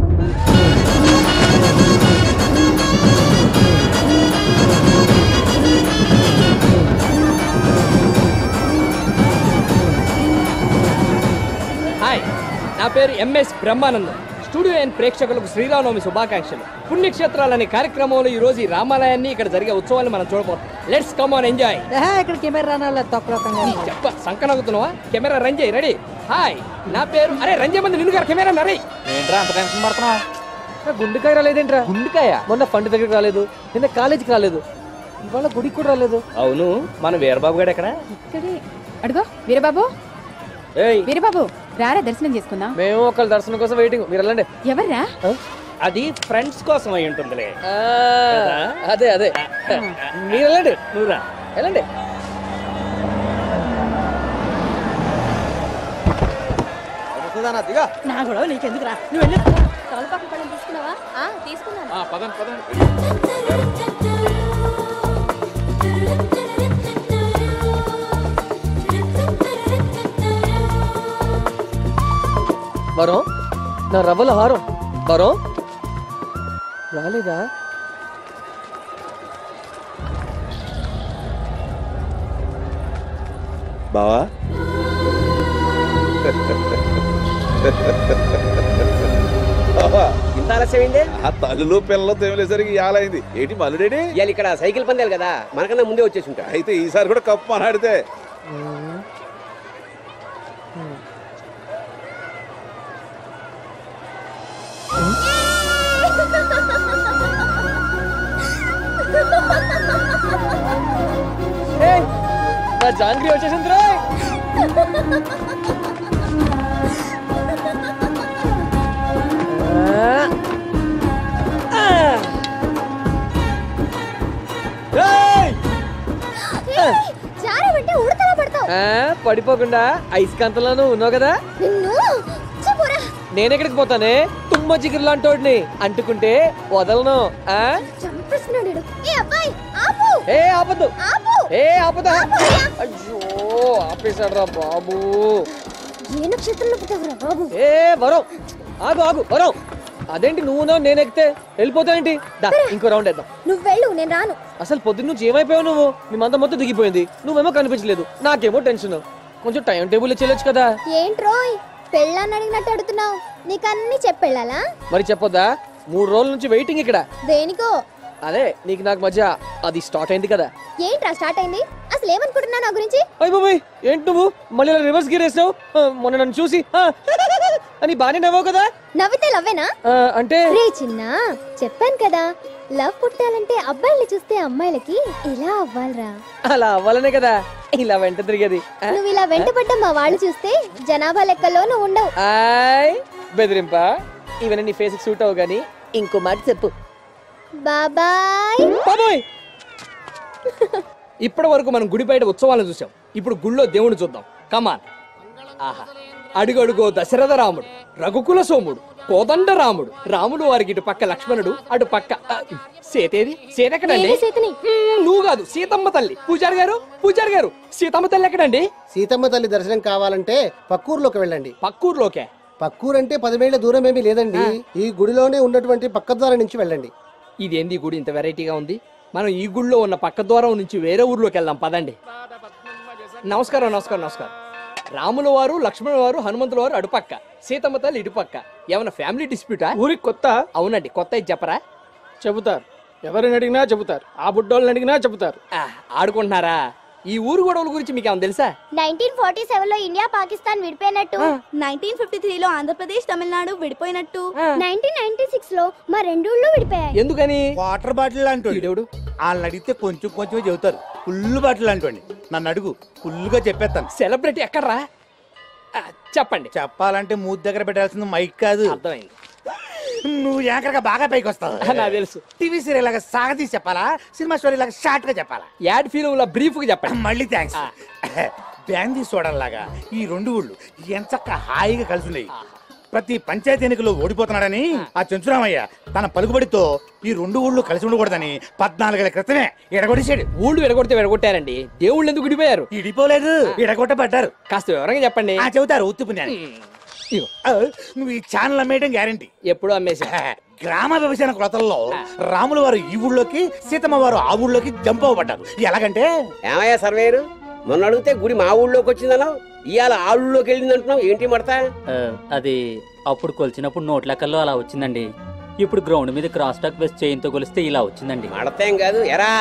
హాయ్ నా పేరు ఎంఎస్ బ్రహ్మానందం స్టూడియో అండ్ ప్రేక్షకులకు శ్రీరామనవమి శుభాకాంక్షలు పుణ్యక్షేత్రాలనే కార్యక్రమంలో ఈ రోజు ఈ రామాలయాన్ని ఇక్కడ జరిగే ఉత్సవాన్ని మనం చూడబోతున్నాం లెట్స్ కమ్ ఆన్ ఎంజాయ్ ఇక్కడ కెమెరా తక్కువ చెప్ప సంకనగుతున్నావా కెమెరా రంజయ్ రెడీ హాయ్ నా పేరు అరే రంజయ్ మంది నిన్ను గారు కెమెరా నరే ఏంట్రా అంత టెన్షన్ పడుతున్నావు గుండెకాయ రాలేదేంట్రా గుండెకాయ మొన్న ఫండ్ దగ్గరికి రాలేదు నిన్న కాలేజీకి రాలేదు ఇవాళ గుడికి కూడా రాలేదు అవును మన వీరబాబు గారు ఎక్కడ ఇక్కడే అడుగో వీరబాబు ఏయ్ వీరబాబు రారా దర్శనం చేసుకుందాం మేము ఒకళ్ళ దర్శనం కోసం వెయిటింగ్ మీరు వెళ్ళండి ఎవర్రా అది ఫ్రెండ్స్ కోసం అయి ఉంటుందిలే ఆ, అదే అదే మీరు వెళ్ళండి నువ్వురా వెళ్ళండి నా గొడవ నీకెందుకురా నువ్వు వెళ్ళి తలపాకు పళ్ళం తీసుకున్నావా ఆ తీసుకున్నాను పదండి పదండి వరం నా రవ్వల హారం వరం రాలేదా బావా బావా ఇంత ఇంత ఆలస్యమైంది ఆ తల్లులు పిల్లలతో ఏం లేసరికి ఇలాయింది ఏంటి మల్లుడేడి ఇవాళ ఇక్కడ సైకిల్ పందాలు కదా మనకన్నా ముందే వచ్చేసి ఉంటాడు అయితే ఈసారి కూడా కప్పు అనాడితే ఏయ్, నా జాంగ్రీ వచ్చేసింది రోయ్ జారమంటే ఉడతలా పడతావు ఆ, పడిపోకుండా అయస్కాంతంలోనూ ఉన్నావు కదా నిన్ను చెప్పరా నేను ఎక్కడికి పోతానే తుమ్మ జిగిరి లాంటోడిని అంటుకుంటే వదలను ఆ చంపేస్తున్నాడు ఈడు. ఏ అబ్బాయి ఆపు ఏ ఆపద్దు ఆపు ఏ ఆపదా అయ్యో ఆపేశాడు రా బాబు ఏ నక్షత్రంలో పుట్టావురా బాబు ఏ వరం ఆగు ఆగు వరం అదేంటి నువ్వు ఉన్నావు నేను ఎక్కితే వెళ్ళిపోతావేంటి దా ఇంకో రౌండ్ వేద్దాం నువ్వు వెళ్ళు నేను రాను అసలు పొద్దున్న నుంచి ఏమైపోయావు నువ్వు మేమంతా మొత్తం దిగిపోయింది నువ్వేమో కనిపించలేదు నాకేమో టెన్షన్ కొంచెం టైం టేబుల్ చెల్లొచ్చు కదా ఏంట్రోయ్ పెళ్ళాన్ని అడిగినట్టు అడుగుతున్నావు నీకు అన్ని చెప్పెళ్ళాలా మరి చెప్పొద్దా మూడు రోజుల నుంచి వెయిటింగ్ ఇక్కడ దేనికో అదే నీకు నాకు మధ్య అది స్టార్ట్ అయింది కదా ఏంట్రా స్టార్ట్ అయింది అసలు ఏమనుకుంటున్నావు నా గురించి అయ్య బాబాయ్ ఏంటి నువ్వు మళ్ళీ ఇలా రివర్స్ గేర్ వేసావు ఆ, మొన్న నన్ను చూసి ఆ, అని బానే నవ్వావు కదా నవ్వితే లవ్వేనా ఆ, అంటే రే చిన్న చెప్పాను కదా లవ్ పుట్టాలంటే అబ్బాయిల్ని చూస్తే అమ్మాయిలకి ఇలా అవ్వాలిరా అలా అవ్వాలనే కదా ఇలా వెంట తిరిగేది ఆ, నువ్వు ఇలా వెంటపడ్డ మా వాళ్ళు చూస్తే జనాభా లెక్కలో నువ్వు ఉండవు ఆయ్ బెదిరింప ఇవన్నీ నీ ఫేస్ సూట్ అవ్వు గానీ ఇంకో మాట చెప్పు బాబాయ్ బాబాయ్ ఇప్పటి వరకు మనం గుడి బయట ఉత్సవాలను చూసాం ఇప్పుడు గుళ్ళో దేవుని చూద్దాం కమాన్ ఆహా అడుగడుగో దశరథ రాముడు రఘుకుల సోముడు కోదండ రాముడు రాముడు వారికి ఇటు పక్క లక్ష్మణుడు అటు పక్క ఆ, సీతేది సీత ఎక్కడండి నేనే సీతని. మ్మ్, నువ్వు కాదు సీతమ్మ తల్లి పూజారి గారు పూజారి గారు సీతమ్మ తల్లి ఎక్కడండి సీతమ్మ తల్లి దర్శనం కావాలంటే పక్కూరులోకి వెళ్ళండి పక్కూరులోకే పక్కూరు అంటే పదివేల దూరం ఏమీ లేదండి ఈ గుడిలోనే ఉన్నటువంటి పక్క ద్వారం నుంచి వెళ్ళండి ఇదేంది ఈ గుడి ఇంత వెరైటీగా ఉంది మనం ఈ గుడిలో ఉన్న పక్క ద్వారం నుంచి వేరే ఊర్లోకి వెళ్దాం పదండి నమస్కారం నమస్కారం నమస్కారం రాముల వారు లక్ష్మణుల వారు హనుమంతుల వారు అటుపక్క సీతమ్మ తల్లి ఇటుపక్క ఏమన్నా ఫ్యామిలీ డిస్ప్యూటా ఊరికి కొత్త అవునండి కొత్త ఇది చెప్పరా చెబుతారు ఎవరిని అడిగినా చెబుతారు ఆ బుడ్డోళ్ళని అడిగినా చెబుతారు ఆ, ఆడుకుంటున్నారా ఈ ఊరు గొడవల గురించి మీకు ఏమైనా తెలుసా నైన్టీన్ ఫార్టీ సెవెన్ లో ఇండియా పాకిస్తాన్ విడిపోయినట్టు నైన్టీన్ ఫిఫ్టీ త్రీలో ఆంధ్రప్రదేశ్ తమిళనాడు విడిపోయినట్టు నైన్టీన్ నైన్టీ సిక్స్ లో మా రెండు ఊళ్ళు విడిపోయాయి ఎందుకని వాటర్ బాటిల్ అంటోడు వాళ్ళని అడిగితే కొంచెం కొంచెం చెబుతారు ఫుల్ బాటిల్ అంటోండి నన్ను అడుగు ఫుల్గా చెప్పేస్తాను సెలబ్రిటీ ఎక్కడ్రా ఆ, చెప్పండి చెప్పాలంటే మూతి దగ్గర పెట్టాల్సింది మైక్ కాదు అర్థమైంది నువ్వు యాంకర్గా బాగా పైకి వస్తావు నాకు తెలుసు టీవీ సీరియల్ లాగా సాగతీసి చెప్పాలా సినిమా స్టోరీ లాగా షార్ట్ గా చెప్పాలా యాడ్ ఫిల్మ్ లా బ్రీఫ్ గా చెప్పండి మళ్ళీ థ్యాంక్స్ బ్యాందీ సోడల్లాగా ఈ రెండు ఊళ్ళు ఎంచక్క హాయిగా కలిసి ఉన్నాయి ప్రతి పంచాయతీ ఎన్నికల్లో ఓడిపోతున్నాడని ఆ చెంచురామయ్య తన పలుకుబడితో ఈ రెండు ఊళ్ళు కలిసి ఉండకూడదని పద్నాలుగేళ్ల క్రితమే ఎడగొడిచాడు ఊళ్ళు ఎడగొడితే ఎడగొట్టారండి దేవుళ్ళు ఎందుకు విడిపోయారు ఇడిపోలేదు ఎడగొట్టబడ్డారు కాస్త వివరంగా చెప్పండి ఆ చెబుతారు ఉత్తి పుణ్యాన్ని ఆ, నువ్వు ఈ ఛానల్ అమ్మేయడం గ్యారంటీ ఎప్పుడు అమ్మేసా గ్రామ విభజన కొలతల్లో రాముల వారు ఈ ఊళ్ళోకి సీతమ్మ వారు ఆ ఊళ్ళోకి జంప్ అవ్వబడ్డారు ఎలాగంటే ఏమయ్యా సర్వేరు మొన్న అడిగితే గుడి మా ఊళ్ళోకి వచ్చిందన్నావు ఇవాళ ఆ ఊళ్ళోకి వెళ్ళింది అంటున్నావు ఏంటి మడతా ఆ, అది అప్పుడు కొలిచినప్పుడు నోట్ లెక్కల్లో అలా వచ్చిందండి ఇప్పుడు గ్రౌండ్ మీద క్రాస్ టాక్ వేస్ట్ చేయంతో కొలిస్తే ఇలా వచ్చిందండి మడతేం కాదు ఎరా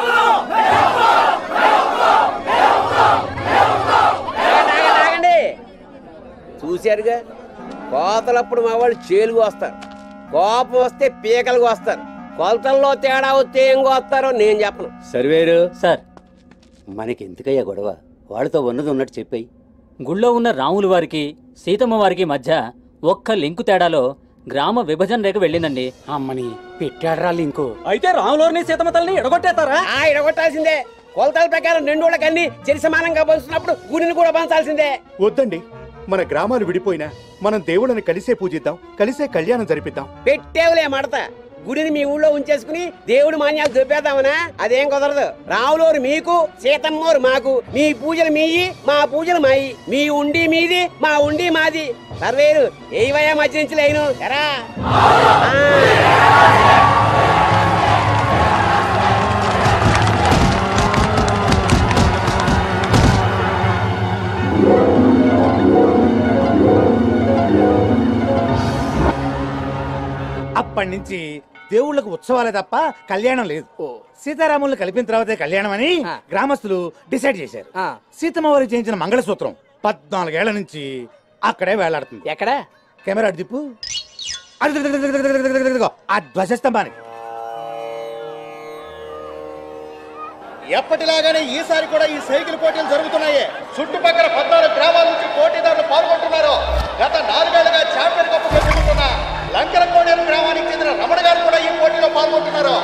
ఆగండి, ఆగండి, ఆగండి. చూశారుగా కోతలప్పుడు మా వాళ్ళు చేలుగు వస్తారు కోపం వస్తే పీకలు వస్తారు కొలతల్లో తేడా వస్తే ఏం కోస్తారో నేను చెప్పను సర్వేరు సార్ మనకి ఎందుకయ్యా గొడవ వాళ్ళతో ఉన్నది ఉన్నట్టు చెప్పాయి గుళ్ళో ఉన్న రాముల వారికి సీతమ్మ వారికి మధ్య ఒక్క లింకు తేడాలో గ్రామ విభజన రేఖ వెళ్ళిందండి అమ్మని పెట్టాడ్రా లింకు అయితే రాములవారిని సీతమ్మ తల్లిని ఎడగొట్టేస్తారా ఆ ఇడగొట్టాల్సిందే కొలతల ప్రకారం రెండు ఊళ్ళకన్నీ చెరి సమానంగా పంచుతున్నప్పుడు గుడిని కూడా పంచాల్సిందే వద్దండి మన గ్రామాలు విడిపోయినా మనం దేవుళ్ళని కలిసే పూజిద్దాం కలిసే కళ్యాణం జరిపిద్దాం పెట్టేవులే మడత గుడిని మీ ఊళ్ళో ఉంచేసుకుని దేవుడి మాన్యాలు చూపేద్దామనా అదేం కుదరదు రాములోరు మీకు సీతమ్మోరు మాకు మీ పూజలు మీయి మా పూజలు మాయి మీ ఉండి మీది మా ఉండి మాది సర్వేరు ఏవయ్యా మధ్య నుంచి లేను ఎరా అప్పటి నుంచి దేవుళ్ళకు ఉత్సవాలే తప్ప కళ్యాణం లేదు సీతారాములను కలిపిన తర్వాతే కళ్యాణం అని గ్రామస్తులు డిసైడ్ చేశారు సీతమ్మ వారికి చేయించిన మంగళసూత్రం పద్నాలుగేళ్ల నుంచి అక్కడే వేలాడుతుంది ఎక్కడ కెమెరా అటు తిప్పు అటు తిప్పు, తిప్పు, తిప్పు, తిప్పు, తిప్పు, తిప్పు, ఆ ధ్వజస్తంభానికి ఎప్పటిలాగానే ఈసారి కూడా ఈ సైకిల్ పోటీలు జరుగుతున్నాయి చుట్టుపక్కల పద్నాలుగు గ్రామాల నుంచి పోటీదారులు పాల్గొంటున్నారు గత నాలుగేళ్లుగా ఛాంపియన్ కప్ గెలుచుకుంటున్న లంకల కోడేరు గ్రామానికి చెందిన రమణ గారు కూడా ఈ పోటీలో పాల్గొంటున్నారు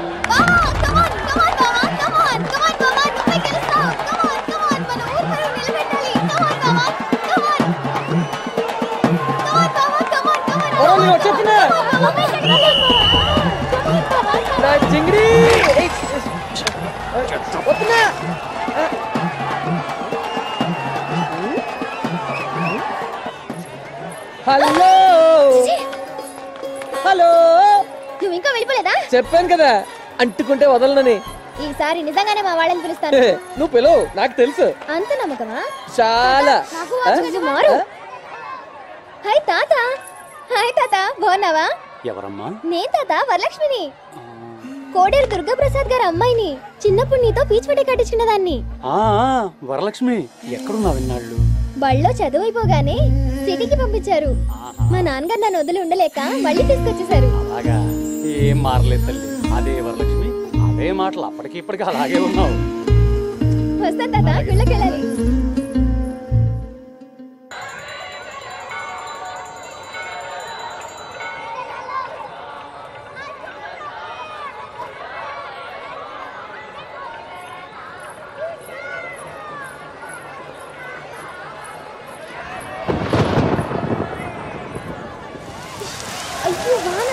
వచ్చేస్తున్నా నా చింగిడి ఏయ్, వస్తున్నా హలో హలో నువ్వు ఇంకా వెళ్ళిపోలేదా చెప్పాను కదా అంటుకుంటే వదలనని ఈసారి నిజంగానే మా వాళ్ళని పిలుస్తాను నువ్వు పిలువు నాకు తెలుసు అంత నమ్మకమా చాలా నాకు ఆ రోజు మారు హాయ్ తాత హాయ్ తాత బాగున్నావా ఎవరమ్మా నేను తాత వరలక్ష్మిని కోడేరు దుర్గాప్రసాద్ గారి అమ్మాయిని చిన్నప్పుడు నీతో పీచ్ పడే కట్టించినదాన్ని ఆ ఆ, వరలక్ష్మి ఎక్కడున్నావు ఇన్నాళ్ళు బళ్ళో చదువు అయిపోగానే సిటీకి పంపించారు మా నాన్నగారు నన్ను వదిలి ఉండలేక మళ్ళీ తీసుకొచ్చేసారు అలాగా ఏం మారలేదు తల్లి అదే వరలక్ష్మి అవే మాటలు అప్పటికి ఇప్పటికి అలాగే ఉన్నావు వస్తాను తాత గుళ్ళకెళ్ళాలి అయ్యో వాన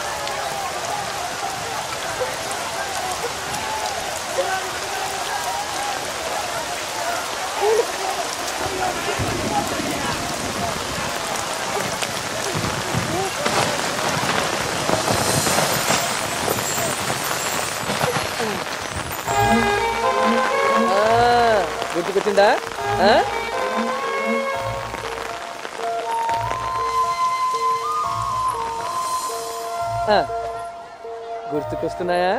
ఆ, గుర్తుకొచ్చిందా ఆ? ఆ, గుర్తుకొస్తున్నాయా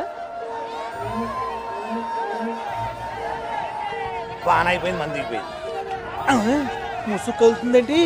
వాన అయిపోయింది మంది అయిపోయింది ముసుగు కలుతుందేంటి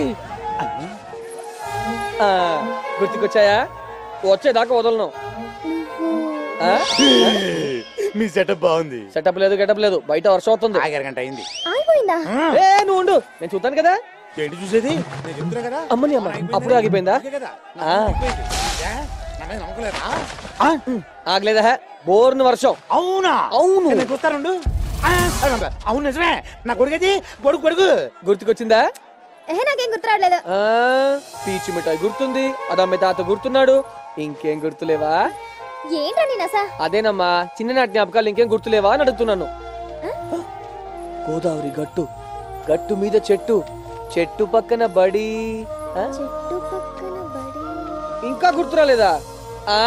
ఆ, గుర్తుకొచ్చాయా వచ్చేదాకా వదలను ఆ? మీ సెటప్ బాగుంది సెటప్ లేదు గెటప్ లేదు బయట వర్షం అవుతుంది ఆగరగంట అయింది ఆగిపోయిందా ఏ నువ్వు ఉండు నేను చూద్దాను కదా ఏంటి చూసేది నేను చెప్తున్నా కదా అమ్మని అమ్మ అప్పుడు ఆగిపోయిందా అంతే కదా ఆ. ఏ? నా మీద నమ్మకం లేదా? ఆగలేదా బోర్ని వర్షం అవునా అవును నేను చూస్తానుండు ఆ, అవును నిజమే నా కొడుకది కొడుకు కొడుకు గుర్తుకొచ్చిందా ఏ నాకేం గుర్తు రావట్లేదు ఆ పీచు మిఠాయి గుర్తుంది అదమ్మ తాత గుర్తున్నాడు ఇంకేం గుర్తులేవా ఏంట్రా నీ నస అదేనమ్మా చిన్ననాటి జ్ఞాపకాలు ఇంకేం గుర్తులేవా అని అడుగుతున్నాను గోదావరి గట్టు గట్టు మీద చెట్టు చెట్టు పక్కన బడి ఆ? చెట్టు పక్కన బడి ఇంకా గుర్తురాలేదా ఆ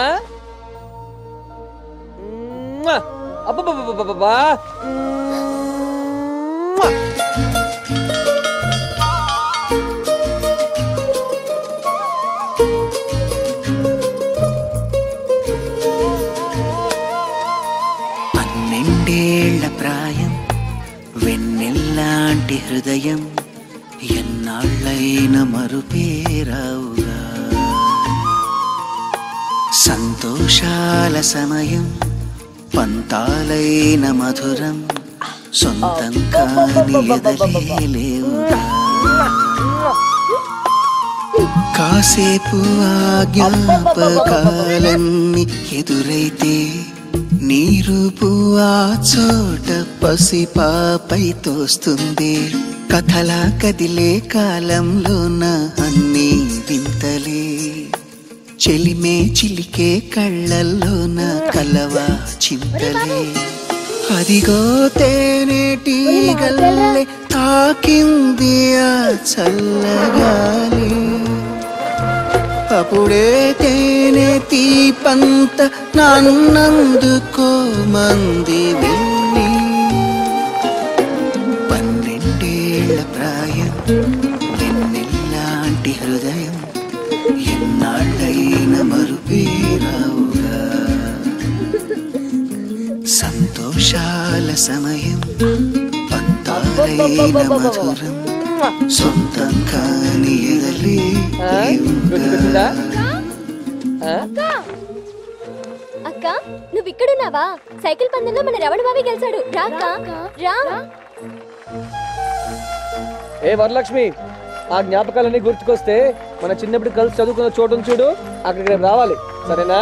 మ్మ్. అబ్బబ్బబ్బబ్బబ్బా మ్మ్. పన్నెండేళ్ల ప్రాయం వెన్నెల్లాంటి హృదయం ఎన్నాళ్ళైన మరుపేరావుగా సంతోషాల సమయం పంతాలైన మధురం సొంతం కాని ఎదలేవుగా కాసేపు ఆ జ్ఞాపకాలన్నీ ఎదురైతే నీరుపు ఆ చోట పసిపాపై తోస్తుంది కథలా కదిలే కాలంలోన అన్నీ వింతలే చెలిమే చిలికే కళ్ళల్లోన కలవా చింతలే అదిగో తేనేటి గల్లె తాకింది ఆ చల్లగాలి అప్పుడే తేనె తీపంత నన్నందుకో మంది వెళ్ళి పన్నెండేళ్ల ప్రాయం వెన్నెల్లాంటి హృదయం ఎన్నాళ్ళ ఎన్నాళ్ళైన మరుపేరావుగా సంతోషాల సమయం పంతాలైన మధురం సొంతం కాని ఎదలే లేవుగా. అక్క నువ్వు ఇక్కడున్నావా సైకిల్ పందెంలో మన రవణ బావి గెలిచాడు రా అక్క రా ఏ వరలక్ష్మి ఆ జ్ఞాపకాలన్నీ గుర్తుకొస్తే మన చిన్నప్పుడు కలిసి చదువుకున్న చోటును చూడు అక్కడికి రేపు రావాలి సరేనా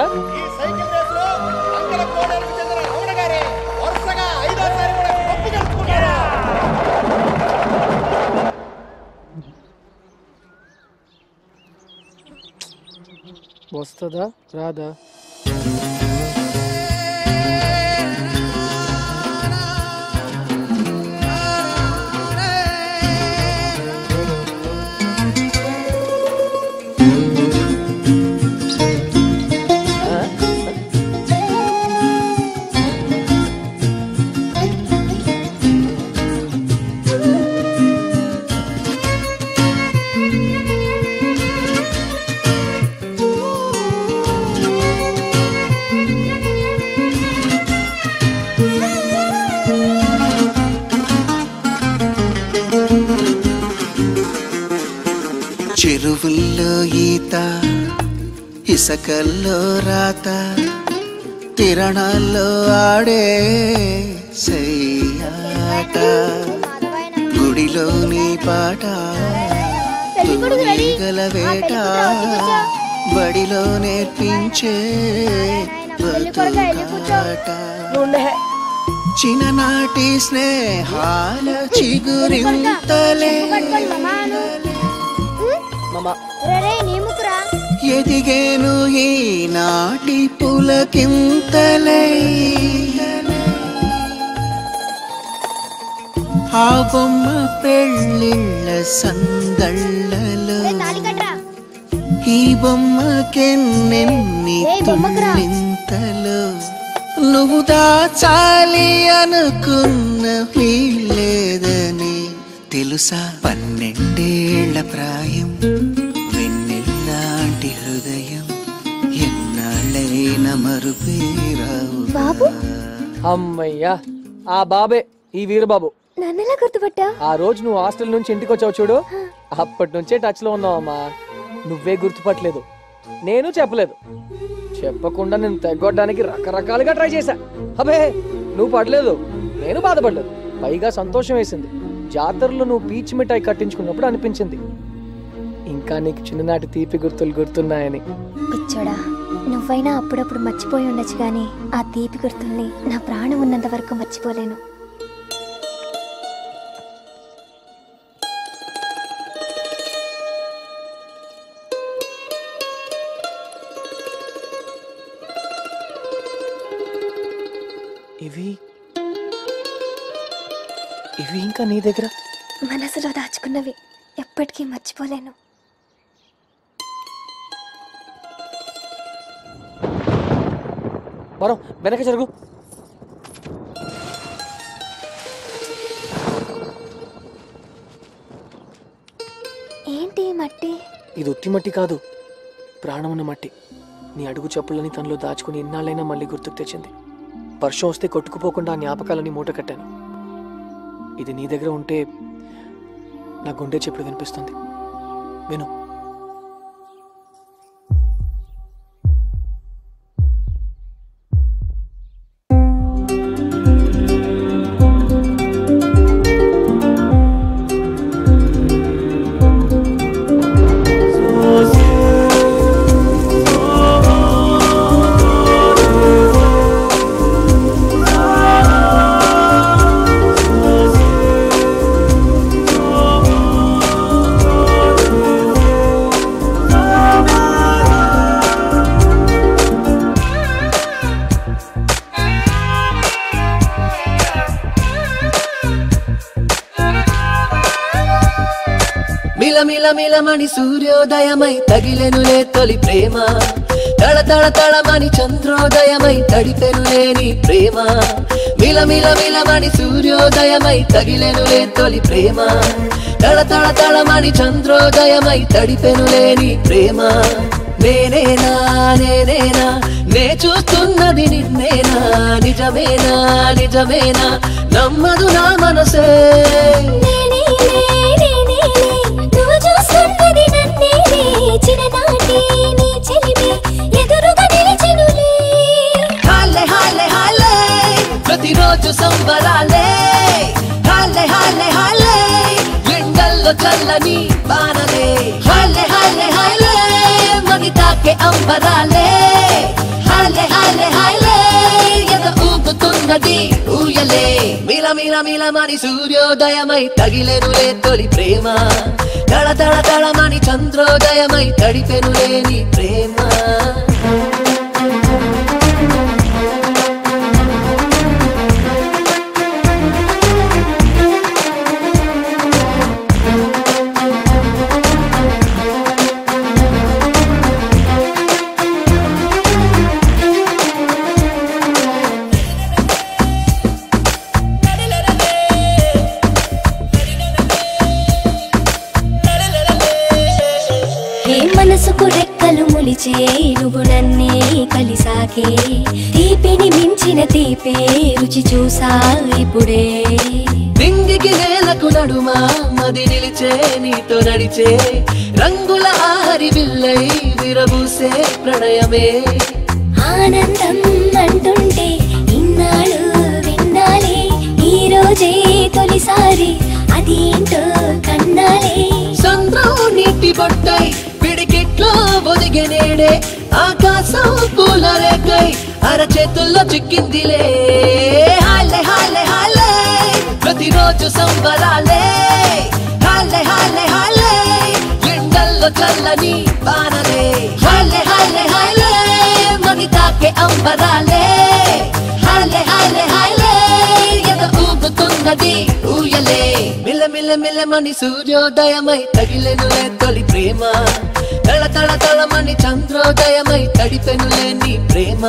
వరుసగా ఐదోసారి కూడా కప్పు గెలుచుకున్నాడు వస్తుందా రాదా చెరువుల్లో ఈత ఇసకల్లో రాత తిరణాల్లో ఆడే సయ్యాట గుడిలోని పాట గల వేట బడిలో నేర్పించే బతుకాట చిన్ననాటి స్నేహాల చిగురింతలే ఎదిగేను ఈనాటి పులకింతలై ఆ బొమ్మ పెళ్ళిళ్ళ సందళ్ళలో ఈ బొమ్మకెన్నెన్ని తుళ్ళింతలు నువ్వు దాచాలి అనుకున్న లేదని తెలుసా పన్నెండేళ్ల ప్రాయం వెన్నెల్లాంటి హృదయం ఎన్నాళ్ళైన మరుపేరావు బాబు అమ్మయ్యా ఆ బాబే ఈ వీరబాబు నన్నెలా గుర్తుపట్టా ఆ రోజు నువ్వు హాస్టల్ నుంచి ఇంటికి వచ్చావు చూడు అప్పటి నుంచే టచ్ లో ఉన్నావమ్మా నువ్వే గుర్తుపట్టలేదు నేను చెప్పలేదు చెప్పకుండా నేను తెగొట్టడానికి రకరకాలుగా ట్రై చేశా అబే నువ్వు పడలేదు నేను బాధపడలేదు పైగా సంతోషం వేసింది జాతరలో నువ్వు పీచ్ మిఠాయి కట్టించుకున్నప్పుడు అనిపించింది ఇంకా నీకు చిన్ననాటి తీపి గుర్తులు గుర్తున్నాయని పిచ్చోడా నువ్వైనా అప్పుడప్పుడు మర్చిపోయి ఉండొచ్చు గాని ఆ తీపి గుర్తుల్ని నా ప్రాణం ఉన్నంత వరకు మర్చిపోలేను ఇవి ఇవి ఇంకా నీ దగ్గర మనసులో దాచుకున్నవి ఎప్పటికీ మర్చిపోలేను మరో వెనక జరుగు ఏంటి ఈ మట్టి ఇది ఉత్తి మట్టి కాదు ప్రాణమున్న మట్టి నీ అడుగు చెప్పులని తనలో దాచుకుని ఇన్నాళ్ళైనా మళ్ళీ గుర్తుకు తెచ్చింది వర్షం వస్తే కొట్టుకుపోకుండా ఆ జ్ఞాపకాలని మూట కట్టాను ఇది నీ దగ్గర ఉంటే నా గుండె చెప్పుడు వినిపిస్తుంది విను మిల మిల మిలమణి సూర్యోదయమై తగిలెనులే తొలి ప్రేమ తళ తళ తళమని చంద్రోదయమై తడిపెనులే నీ ప్రేమ మిల మిల మిలమణి సూర్యోదయమై తగిలెనులే తొలి ప్రేమ తళ తళ తళమని చంద్రోదయమై తడిపెనులే నీ ప్రేమ నేనేనా నేనేనా నే చూస్తున్నది నిన్నేనా నిజమేనా నిజమేనా నమ్మదు నా మనసే నువ్వు చూస్తున్నది నన్నేలే చిన్ననాటి నీ చెలిమి ఎదురుగా నిలిచెనులే హాలే హాలే హాలే ప్రతిరోజు సంబరాలే హాలే హాలే హాలే ఎండల్లో చల్లని బాణలే హాలే హాలే హాలే మగి తాకే అంబరాలే హాలే హాలే హాలే ఎద ఊగుతున్నది ఊయలే మిల మిల మిలమని సూర్యోదయమై తగిలెనులే తొలి ప్రేమ తళ తళ తళమని చంద్రోదయమై తడిపెనులే నీ ప్రేమ ఏ మనసుకు రెక్కలు ములిచే నువ్వు నన్నే కలిసాకే తీపిని మించిన తీపే రుచి చూసా ఇప్పుడే నింగికి నేలకు నడుమా మది నిలిచే నీతో నడిచే రంగుల ఆహరి విల్లై విరబూసే ప్రణయమే ఆనందం అంటుంటే ఇన్నాళ్ళు విన్నాలే ఈ రోజే తొలిసారి అదేంటో కన్నాలే చంద్రం నీటి బొట్టై పిడికిట్లో ఒదిగే నేడే ఆకాశం పూల రేకై అరచేతుల్లో చిక్కిందిలే హాలే హాలే హాలే ప్రతిరోజు సంబరాలే హాలే హాలే హాలే ఎండల్లో చల్లని బాణలే హాలే హాలే హాలే మగి తాకే అంబరాలే హాలే హాలే హాలే ఎద ఊగుతున్నది ఊయలే మిల్ల మిల్ల మిల్లమని సూర్యోదయమై తగిలెనులే తొలి ప్రేమ తళ తళ తళమని చంద్రోదయమై తడిపెనులే నీ ప్రేమ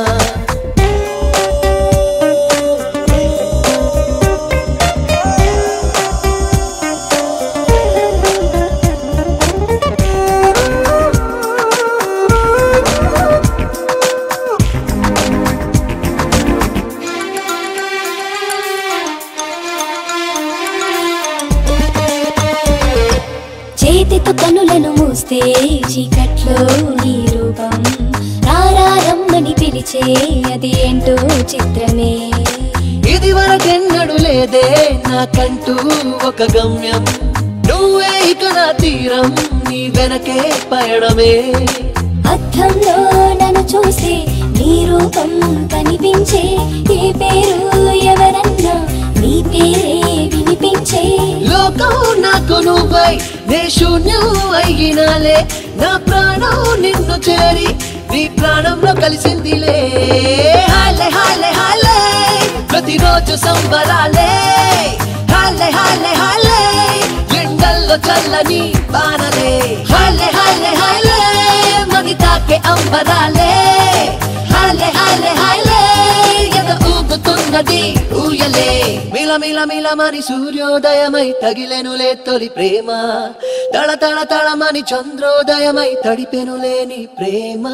చేతితో కనులను మూస్తే చీకట్లో నీ రూపం రారమ్మని పిలిచే అది ఏంటో చిత్రమే ఇది వరకెన్నడు లేదే నాకంటూ ఒక గమ్యం నువ్వే ఇక నా తీరం నీ వెనకే పయడమే అద్దంలో నన్ను చూస్తే నీ రూపం కనిపించే ఏ పేరు ఎవరన్నా నీ పేరే వినిపించే లోకం నాకు నువ్వై నే శూన్యం అయినాలే నా ప్రాణం నిన్ను చేరి నీ ప్రాణంలో కలిసిందిలే హాలే హాలే హాలే ప్రతిరోజు సంబరాలే హాలే హాలే హాలే ఎండల్లో చల్లని బాణలే హాలే హాలే హాలే మగి తాకే అంబరాలే హాలే హాలే హాలే ఎద ఊగుతున్నది ఊయలే మిల మిల మిలమని సూర్యోదయమై తగిలెనులే తొలి ప్రేమ తళ తళ తళమని చంద్రోదయమై తడిపెనులే నీ ప్రేమ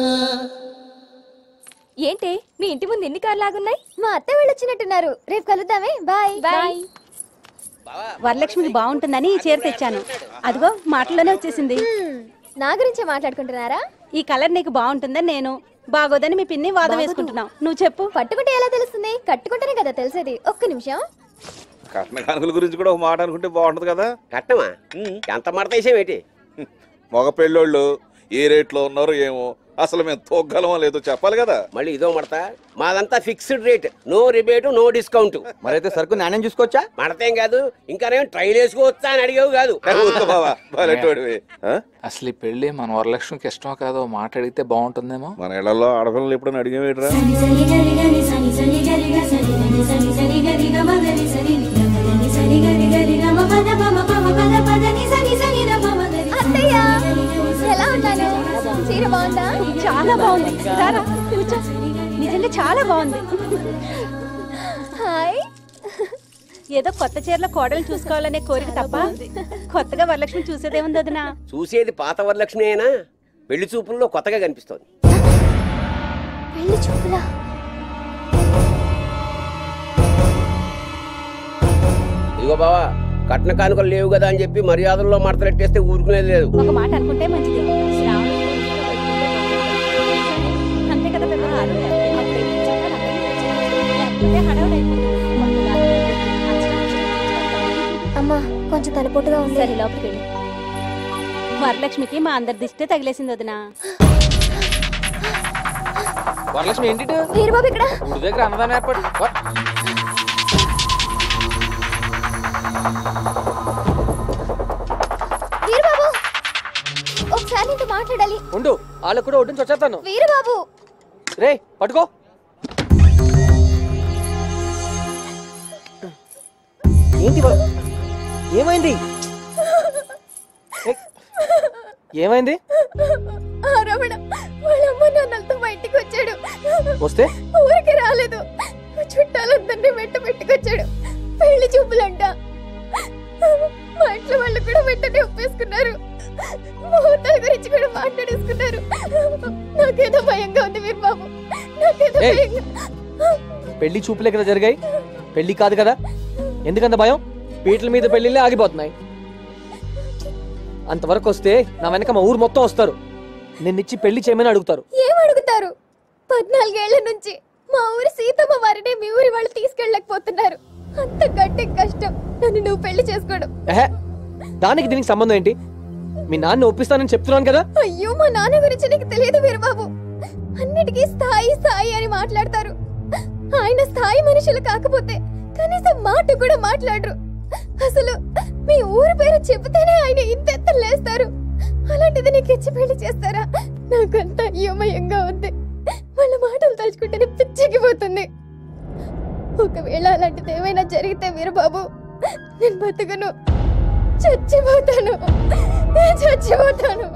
ఏంటి మీ ఇంటి ముందు ఎన్ని కార్లు లాగున్నాయి మా అత్త వాళ్ళు వచ్చినట్టున్నారు రేపు కలుద్దామే బాయ్ బాయ్ వరలక్ష్మికి బాగుంటుందని ఈ చీర తెచ్చాను అదిగో మాటల్లోనే వచ్చేసింది నా గురించే మాట్లాడుకుంటున్నారా ఈ కలర్ నీకు బాగుంటుందని నేను బాగోదని మీ పిన్ని వాదం వేసుకుంటున్నావు నువ్వు చెప్పు పట్టుకుంటే ఎలా తెలుస్తుంది కట్టుకుంటేనే కదా తెలిసేది ఒక్క నిమిషం కట్న కానుకల గురించి కూడా ఒక మాట అనుకుంటే బాగుంటది కదా కట్టమా ఎంత మడత వేసేవేటి మగ పెళ్ళోళ్ళు ఏ రేట్లో ఉన్నారో ఏమో అసలు మేము తోగ్గలమో లేదో చెప్పాలి కదా మళ్ళీ ఇదో మడత మాదంతా fixed rate no rebate no discount మరైతే సరుకు నాణ్యం చూసుకోవచ్చా మడతేం కాదు ఇంకా నేను ట్రైల్ వేసుకోవచ్చా అని అడిగావు కాదు ఊరుకో బావా, భలేటోడివి. ఆ? అసలు ఈ పెళ్లి మన వరలక్ష్మికి ఇష్టమో కాదో మాట అడిగితే బాగుంటుందేమో మన ఇళ్లలో ఆడపిల్లలు ఎప్పుడైనా అడిగేవేట్రా అత్తయ్య ఎలా ఉన్నాను చీర బాగుందా చాలా బాగుంది రారా, కూర్చో. నిజంగా చాలా బాగుంది హాయ్ ఏదో కొత్త చీరలో కోడలు చూసుకోవాలనే కోరిక తప్ప కొత్తగా వరలక్ష్మి చూసేదేముంది వదినా చూసేది పాత వరలక్ష్మి అయినా పెళ్లి చూపుల్లో కొత్తగా కనిపిస్తోంది పెళ్లి చూపులా ఇదిగో బావా కట్న కానుకలు లేవు కదా అని చెప్పి మర్యాదల్లో మడతలెట్టేస్తే ఊరుకునేది లేదు ఒక మాట అనుకుంటే మంచిది అంతే కదా పెద్ద అప్పుడు ఏం చెప్పాలి? లేకపోతే హడావుడి అమ్మా కొంచెం తలపోటుగా ఉంది సరే లోపలికి వెళ్ళు వరలక్ష్మికి మా అందరి దిష్టే తగిలేసింది వదినా వరలక్ష్మి ఏంటి వీరబాబు ఇక్కడ ఊరి దగ్గర అన్నదానం ఏర్పాటు వా. వీరబాబు ఒకసారి నీతో మాట్లాడాలి ఉండు వాళ్ళకు కూడా వడ్డించి వచ్చేస్తాను వీరబాబు రే పట్టుకో ఏంటి వా- ఏమైంది ఏ, ఏమైంది ఆ రమణ వాళ్ళ అమ్మ నాన్నలతో బయటికి వచ్చాడు వస్తే ఊరికి రాలేదు చుట్టాలందరినీ వెంట పెట్టుకొచ్చాడు పెళ్లి చూపులంట మా ఇంట్లో వాళ్ళు కూడా వెంటనే ఒప్పేసుకున్నారు ముహూర్తాల గురించి కూడా మాట్లాడేసుకున్నారు నాకేదో భయంగా ఉంది మీరు బాబు నాకేదో ఏయ్. భయంగా పెళ్లి చూపులే కదా జరిగాయి పెళ్లి కాదు కదా ఎందుకంత భయం పీటల మీద పెళ్లిళ్ళే ఆగిపోతున్నాయి అంతవరకు వస్తే నా వెనక మా ఊరు మొత్తం వస్తారు నిన్నిచ్చి పెళ్లి చేయమని అడుగుతారు ఏం అడుగుతారు పద్నాలుగేళ్ల నుంచి మా ఊరి సీతమ్మ వారిని మీ ఊరి వాళ్ళు తీసుకెళ్ళలేకపోతున్నారు అంత గట్టి కష్టం నన్ను నువ్వు పెళ్లి చేసుకోవడం ఎహే దానికి దీనికి సంబంధం ఏంటి మీ నాన్న ఒప్పిస్తానని చెప్తున్నాను కదా అయ్యో మా నాన్న గురించి నీకు తెలియదు వీరబాబు అన్నిటికీ స్థాయి స్థాయి అని మాట్లాడతారు ఆయన స్థాయి మనుషులు కాకపోతే కనీసం మాట కూడా మాట్లాడరు అసలు మీ ఊరి పేరు చెబితేనే ఆయన ఇంత లేస్తారు అలాంటిది నీకు ఇచ్చి పెళ్లి చేస్తారా నాకంత అయోమయంగా ఉంది వాళ్ళ మాటలు తలుచుకుంటేనే పిచ్చికిపోతుంది ఒకవేళ అలాంటిది ఏమైనా జరిగితే వీరబాబు నేను బతకను చచ్చిపోతాను నేను చచ్చిపోతాను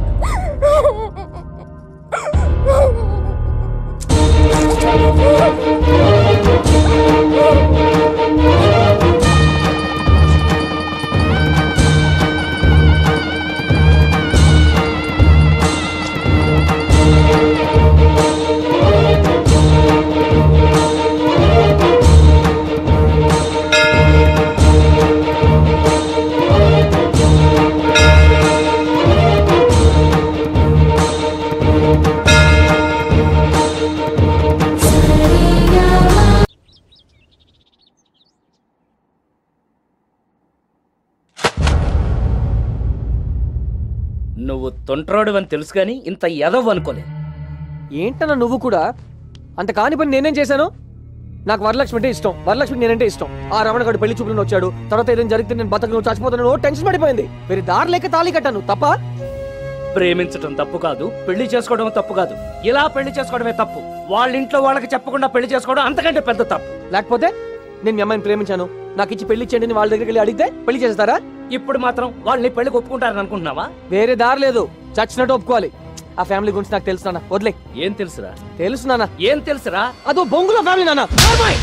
నువ్వు తొంట్రోడు అని తెలుసు కానీ ఇంత ఎదవ్ అనుకోలేదు ఏంటన్నా నువ్వు కూడా అంత కాని పని నేనేం చేశాను నాకు వరలక్ష్మి అంటే ఇష్టం వరలక్ష్మి నేనంటే ఇష్టం ఆ రమణగాడు పెళ్లి చూపులను వచ్చాడు తర్వాత ఏదైనా జరిగితే నేను బతకను చచ్చిపోతాను ఓ టెన్షన్ పడిపోయింది వేరే దారి లేక తాళి కట్టాను తప్ప ప్రేమించడం తప్పు కాదు పెళ్లి చేసుకోవడం తప్పు కాదు ఇలా పెళ్లి చేసుకోవడమే తప్పు వాళ్ళ ఇంట్లో వాళ్ళకి చెప్పకుండా పెళ్లి చేసుకోవడం అంతకంటే పెద్ద తప్పు లేకపోతే నేను మీ అమ్మాయిని ప్రేమించాను నాకు ఇచ్చి పెళ్లి చేయండి అని వాళ్ళ దగ్గరికి వెళ్ళి అడిగితే పెళ్లి చేస్తారా ఇప్పుడు మాత్రం వాళ్ళని పెళ్లికి ఒప్పుకుంటారని అనుకుంటున్నావా వేరే దారి లేదు చచ్చినట్టు ఒప్పుకోవాలి ఆ ఫ్యామిలీ గురించి నాకు తెలుసు నాన్న వదిలే ఏం తెలుసురా తెలుసు నాన్న ఏం తెలుసురా అదో బొంగులో ఫ్యామిలీ నాన్న నార్మల్.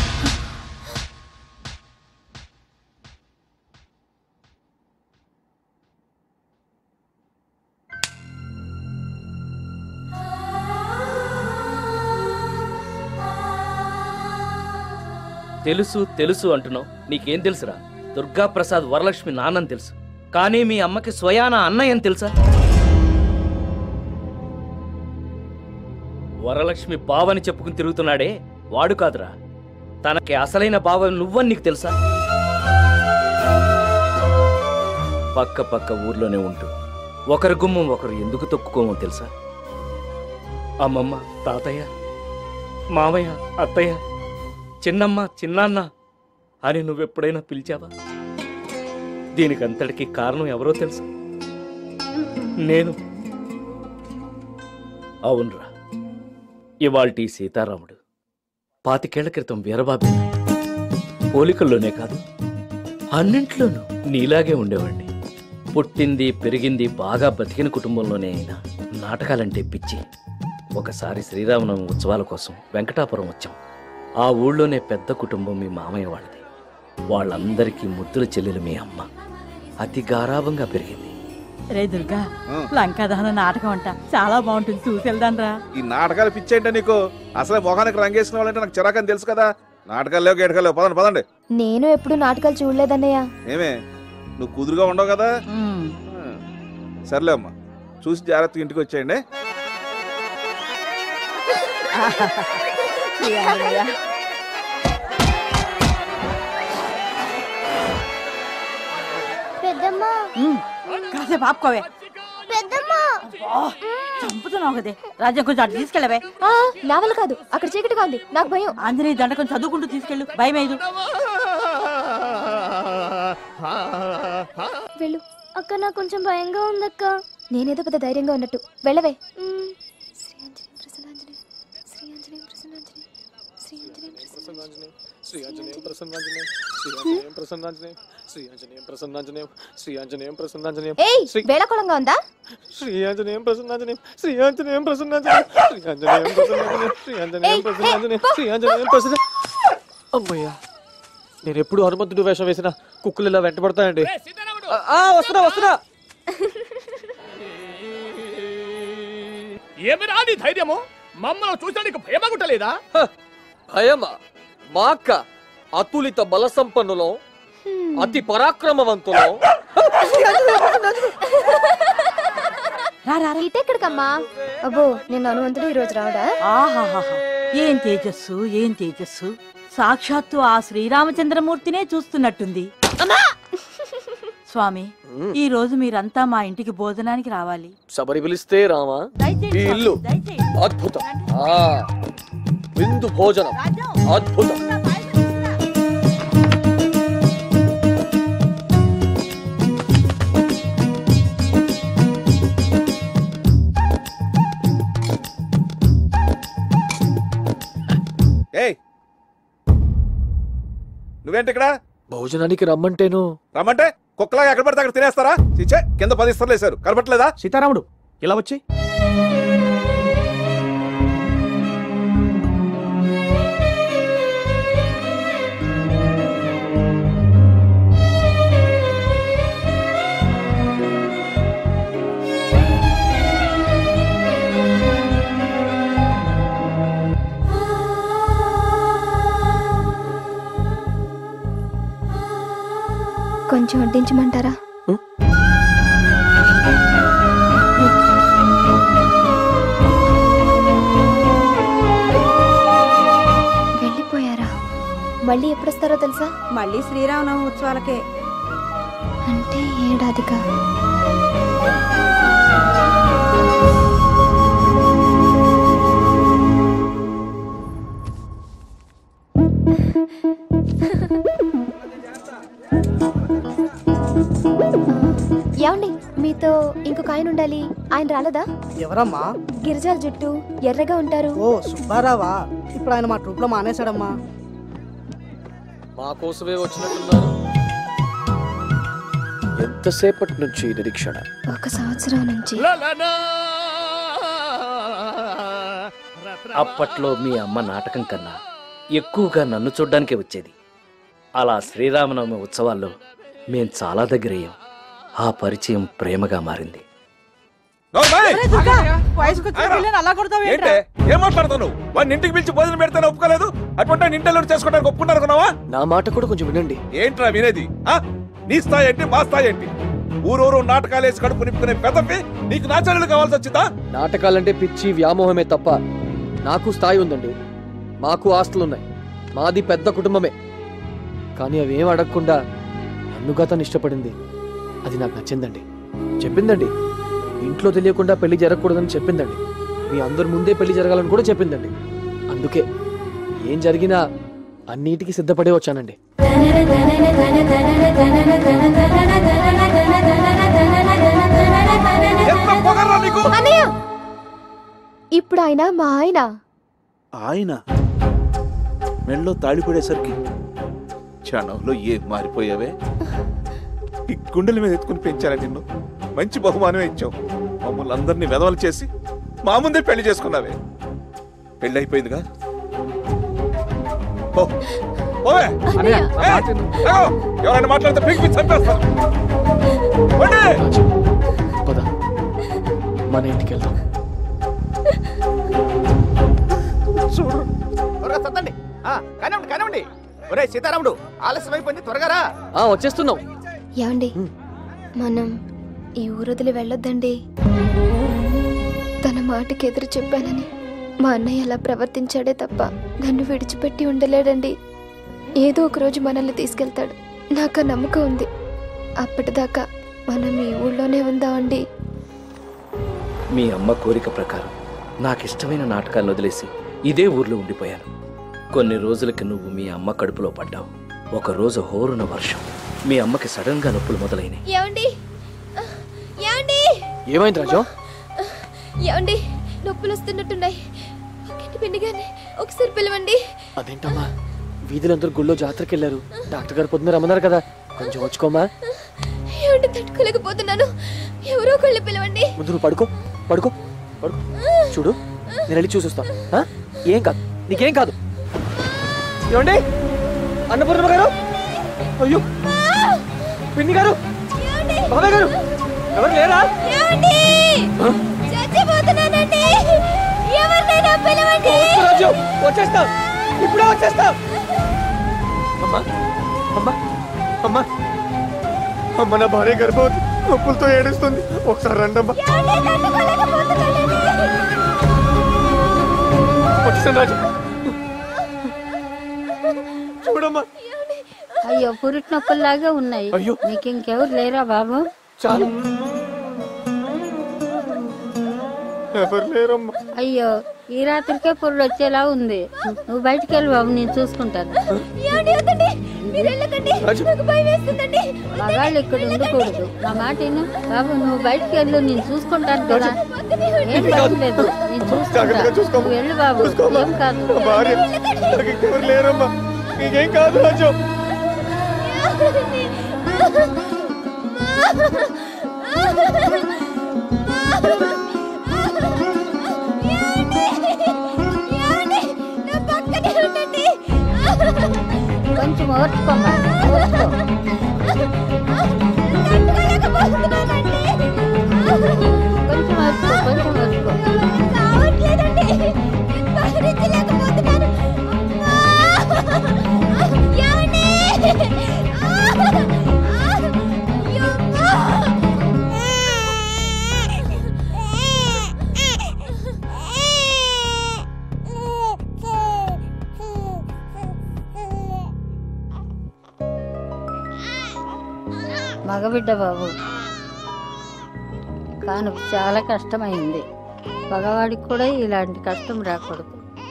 తెలుసు తెలుసు అంటున్నావు నీకేం తెలుసురా దుర్గా ప్రసాద్ వరలక్ష్మి నాన్నని తెలుసు కానీ మీ అమ్మకి స్వయాన అన్నయ్య అని తెలుసా వరలక్ష్మి బావని చెప్పుకుని తిరుగుతున్నాడే వాడు కాదురా తనకి అసలైన బావ నువ్వని నీకు తెలుసా పక్క పక్క ఊర్లోనే ఉంటూ ఒకరి గుమ్మం ఒకరు ఎందుకు తొక్కుకోమో తెలుసా అమ్మమ్మ తాతయ్య మామయ్య అత్తయ్య చిన్నమ్మ చిన్నాన్న అని నువ్వెప్పుడైనా పిలిచావా దీనికంతటికి కారణం ఎవరో తెలుసా నేను అవునరా ఇవాల్టి సీతారాముడు పాతికేళ్ల క్రితం వీరబాబు పోలికల్లోనే కాదు అన్నింట్లోనూ నీలాగే ఉండేవాణ్ణి పుట్టింది పెరిగింది బాగా బతికిన కుటుంబంలోనే అయినా నాటకాలంటే పిచ్చి ఒకసారి శ్రీరామనవమి ఉత్సవాల కోసం వెంకటాపురం వచ్చాం ఆ ఊళ్ళోనే పెద్ద కుటుంబం మీ మామయ్య వాళ్ళది వాళ్ళందరికీ ముద్దుల చెల్లెలు మీ అమ్మ అతి గారాభంగా పెరిగింది రే దుర్గా లంకాదహన నాటకం అంట చాలా బాగుంటుంది చూసి వెళ్దాం రా ఈ నాటకాలు పిచ్చేంటే నీకు అసలే మొఖానికి రంగేసిన వాళ్ళంటే నాకు చిరాకని తెలుసు కదా నాటకాలు లేవు గేటకాలు లేవు పదండి పదండి నేను ఎప్పుడు నాటకాలు చూడలేదన్నయ్య ఏమే నువ్వు కుదురుగా ఉండవు కదా సర్లే అమ్మా చూసి జాగ్రత్తగా ఇంటికి వచ్చేయండి పెద్దమ్మా కాసేపు ఆపుకోవే పెద్దమ్మా చంపుతున్నావు కదే రాజ్యం కొంచెం అటు తీసుకెళ్ళవే నా వల్ల కాదు అక్కడ చీకటిగా ఉంది నాకు భయం ఆంజనేయ దండ కొంచెం చదువుకుంటూ తీసుకెళ్ళు భయం లేదు వెళ్ళు అక్క నాకు కొంచెం భయంగా ఉందక్క నేనేదో పెద్ద ధైర్యంగా ఉన్నట్టు వెళ్ళవే శ్రీ ఆంజనేయం ప్రసన్నాంజనేయం శ్రీ ఆంజనేయం ప్రసన్నాంజనేయం శ్రీ ఆంజనేయం ప్రసన్నాంజనేయం శ్రీ ఆంజనేయం ప్రసన్నాంజనేయం ఏయ్ శ్రీ వేళకోళంగా ఉందా శ్రీ ఆంజనేయం ప్రసన్నాంజనేయం శ్రీ ఆంజనేయం ప్రసన్నాంజనేయం శ్రీ ఆంజనేయం ప్రసన్నాంజనేయం శ్రీ ఆంజనేయం ప్రసన్నాంజనేయం శ్రీ ఆంజనేయం ప్రసన్న అమ్మయ్యా నేను ఎప్పుడు హనుమంతుడు వేషం వేసిన కుక్కలు ఇలా వెంటబడతాయండి ఆ, ఆ, వస్తున్నా వస్తున్నా ఏమి రాని ధైర్యము మమ్మల్ని చూసా నీకు భయమగుట్టలేదా భయమా మా అక్క అతులిత బల సంపన్నులో అతి పరాక్రమవంతులో ఇటెక్కడికమ్మా అబ్బో నేను హనుమంతుడు ఈ రోజు రావడా ఆహాహాహా ఏం తేజస్సు ఏం తేజస్సు సాక్షాత్తు ఆ శ్రీరామచంద్రమూర్తినే చూస్తున్నట్టుంది స్వామి ఈ రోజు మీరంతా మా ఇంటికి భోజనానికి రావాలి శబరి పిలిస్తే రామా ఈ ఇల్లు అద్భుతం ఆ విందు భోజనం అద్భుతం ఏయ్ నువ్వేంటి ఇక్కడ భోజనానికి రమ్మంటేను రమ్మంటే కుక్కలాగా ఎక్కడ పడితే అక్కడ తినేస్తారా చిచ్చే కింద పది ఇస్తర్లు వేశారు కనపట్లేదా సీతారాముడు ఇలా వచ్చి కొంచెం వడ్డించమంటారా వెళ్ళిపోయారా మళ్ళీ ఎప్పుడొస్తారో తెలుసా మళ్ళీ శ్రీరామనవమి ఉత్సవాలకే అంటే ఏడాదిగా ఏమండి మీతో ఇంకొక ఆయన ఉండాలి ఆయన రాలేదా ఎవరమ్మా గిరిజాల జుట్టు ఎర్రగా ఉంటారు ఓ సుబ్బారావా ఇప్పుడు ఆయన మా ట్రూప్ లో మానేశాడమ్మా మా కోసమే వచ్చినట్టున్నారు ఎంతసేపటి నుంచి నిరీక్షణ ఒక సంవత్సరం నుంచి అప్పట్లో మీ అమ్మ నాటకం కన్నా ఎక్కువగా నన్ను చూడ్డానికే వచ్చేది అలా శ్రీరామనవమి ఉత్సవాల్లో మేం చాలా దగ్గరయ్యాం ఆ పరిచయం ప్రేమగా మారింది అలా కొడతావు ఏంటే ఏం మాట్లాడుతావు వాడిని ఇంటికి పిలిచి భోజనం పెడితేనే ఒప్పుకోలేదు అటువంటి వాడిని ఇంటిలో చేసుకోవడానికి ఒప్పుకున్నారు అనుకున్నావా నా మాట కూడా కొంచెం వినండి ఏంట్రా వినేది ఆ? నీ స్థాయి ఏంటి మా స్థాయి ఏంటి ఊరూరు నాటకాలు వేసి కడుపు నింపుకునే పెదవి నీకు నాచారులు కావాల్సి వచ్చిందా నాటకాలంటే పిచ్చి వ్యామోహమే తప్ప నాకు స్థాయి ఉందండి మాకు ఆస్తులున్నాయి మాది పెద్ద కుటుంబమే కానీ అవి ఏం అడగకుండా నన్నుగా తను ఇష్టపడింది అది నాకు నచ్చిందండి చెప్పిందండి ఇంట్లో తెలియకుండా పెళ్లి జరగకూడదని చెప్పిందండి మీ అందరి ముందే పెళ్లి జరగాలని కూడా చెప్పిందండి అందుకే ఏం జరిగినా అన్నిటికీ సిద్ధపడే వచ్చానండి అన్నయ్య ఇప్పుడు ఆయన మా ఆయన ఆయన మెళ్ళో తాళిపడేసరికి క్షణంలో ఏం మారిపోయావే ఈ గుండెల మీద ఎత్తుకుని పెంచారా నిన్ను మంచి బహుమానమే ఇచ్చావు మమ్మల్ని అందరినీ వెదవలు చేసి మా ముందే పెళ్లి చేసుకున్నావే పెళ్లి అయిపోయిందిగా పో. పోవే. అన్నయ్య, నా ఏయ్, మాట విను. ఆగు. ఎవరైనా మాట్లాడితే పీకి చంపేస్తాను పోండి. మన ఇంటికి వెళ్దాం చూడు త్వరగా సత్తండి ఆ, కానివ్వండి కానివ్వండి ఒరే సీతారాముడు ఆలస్యం అయిపోయింది త్వరగా రా ఆ, వచ్చేస్తున్నాం ఏమండి మనం ఈ ఊరు వదిలి వెళ్ళొద్దండి తన మాటకి ఎదురు చెప్పానని మా అన్నయ్య అలా ప్రవర్తించాడే తప్ప నన్ను విడిచిపెట్టి ఉండలేడండి ఏదో ఒక రోజు మనల్ని తీసుకెళ్తాడు నాకు ఆ నమ్మకం ఉంది అప్పటిదాకా మనం ఈ ఊళ్ళోనే ఉందామండి మీ అమ్మ కోరిక ప్రకారం నాకు ఇష్టమైన నాటకాలను వదిలేసి ఇదే ఊర్లో ఉండిపోయాను కొన్ని రోజులకి నువ్వు మీ అమ్మ కడుపులో పడ్డావు ఒక రోజు హోరున వర్షం మీ అమ్మకి సడన్ గా నొప్పులు మొదలైనవి ఏమండి ఏమండి ఏమైంది రాజు ఏమండి నొప్పులు వస్తున్నట్టున్నాయి పక్కింటి పిండి గారిని ఒకసారి పిలవండి అదేంటమ్మా వీధులందరూ గుళ్ళో జాతరకి వెళ్ళారు డాక్టర్ గారు పొద్దున్న రమ్మన్నారు కదా కొంచెం వచ్చుకోమా ఏమండి తట్టుకోలేకపోతున్నాను ఎవరో ఒకళ్ళు పిలవండి ముందు నువ్వు పడుకో పడుకో పడుకో చూడు నేను వెళ్ళి చూసొస్తా ఆ? ఏం కాదు నీకేం కాదు ఏమండి అన్నపూర్ణ గారు అయ్యో పిన్ని గారు బాబాయ్ గారు ఎవరు లేరా ఏమండి చచ్చిపోతున్నానండి ఎవరినైనా పిలవండి వస్తు రాజు వచ్చేస్తా ఇప్పుడే వచ్చేస్తా అమ్మా అమ్మా అమ్మా అమ్మ నా భార్య గర్భవతి నొప్పులతో ఏడుస్తుంది ఒకసారి రండమ్మా వచ్చేసాను రాజు చూడమ్మా అయ్యో పురిటి నొప్పుల్లాగే ఉన్నాయి అయ్యో. నీకు ఇంకెవరు లేరా బాబు చాలు ఎవరు లేరమ్మా అయ్యో ఈ రాత్రికే పురుడు వచ్చేలా ఉంది నువ్వు బయటికి వెళ్ళి బాబు నేను చూసుకుంటాను ఏమండి వద్దండి మీరు వెళ్ళకండి నాకు భయం వేస్తుందండి మగాళ్ళు ఇక్కడ ఉండకూడదు నా మాట విను బాబు నువ్వు బయటికి వెళ్ళు నేను చూసుకుంటాను కదా ఏం భయం లేదు నేను చూసుకుంటా నువ్వు వెళ్ళు బాబు ఏం కాదు నా భార్య నాకు ఇంకెవరు లేరమ్మా నీకేం కాదు రాజు కొంచెం ఓర్చుకోమ్మా ఓర్చుకో కొంచెం ఓర్చుకో కొంచెం ఓర్చుకో మగబిడ్డ బాబు కాను చాలా కష్టమైంది మగవాడికి కూడా ఇలాంటి కష్టం రాకూడదు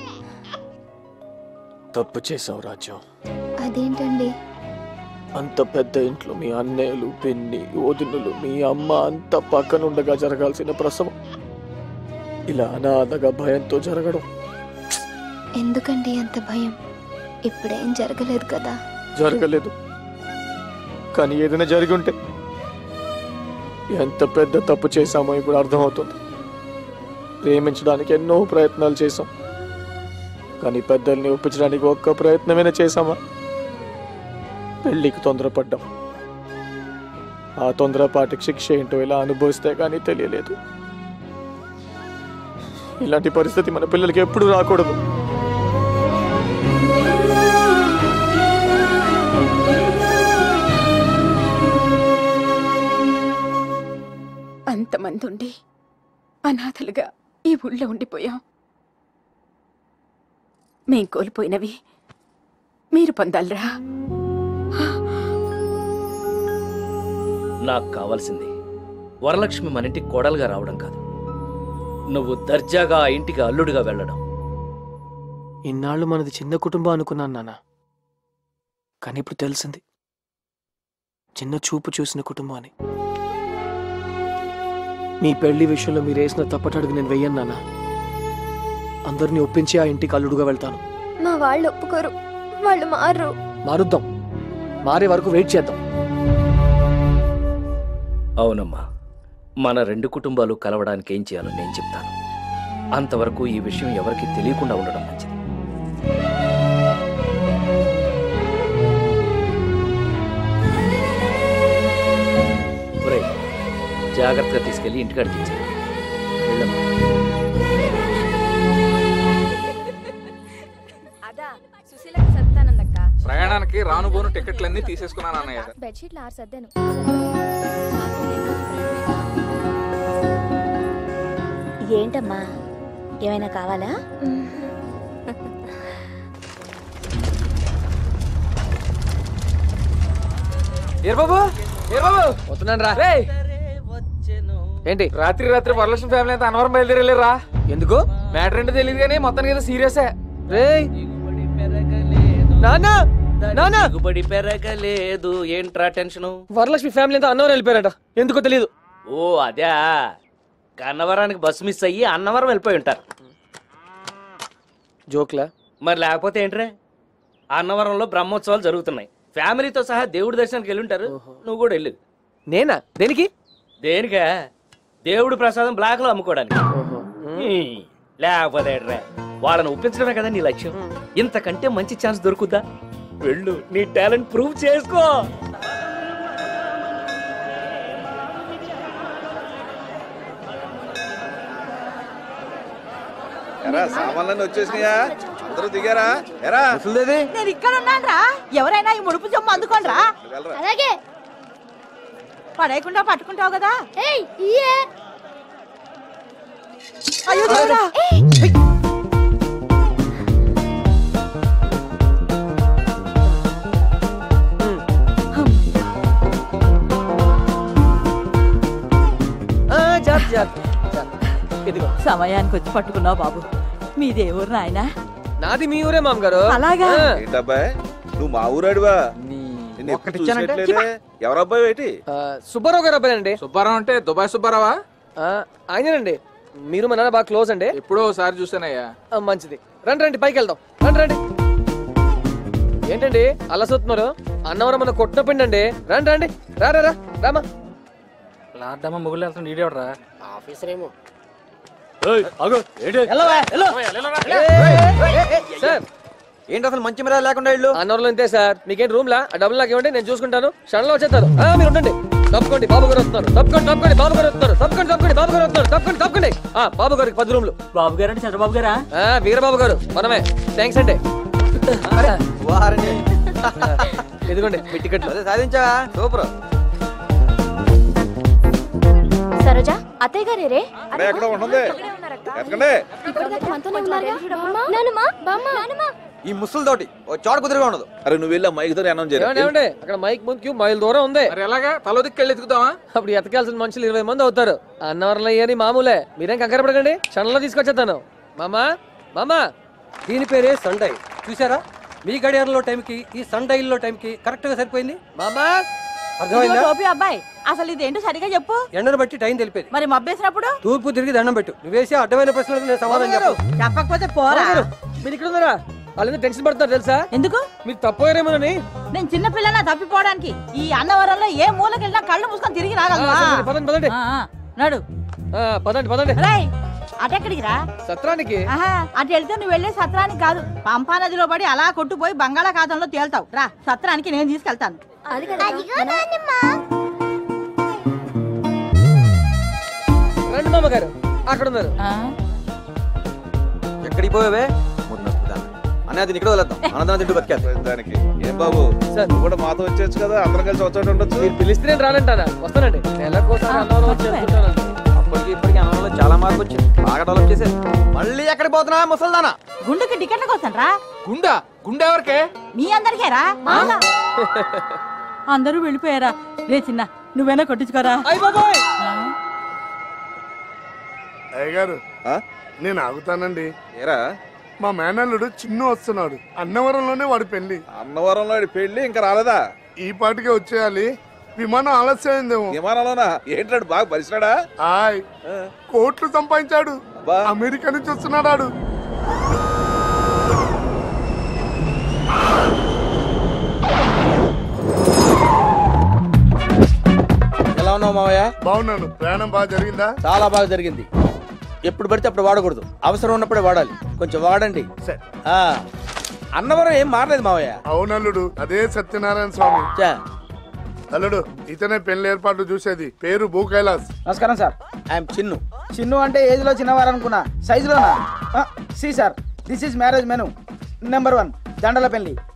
తప్పు చేసావు రాజ్యం అదేంటండి అంత పెద్ద ఇంట్లో మీ అన్నయ్యలు పిన్ని వదినులు మీ అమ్మ అంత పక్కనుండగా జరగాల్సిన ప్రసవం ఇలా అనాథగా భయంతో జరగడం ఎందుకండి అంత భయం ఇప్పుడేం జరగలేదు కదా జరగలేదు కానీ ఏదైనా జరిగి ఉంటే ఎంత పెద్ద తప్పు చేశామో ఇప్పుడు అర్థమవుతుంది ప్రేమించడానికి ఎన్నో ప్రయత్నాలు చేశాం కానీ పెద్దల్ని ఒప్పించడానికి ఒక్క ప్రయత్నమైనా చేశామా పెళ్లికి తొందరపడ్డాం ఆ తొందరపాటికి శిక్ష ఏంటో ఇలా అనుభవిస్తే కానీ తెలియలేదు ఇలాంటి పరిస్థితి మన పిల్లలకి ఎప్పుడు రాకూడదు అంతమంది ఉండి అనాథలుగా ఈ ఊళ్ళో ఉండిపోయాం మేం కోల్పోయినవి మీరు పొందాలరా నాకు కావాల్సింది వరలక్ష్మి మన ఇంటికి కోడలుగా రావడం కాదు నువ్వు దర్జాగా ఆ ఇంటికి అల్లుడిగా వెళ్ళడం ఇన్నాళ్ళు మనది చిన్న కుటుంబం అనుకున్నాను నాన్న కానీ ఇప్పుడు తెలిసింది చిన్న చూపు చూసిన కుటుంబం అని మీ పెళ్లి విషయంలో మీరు వేసిన తప్పటడుగు నేను వెయ్యను నాన్న అందరినీ ఒప్పించి ఆ ఇంటికి అల్లుడుగా వెళ్తాను మా వాళ్ళు ఒప్పుకోరు వాళ్ళు మారు మారుద్దాం మారే వరకు వెయిట్ చేద్దాం అవునమ్మా మన రెండు కుటుంబాలు కలవడానికి ఏం చేయాలో నేను చెప్తాను అంతవరకు ఈ విషయం ఎవరికీ తెలియకుండా ఉండడం మంచిది ఒరేయ్, జాగ్రత్తగా తీసుకెళ్లి ఇంటికాడికి ఇచ్చాను రాను పోను టికెట్లన్నీ తీసేసుకున్నాను అన్నయ్య బెడ్షీట్లు ఆరు సర్దాను ఏంటమ్మా ఏమైనా కావాలా ఏర్ బాబు ఏర్ బాబు వస్తున్నాను రా రే ఏంటి రాత్రి రాత్రి వరలక్ష్మి ఫ్యామిలీ అంతా అనవరం బయలుదేరలేరా ఎందుకు మ్యాటర్ ఏంటో తెలియదు కానీ మొత్తానికి ఏదో సీరియసే రే నాన్న నాన్న దిగుబడి పెరగలేదు ఏంట్రా టెన్షను వరలక్ష్మి ఫ్యామిలీ అంతా అన్నవరం వెళ్ళిపోయారట ఎందుకో తెలియదు ఓ అదే కన్నవరానికి బస్సు మిస్ అయ్యి అన్నవరం వెళ్ళిపోయి ఉంటారు జోక్లా మరి లేకపోతే ఏంట్రే అన్నవరంలో బ్రహ్మోత్సవాలు జరుగుతున్నాయి ఫ్యామిలీతో సహా దేవుడి దర్శనానికి వెళ్ళి ఉంటారు నువ్వు కూడా వెళ్ళు నేనా దేనికి దేనికా దేవుడి ప్రసాదం బ్లాక్ లో అమ్ముకోవడానికి ఈ, లేకపోతే ఏంట్రా వాళ్ళని ఒప్పించడమే కదా నీ లక్ష్యం ఇంతకంటే మంచి ఛాన్స్ దొరుకుద్దా వెళ్ళు నీ టాలెంట్ ప్రూవ్ చేసుకో ఎరా సామాన్లన్నీ వచ్చేసినాయా అందరూ దిగారా ఎరా నేను ఇక్కడ ఉన్నాను రా ఎవరైనా ఈ ముడుపు జమ్ము అందుకోండి రా అలాగే పడేయకుండా పట్టుకుంటావు కదా ఏయ్ ఇయే అయ్యో దేవుడా. ఆ, జాగ్రత్త, జాగ్రత్త, జాగ్రత్త. ఇదిగో సమయానికి వచ్చి పట్టుకున్నావు బాబు మీ దేవుడు నాయన నాది మీ ఊరే మామగారు అలాగా? ఆ. ఏంటబ్బాయి నువ్వు మా ఊరాడివా నిన్ను ఎప్పుడు ఒక్కటిచ్చానంటే? చూసినట్లేదే ఎవరబ్బాయి ఏంటి ఆ, సుబ్బారావు గారు అబ్బాయి అండి సుబ్బారావు అంటే దుబాయ్ సుబ్బారావా ఆయనండి మీరు మా నాన్న బాగా క్లోజ్ అండి ఎప్పుడో ఒకసారి చూసానయ్యా ఆ, మంచిది రండి రండి పైకి వెళ్దాం రండి రండి ఏంటండి అలా చూస్తున్నారు అన్నవరం మన కొట్టిన పిండి అండి రండి రండి రా రా రా రామా లాడ్డమ్మ మొగుళ్ళు వెళ్తాను ఈడేవడరా ఆఫీసర్ ఏమో సార్ ఏంటి అసలు మంచి మిరా లేకుండా ఇల్లు అన్నవరంలో ఇంతే సార్ మీకేంటి రూమ్ లా ఆ డబ్బులు నాకు ఇవ్వండి నేను చూసుకుంటాను క్షణంలో వచ్చేస్తారు ఆ, మీరు ఉండండి తప్పుకోండి బాబు గారు వస్తున్నారు తప్పుకోండి తప్పుకోండి బాబు గారు వస్తున్నారు తప్పుకోండి తప్పుకోండి బాబు గారు వస్తున్నారు తప్పుకోండి తప్పుకోండి ఆ, బాబు గారికి పది రూమ్లు బాబు గారు అంటే చంద్రబాబు గారా ఆ, వీరబాబు గారు మనమే థ్యాంక్స్ అండి వారిని ఇదిగోండి మీ టికెట్లు అదే సాధించా సూపర్ సరోజ అత్తయ్య గారే రే అరే ఎక్కడ ఉంటుంది ఎక్కడే ఇప్పటిదాకా మనతోనే ఉన్నారుగా నానమ్మా బామ్మ నానమ్మా ఈ ముసలితోటి ఓ చోట కుదిరిగా ఉండదు అరే నువ్వు వెళ్ళి మైక్ తో అనౌన్స్ ఏమండి ఏమండి అక్కడ మైక్ ముందుకి మైల్ దూరం ఉంది మరి ఎలాగా తలో దిక్కెళ్ళి ఎత్తుకుతావా అప్పుడు ఎతకాల్సిన మనుషులు ఇరవై మంది అవుతారు అన్నవరంలో అయ్యని మామూలే మీరేం కంగారు పడకండి క్షణంలో తీసుకొచ్చేస్తాను మామా మామా దీని పేరే సండై చూసారా మీ గడియారంలో టైంకి ఈ సండైల్లో టైంకి కరెక్ట్ గా సరిపోయింది మామా ఇదిగో అర్థమైందా టోపీ అబ్బాయి అసలు ఇదేంటో సరిగా చెప్పు ఎండను బట్టి టైం తెలిపేది మరి మబ్బేసినప్పుడు తూర్పు తిరిగి దండం పెట్టు నువ్వేసి అడ్డమైన ప్రశ్నలకు నేను సమాధానం చెప్పు చెప్పకపోతే పోరా మీరు ఇక్కడ ఉన్నారా వాళ్ళు టెన్షన్ పడుతున్నారు తెలుసా ఎందుకు మీరు తప్పోయారేమోనని నేను చిన్న పిల్లనా తప్పిపోవడానికి ఈ అన్నవరంలో ఏ మూలకి వెళ్ళినా కళ్ళు మూసుకొని తిరిగి రాగలవా ఆ, సరే, పదండి, పదండి. ఆ, ఆ, నడు ఆ, పదండి పదండి రేయ్ అటెక్కడికి రా సత్రానికి ఆహా అటు వెళ్తే నువ్వు వెళ్ళే సత్రానికి కాదు పంపా నదిలో పడి అలా కొట్టుపోయి బంగాళాఖాతంలో తేల్తావు రా సత్రానికి నేను తీసుకెళ్తాను రండి మామగారు అక్కడ ఉన్నారు ఎక్కడికి పోయావే అన్నది ఇక్కడ వదిలేద్దాం అన్నదాన్ని తింటూ బతికేద్దాం దానికి ఏం బాబు నువ్వు కూడా మాతో వచ్చేచ్చు కదా అందరం కలిసి వచ్చేట ఉండొచ్చు మీరు పిలిస్తే నేను రానంటానా వస్తానండి నెలకోసారి అన్నవరం వచ్చి వెళ్తుంటానండి. అప్పటికి ఇప్పటికి అన్నలో చాలా మార్పు వచ్చింది బాగా డెవలప్ చేసేది మళ్ళీ ఎక్కడికి పోతున్నా ముసల్దానా గుండెకి టికెట్ల కోసం రా గుండా గుండె ఎవరికే మీ అందరికే రా అందరూ వెళ్ళిపోయారా రే చిన్న నువ్వేనా కొట్టించుకోరా అయ్యగారు నేను ఆగుతానండి ఏరా మా మేనల్లుడు చిన్ను వస్తున్నాడు అన్నవరంలోనే వాడి పెళ్లి అన్నవరంలో వాడి పెళ్లి ఇంకా రాలేదా ఈ పాటికే వచ్చేయాలి విమానం ఆలస్యమైందేమో విమానంలోనా ఏంటాడు బాగా పరిచినాడా హాయ్ కోట్లు సంపాదించాడు అమెరికా నుంచి వస్తున్నాడు ఆడు. ఎలా ఉన్నావు మావయ్య బాగున్నాను ప్రయాణం బాగా జరిగిందా చాలా బాగా జరిగింది ఎప్పుడు పడితే అప్పుడు వాడకూడదు అవసరం ఉన్నప్పుడే వాడాలి కొంచెం వాడండి ఆ, అన్నవరం ఏం మారలేదు మావయ్య అవునల్లుడు అదే సత్యనారాయణ స్వామి చా. అల్లుడు ఇతనే పెళ్లి ఏర్పాట్లు చూసేది పేరు భూ కైలాస్ నమస్కారం సార్ ఐఎమ్ చిన్ను చిన్ను అంటే ఏజ్ లో చిన్నవారు అనుకున్నా సైజులోనా సి sir this is marriage menu number one దండల పెళ్లి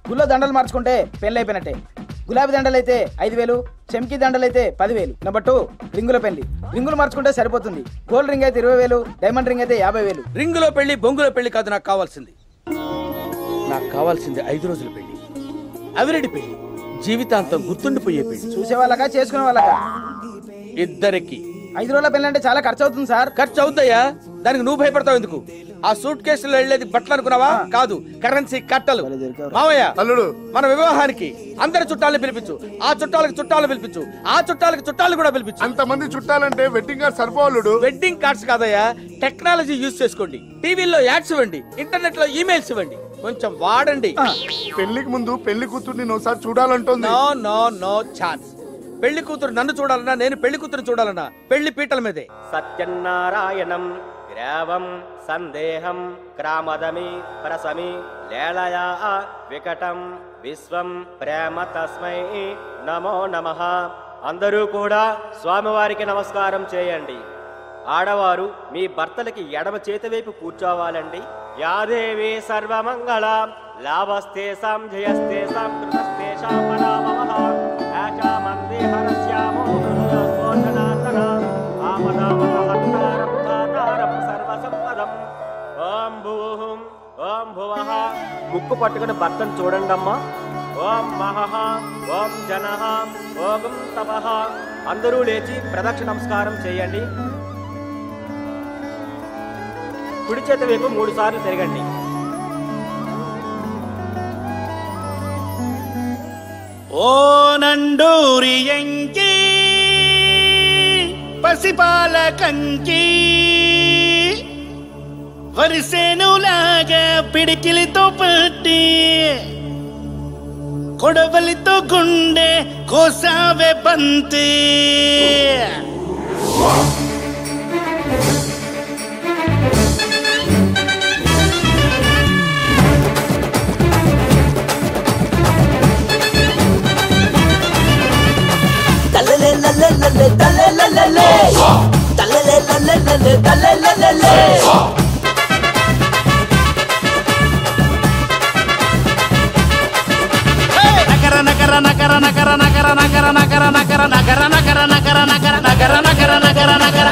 గుల్లో దండలు మార్చుకుంటే పెళ్ళి అయిపోయినట్టే గులాబీ దండలు అయితే ఐదు వేలు చెంకి దండలు అయితే పదివేలు నెంబర్ టూ రింగుల పెళ్లి రింగులు మార్చుకుంటే సరిపోతుంది గోల్డ్ రింగ్ అయితే ఇరవై వేలు డైమండ్ రింగ్ అయితే యాభై వేలు రింగులో పెళ్లి బొంగులో పెళ్లి కాదు నాకు కావాల్సింది నాకు కావాల్సింది ఐదు రోజుల పెళ్లి అవిరెడ్డి పెళ్లి జీవితాంతం గుర్తుండిపోయే పెళ్లి చూసే వాళ్ళగా చేసుకునే వాళ్ళగా ఇద్దరికి ఐదు రోజుల పెళ్లి అంటే చాలా ఖర్చు అవుతుంది సార్ ఖర్చు అవుతాయా దానికి నువ్వు భయపడతావు ఎందుకు ఆ సూట్ కేసులో వెళ్ళేది బట్టలు అనుకున్నావా కాదు కరెన్సీ కట్టలు మావయ్య అల్లుడు మన వివాహానికి అందరి చుట్టాలను పిలిపించు ఆ చుట్టాలకు చుట్టాలు పిలిపించు ఆ చుట్టాలకు చుట్టాలు కూడా పిలిపించు అంతమంది చుట్టాలంటే వెడ్డింగ్ కార్డ్ సరిపోవాలుడు వెడ్డింగ్ కార్డ్స్ కాదయ్యా టెక్నాలజీ యూజ్ చేసుకోండి టీవీలో యాడ్స్ ఇవ్వండి ఇంటర్నెట్ లో ఈమెయిల్స్ ఇవ్వండి కొంచెం వాడండి పెళ్లికి ముందు పెళ్లి కూతుర్ని నేను ఒకసారి చూడాలంటోంది నో నో నో ఛాన్స్ పెళ్లి కూతురు నన్ను చూడాలన్నా నేను పెళ్లి కూతురు చూడాలన్నా పెళ్లి పీటల మీదే సత్యనారాయణం గ్రావం సందేహం క్రామదమి ప్రసమి లేళయా వికటం విశ్వం ప్రేమ తస్మై నమో నమః అందరూ కూడా స్వామివారికి నమస్కారం చేయండి ఆడవారు మీ భర్తలకి ఎడమ చేతి వైపు కూర్చోవాలండి యాదేవి సర్వమంగళ లాభస్తే సాం జయస్తే సాం కృతస్తేషాం పరామవః ఆశామందే హరస్యామో దుర్యోధనాతన ఆపదామహత్తారం దాతారం సర్వసంపదం ఓం భూహుం ఓం భువః ముక్కు పట్టుకుని భర్తను చూడండమ్మా ఓం మహః ఓం జనః ఓం తపః అందరూ లేచి ప్రదక్షిణ నమస్కారం చేయండి కుడి చేతి వైపు మూడు సార్లు తిరగండి ఓ నండూరి ఎంకి పసిపాల కంకి వరిసేనులాగా పిడికిలితో పట్టి కొడవలితో గుండె కోసావే బంతి తల్లలే లల్లలల్లే తల్లలల్లలే తల్లలే లల్లలల్లే తల్లలల్లలే నగర నగర నగర నగర నగర నగర నగర నగర నగర నగర నగర నగర నగర నగర నగర నగర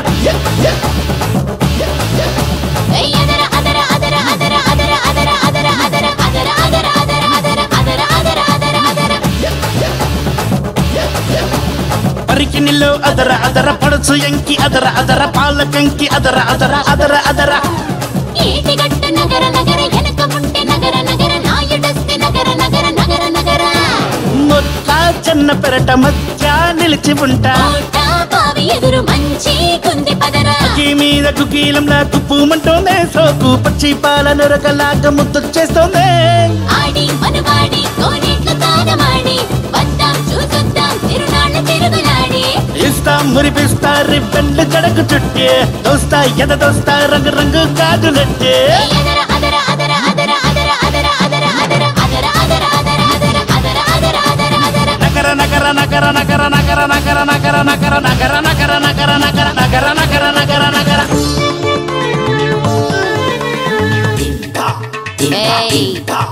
పరికి నిల్లు అదర అదర పడుచు ఎంకి అదర అదర పాల కంకి అదర అదర అదర అదర ఏటిగట్ట నగర నగర వెనక ముంటే నగర నగర నాయుడస్తే నగర నగర నగర నగర మొత్త చిన్న పెరట మధ్య నిలిచి ఉంటా కోట బావి ఎదురు మంచి కుంది పదర కుకీ మీద కుకీలంలా కుప్పుమంటోందే సోకు పచ్చి పాల నొరకలాగా ముద్దొచ్చేస్తోందే ఆడి మనువాడి కోనేట్లు తానమాడి వద్దాం చూసొద్దాం తిరునాళ్ళ తిరుగులాడి ఇస్తాం మురిపిస్తా రిబ్బన్లు జడకు చుట్టే దోస్తా ఎద దోస్తా రంగు రంగు గాజులట్టే అదర అదర అదర అదర అదర అదర అదర అదర అదర అదర అదర అదర అదర అదర అదర అదర నగర నగర నగర నగర నగర నగర నగర నగర నగర నగర నగర నగర నగర నగర నగర నగర ఏయ్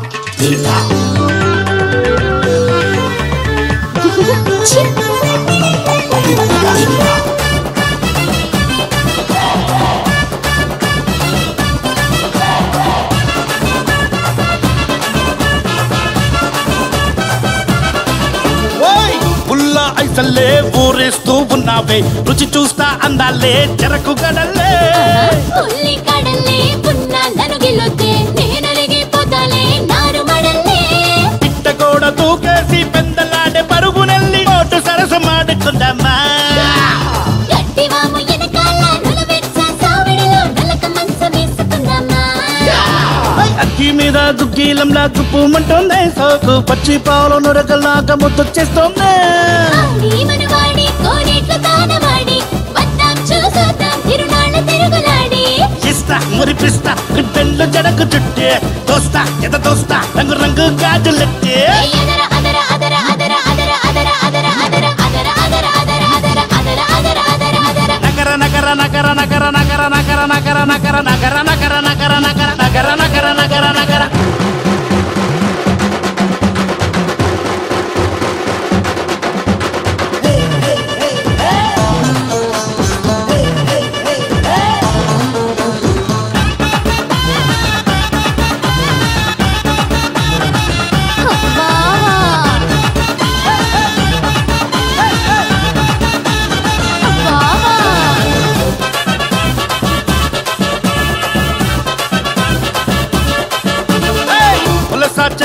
ఓయ్ పుల్ల ఐసల్లే ఊరేస్తూ ఉన్నావే రుచి చూస్తా అందాలే చెరకు గడల్లే ఉల్లి కడల్లే పున్న ననుగిలొద్దే నేనలిగిపోతాలే నారు మడల్లే పిట్ట కూడా తూకేసి పెందలాడే పరుగు నెల్లి ఓటు సరస మాడుకుందామా గట్టివాము ఎనకాల నులవెచ్చ సావిడిలో నలక మంచం వేసుకుందామా అక్కి మీద దుగ్గీలంలా తుప్పుమంటోందే సోకు పచ్చి పావులు నురగలాగా ముద్దొచ్చేస్తోందే ఆడి మనువాడి కోనేట్లు తానవాడి వద్దాం చూసొద్దాం తిరునాళ్ళ తిరుగులాడి ఇస్తా మురిపిస్తా రిబ్బెన్లు జడకు చుట్టే దోస్తా ఎద దోస్తా రంగు రంగు గాజులెట్టే అదర అదర అదర అదర అదర అదర అదర అదర అదర అదర అదర అదర అదర అదర అదర అదర నగర నగర నగర నగర నగర నగర నగర నగర నగర నగర నగర నగర నగర నగర నగర నగర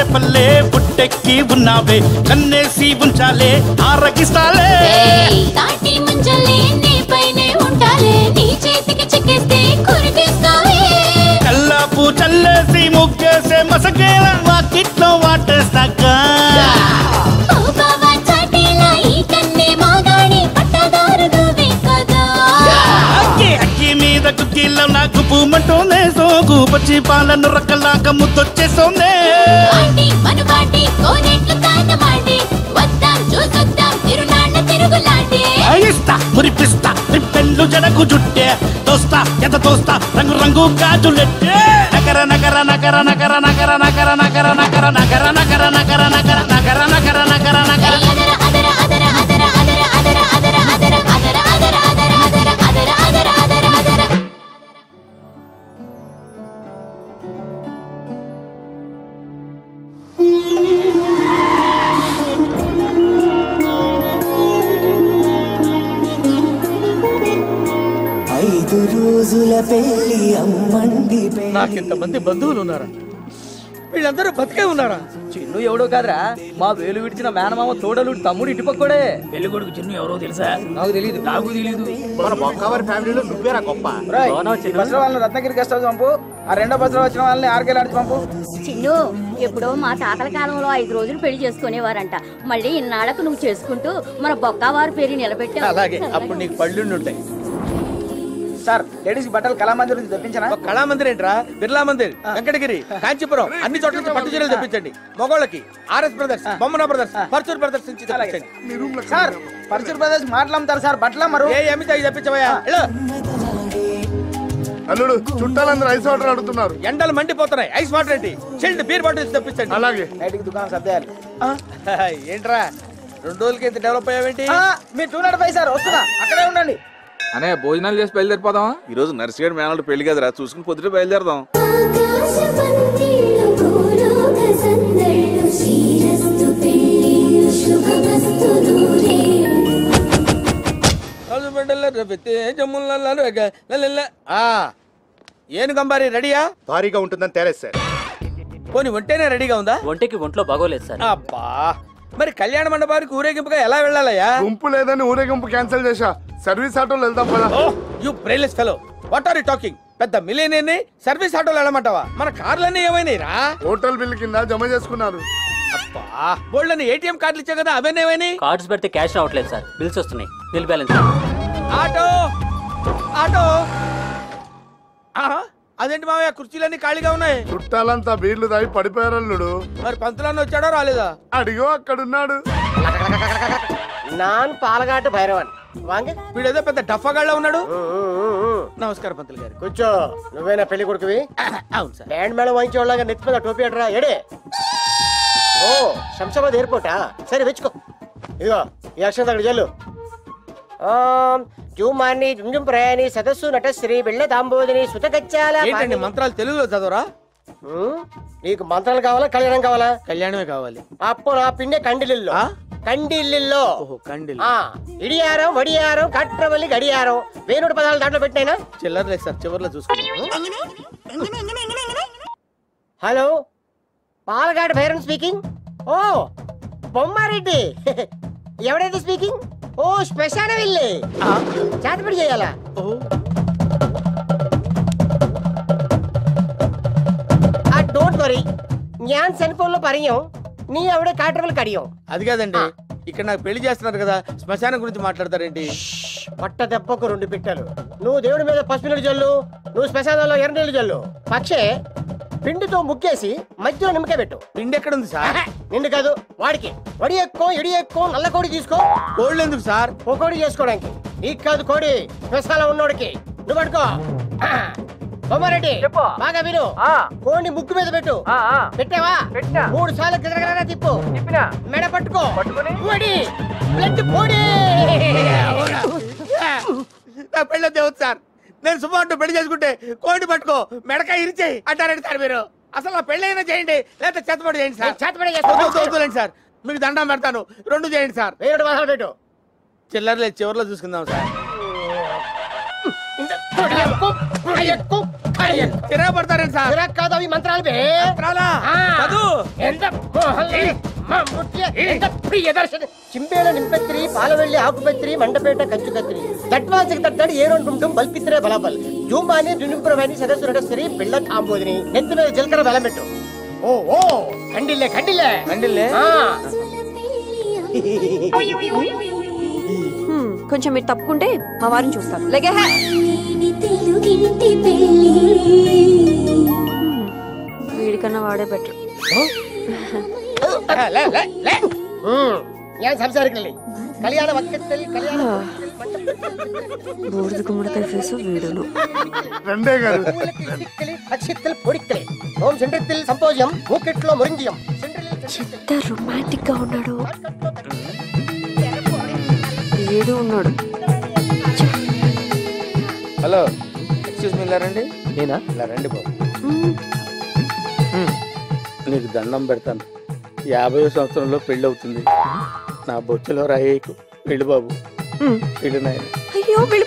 పల్లె పుట్టెక్కి ఉన్నావే కన్నేసి ఉంచాలే ఆరగిస్తాలే తాటి ముంజలే నీ పైనే ఉంటాలే నీ చేతికి చిక్కేస్తే కొరికేస్తావే కల్లాపు చల్లేసి ముగ్గేసే మసకేల వాకిట్లో వాటేస్తాక ఓ బావా చాటేలా ఈ కన్నే మాగాడి పట్టదారు నువ్వే కదా అక్కి అక్కి మీద కుక్కీలో నాకు పూమంటూనే సోగు పచ్చి పాలను రక్కలాక ముద్దొచ్చేసోందే పాటి మనుపాటి కోనేట్లు తానమాడి వద్దాం చూసొద్దాం తిరునాళ్ళ తిరుగులాడే ఇస్తా మురిపిస్తా రిప్పెన్లు జడకు జుట్టే తోస్తా ఎంత తోస్తా రంగు రంగు గాజులెట్టే నగర నగర నగర నగర నగర నగర నగర నగర నగర నగర నగర నగర నగర నగర నగర నగర అదర అదర అదర అదర అదర అదర అదర అదర అదర అదర అదర అదర అదర అదర అదర అదర ఐదు రోజుల పెళ్లి అమ్మండి నాకు ఇంతమంది బంధువులు ఉన్నారా వీళ్ళందరూ బతికే ఉన్నారా చిన్ను ఎవడో కాదురా మా వేలు విడిచిన మేనమామ తోడలు తమ్ముడు ఇటు పక్కడే పెళ్లి కొడుకు చిన్ను ఎవరో తెలుసా నాకు తెలియదు నాకు తెలియదు మన బొక్కవారి ఫ్యామిలీలో నువ్వేరా గొప్ప రాయ్, ఈ బస్సులో వాళ్ళని రత్నగిరి గెస్ట్ హౌస్ పంపు ఆ రెండో బస్సులో వచ్చిన వాళ్ళని ఆర్కే లాడ్చి పంపు చిన్ను ఎప్పుడో మా తాతల కాలంలో ఐదు రోజులు పెళ్లి చేసుకునేవారంట మళ్ళీ ఇన్నాళ్లకు నువ్వు చేసుకుంటూ మన బొక్కవారి పేరు నిలబెట్టావు అలాగే అప్పుడు నీకు పళ్ళుండి ఉంటాయి సార్ లేడీస్ బట్టలు కళామందిర్ నుంచి తెప్పించనా ఒక కళామందిర్ ఏంట్రా బిర్లా మందిర్ వెంకటగిరి కాంచీపురం అన్ని చోట్ల నుంచి పట్టు చీరలు తెప్పించండి మగోళ్ళకి R S brothers Bommana brothers Parchur brothers నుంచి తెప్పించండి సార్ పరశుర్ ప్రదేశ్ మాటలు అమ్ముతారు సార్ బట్టలు అమ్మరు ఏ అమితా ఇది తెప్పించవయ్యా వెళ్ళు. అల్లుడు చుట్టాలందరూ ఐస్ వాటర్ అడుగుతున్నారు ఎండలు మండిపోతున్నాయి ఐస్ వాటర్ ఏంటి చిల్డ్ బీర్ బాటిల్స్ తెప్పించండి అలాగే నైట్కి దుకాణం సర్దేయాలి ఏంట్రా రెండు రోజులకి ఇంత డెవలప్ అయ్యావేంటి ఆ, మీరు టూ నాట్ ఫైవ్ సార్ వస్తున్నా అక్కడే ఉండండి అనే భోజనాలు చేసి బయలుదేరిపోదామా ఈ రోజు నర్సిగడ్ మేనాడు పెళ్లి కదరా చూసుకుని పొద్దుట బయలుదేరదాం ఆ, ఏను గంబారి రెడీయా భారీగా ఉంటుందని తేలేస్తారు పోనీ ఒంటేనే రెడీగా ఉందా ఒంటికి ఒంట్లో బాగోలేదు సార్ అబ్బా మరి కళ్యాణ మండపానికి ఊరేగింపుగా ఎలా వెళ్ళాలయ్యా గుంపు లేదని ఊరేగింపు క్యాన్సిల్ చేశా సర్వీస్ ఆటోలో వెళ్దాం పదా you brainless fellow what are you talking పెద్ద మిలియనీర్ని సర్వీస్ ఆటోలో వెళ్ళమంటావా మన కార్లన్నీ ఏమైనాయిరా హోటల్ బిల్ కింద జమ చేసుకున్నారు అబ్బా బోల్డని ఏటీఎం కార్డులు ఇచ్చా కదా అవన్నీ ఏమైనాయి కార్డ్స్ పెడితే క్యాష్ రావట్లేదు సార్ బిల్స్ వస్తున్నాయి బిల్ బ్యాలెన్స్ ఆటో ఆటో ఆహా, అదేంటి మావయ్య కుర్చీలన్నీ ఖాళీగా ఉన్నాయి చుట్టాలంతా బీర్లు తాగి పడిపోయారు అల్లుడు మరి పంతులన్న వచ్చాడో రాలేదా అడిగో అక్కడున్నాడు నాన్ పాలగాటు భైరవన్ వాంగ వీడేదో పెద్ద డఫాగాళ్ళ ఉన్నాడు నమస్కారం పంతులు గారు కూర్చో నువ్వేనా పెళ్లి కొడుకువి అవును సార్ బ్యాండ్ మేళం వాయించేవాళ్ళగా నెత్తి మీద టోపీ అడరా ఎడే ఓ శంషాబాద్ ఎయిర్పోర్టా సరే వెచ్చుకో ఇదిగో ఈ అక్షరం అక్కడ చెల్లు ఓం జూమాన్ని జుంజుం ప్రయాణి సదస్సు నటశ్రీ బిళ్ళ దాంబోదిని సుతగచ్చాల ఏంటండి మంత్రాలు తెలుగులో చదవరా నీకు మంత్రాలు కావాలా కళ్యాణం కావాలా కళ్యాణమే కావాలి అప్పు నా పిండే కండిలిల్లో కండిల్లిల్లో కండిల్ ఆ, ఇడియారం వడియారం కట్రవల్లి గడియారం వేణుడు పదాలు దాంట్లో పెట్టినైనా చిల్లరలేదు సార్ చివర్లో చూసుకుంటాం హలో పాలగాడు భైరన్ స్పీకింగ్ ఓ బొమ్మారెడ్డి ఎవడైతే స్పీకింగ్ ఓ శ్మశాన వెళ్ళి చేతపడి చేయాలా డోంట్ వరీ ഞാൻ సెల్ఫోన్లో పరియం నీ ఆవిడ కాటరవల్ కడియం అది కాదండి ఇక్కడ నాకు పెళ్లి చేస్తున్నారు కదా శ్మశానం గురించి మాట్లాడతారేంటి పట్ట దెబ్బకు రెండు పిట్టలు నువ్వు దేవుడి మీద పసుపు నీళ్ళు జల్లు నువ్వు శ్మశానంలో ఎర్ర నీళ్ళు జల్లు పక్షే పిండితో ముక్కేసి మధ్యలో నిమ్మకాయ పెట్టు పిండి ఎక్కడ ఉంది సార్ నిండు కాదు వాడికి వడి ఎక్కువ ఇడి ఎక్కువ నల్ల కోడి తీసుకో కోళ్ళు ఎందుకు సార్ ఓ కోడి చేసుకోవడానికి నీకు కాదు కోడి శ్మశానం ఉన్నోడికి నువ్వు పడుకో బొమ్మారెడ్డి బాగా విను కోడిని ముక్కు మీద పెట్టు పెట్టావా మూడు సార్లు గిరగిరా తిప్పు మెడ పట్టుకో వడి బ్లడ్ పోడి నా పెళ్ళి దేవుడు సార్ నేను సుమారు పెళ్లి చేసుకుంటే కోడి పట్టుకో మెడకాయ ఇరిచేయి అంటారండి సార్ మీరు అసలు నా పెళ్లి అయినా చేయండి లేకపోతే చేతపడి చేయండి సార్ చేతపడి చేస్తా. వద్దు, వద్దు, వద్దులేండి సార్ మీకు దండం పెడతాను రెండు చేయండి సార్ వేరే మొదలు పెట్టు చిల్లర లేదు చివరిలో చూసుకుందాం సార్ తిరగబడతారండి సార్ తిరగ కాదు అవి మంత్రాలు బే మంత్రాలా? చదువు. ఎంత మోహల్లి, మా ముత్య, ఎంత ప్రియదర్శన చింబేళ నింపెత్తిరి పాలవెల్లి ఆకుపెత్తిరి మండపేట కంచుకత్తిరి తట్వాసికి తట్టాడు ఏ రెండు బల్పిత్తిరే బలబల్ జూంబాని దునుపురమని సదస్సు నడస్సరి పిల్ల కాంబోదిని నెత్తి మీద జీలకర్ర బలం పెట్టు ఓ ఓ కండిల్లే కండిల్లే కండిల్లే హ్మ్, కొంచెం మీరు తప్పుకుంటే మా వారిని చూస్తారు లేకే వీడికన్నా వాడే బెటర్ లే లే లే ഞാൻ സംസാരിക്കില്ലേ കല്യാണ വക്കത്തിൽ കല്യാണ బూడిద గుమ్మడికాయ ఫేసు వీడును రెండే గారు అక్షిత్తల్ పొడిక్కలే ఓం సెంట్రిత్తిల్ సంపోజం మూకిట్లో మురింజియం ఎంత రొమాంటిక్ గా ఉన్నాడు వీడు ఉన్నాడు హలో ఎక్స్క్యూజ్ మీ ఇలా రండి నేనా ఇలా రండి బాబు నీకు దండం పెడతాను యాభై సంవత్సరంలో పెళ్ళి అవుతుంది నా బొచ్చులో రాయేకు వెళ్ళు బాబు వెళ్ళు నాయన అయ్యో వీళ్ళు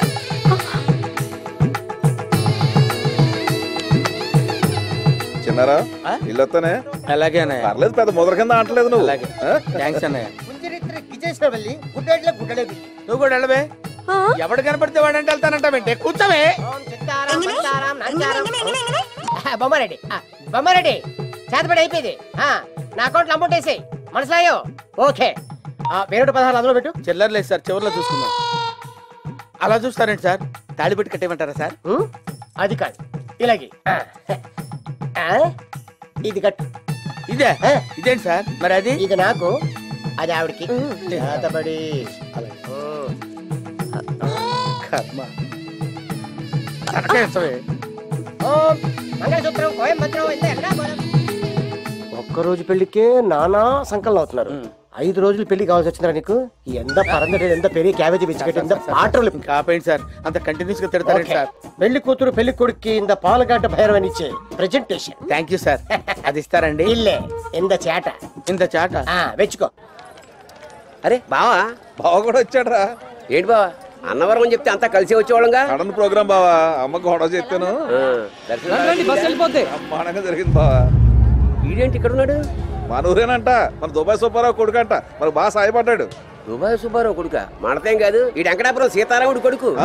చిన్నారా ఇల్లొస్తానే అలాగే అన్నయ్య పర్లేదు పెద్ద ముద్ర కింద అంటలేదు నువ్వు అలాగే థ్యాంక్స్ అన్నయ్య పుంజరిత్ర గిజేసిన వెళ్ళి గుడ్డేట్ల గుడ్డలే బిల్లి నువ్వు కూడా వెళ్ళవే ఎవడు కనపడితే వాడంటే వెళ్తానంటావేంటే కూర్చోవే బొమ్మారెడ్డి ఆ, బొమ్మారెడ్డి చేతపడి అయిపోయింది ఆ, నా అకౌంట్లో అమౌంట్ వేసేయి మనసులాయో ఓకే ఆ, వేరే పదహారు అందులో పెట్టు చిల్లర లేదు సార్ చివరిలో చూసుకుందాం అలా చూస్తారండి సార్ తాళి పెట్టి కట్టేయమంటారా సార్ ఉం? అది కాదు ఇలాగే ఆ, ఆ, ఇది కట్టు ఇదే ఇదేంటి సార్ మరి అది ఇది నాకు అది ఆవిడకి చేతబడి కర్మ తనకేస్తవే ఓం మంగళసూత్రం కోయంబత్రం ఇంత ఎక్కడా పోదాం. ఒక్క రోజు పెళ్లికే నానా సంకలనం అవుతున్నారు ఐదు రోజులు పెళ్లి కావాల్సి వచ్చిందిరా నీకు ఎంత పరందటి ఎంత పెరిగి క్యాబేజీ బిస్కెట్ ఎంత పాటలు కాపేయండి సార్ అంత కంటిన్యూస్ గా తిడతారండి సార్ పెళ్లి కూతురు పెళ్లి కొడుక్కి ఇంత పాలగడ్డ భైరవని ఇచ్చే ప్రెజెంటేషన్ థ్యాంక్ యూ సార్ అది ఇస్తారండి ఇల్లే ఇంత చేట ఇంత చాట వెచ్చుకో అరే బావా బావ కూడా వచ్చాడరా ఏంటి బావా అన్నవరం అని చెప్తే అంతా కలిసి వచ్చేవాళ్ళంగా సడన్ ప్రోగ్రామ్ బావా అమ్మ గొడవ చెప్తాను రండి, బస్సు వెళ్ళిపోద్ది. బ్రహ్మాండంగా జరిగింది బావా వీడేంటి ఇక్కడ ఉన్నాడు మన ఊరేనంట మన దుబాయ్ సుబ్బారావు కొడుకంట మరి బాగా సాయపడ్డాడు దుబాయ్ సుబ్బారావు కొడుక మనతేం కాదు ఈ వెంకటాపురం సీతారాముడి కొడుకు ఆ.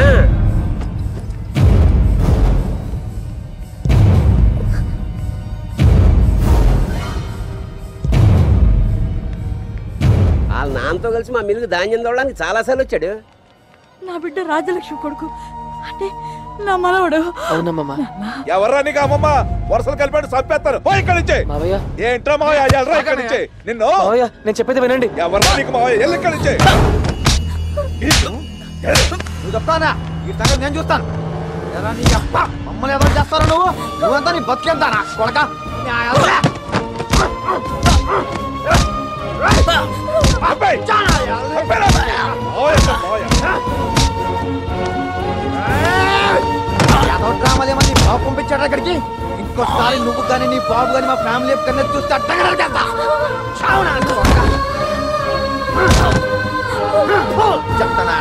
వాళ్ళ నాన్నతో కలిసి మా మిల్లుకి ధాన్యం తోడడానికి చాలా సార్లు వచ్చాడు నా బిడ్డ రాజలక్ష్మి కొడుకు అంటే నా మనవడు అవునమ్మా ఎవర్రా నీకు అమ్మమ్మ వరుసలు కలిపాడు చంపేస్తారు పో ఇక్కడి నుంచి మావయ్య ఏంట్రా మావయ్య ఎల్రా ఇక్కడి నుంచి నిన్ను మావయ్య నేను చెప్పేది వినండి ఎవర్రా నీకు మావయ్య ఎల్లు ఇక్కడి నుంచి నువ్వు చెప్తానా ఈ సంగతి నేను చూస్తాను ఎలా నీ అప్ప మమ్మల్ని ఎవరు చేస్తారా నువ్వు నువ్వంతా నీ బతికెంతానా కొడక డ్రామాలు ఏమని బాబు పంపించాడు అక్కడికి ఇంకోసారి నువ్వు కానీ నీ బాబు కానీ మా ఫ్యామిలీ కన్నా చూస్తే అడ్డగడ చేస్తా చావునా నీ కొడకా. చెప్తానా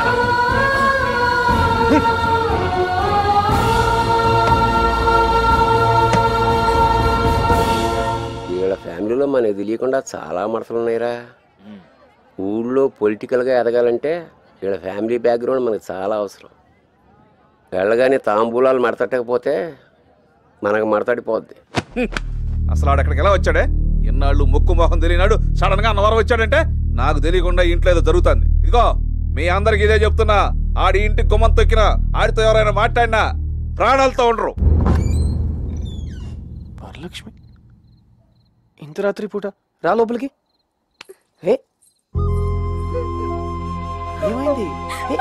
వీళ్ళ ఫ్యామిలీలో మనకు తెలియకుండా చాలా మడతలు ఉన్నాయిరా ఊళ్ళో పొలిటికల్గా ఎదగాలంటే వీళ్ళ ఫ్యామిలీ బ్యాక్గ్రౌండ్ మనకు చాలా అవసరం వెళ్ళగానే తాంబూలాలు మడతట్టకపోతే మనకు మడతడిపోద్ది అసలు ఆడు అక్కడికి ఎలా వచ్చాడే ఎన్నాళ్ళు ముక్కు మొహం తెలియనాడు సడన్ గా అన్నవరం వచ్చాడంటే నాకు తెలియకుండా ఇంట్లో ఏదో జరుగుతుంది ఇదిగో మీ అందరికి ఇదే చెప్తున్నా ఆడి ఇంటి గుమ్మం తొక్కినా ఆడితో ఎవరైనా మాట్లాడినా ప్రాణాలతో ఉండరు వరలక్ష్మి ఇంత రాత్రి పూట రా లోపలికి ఏ ఏమైంది ఏ,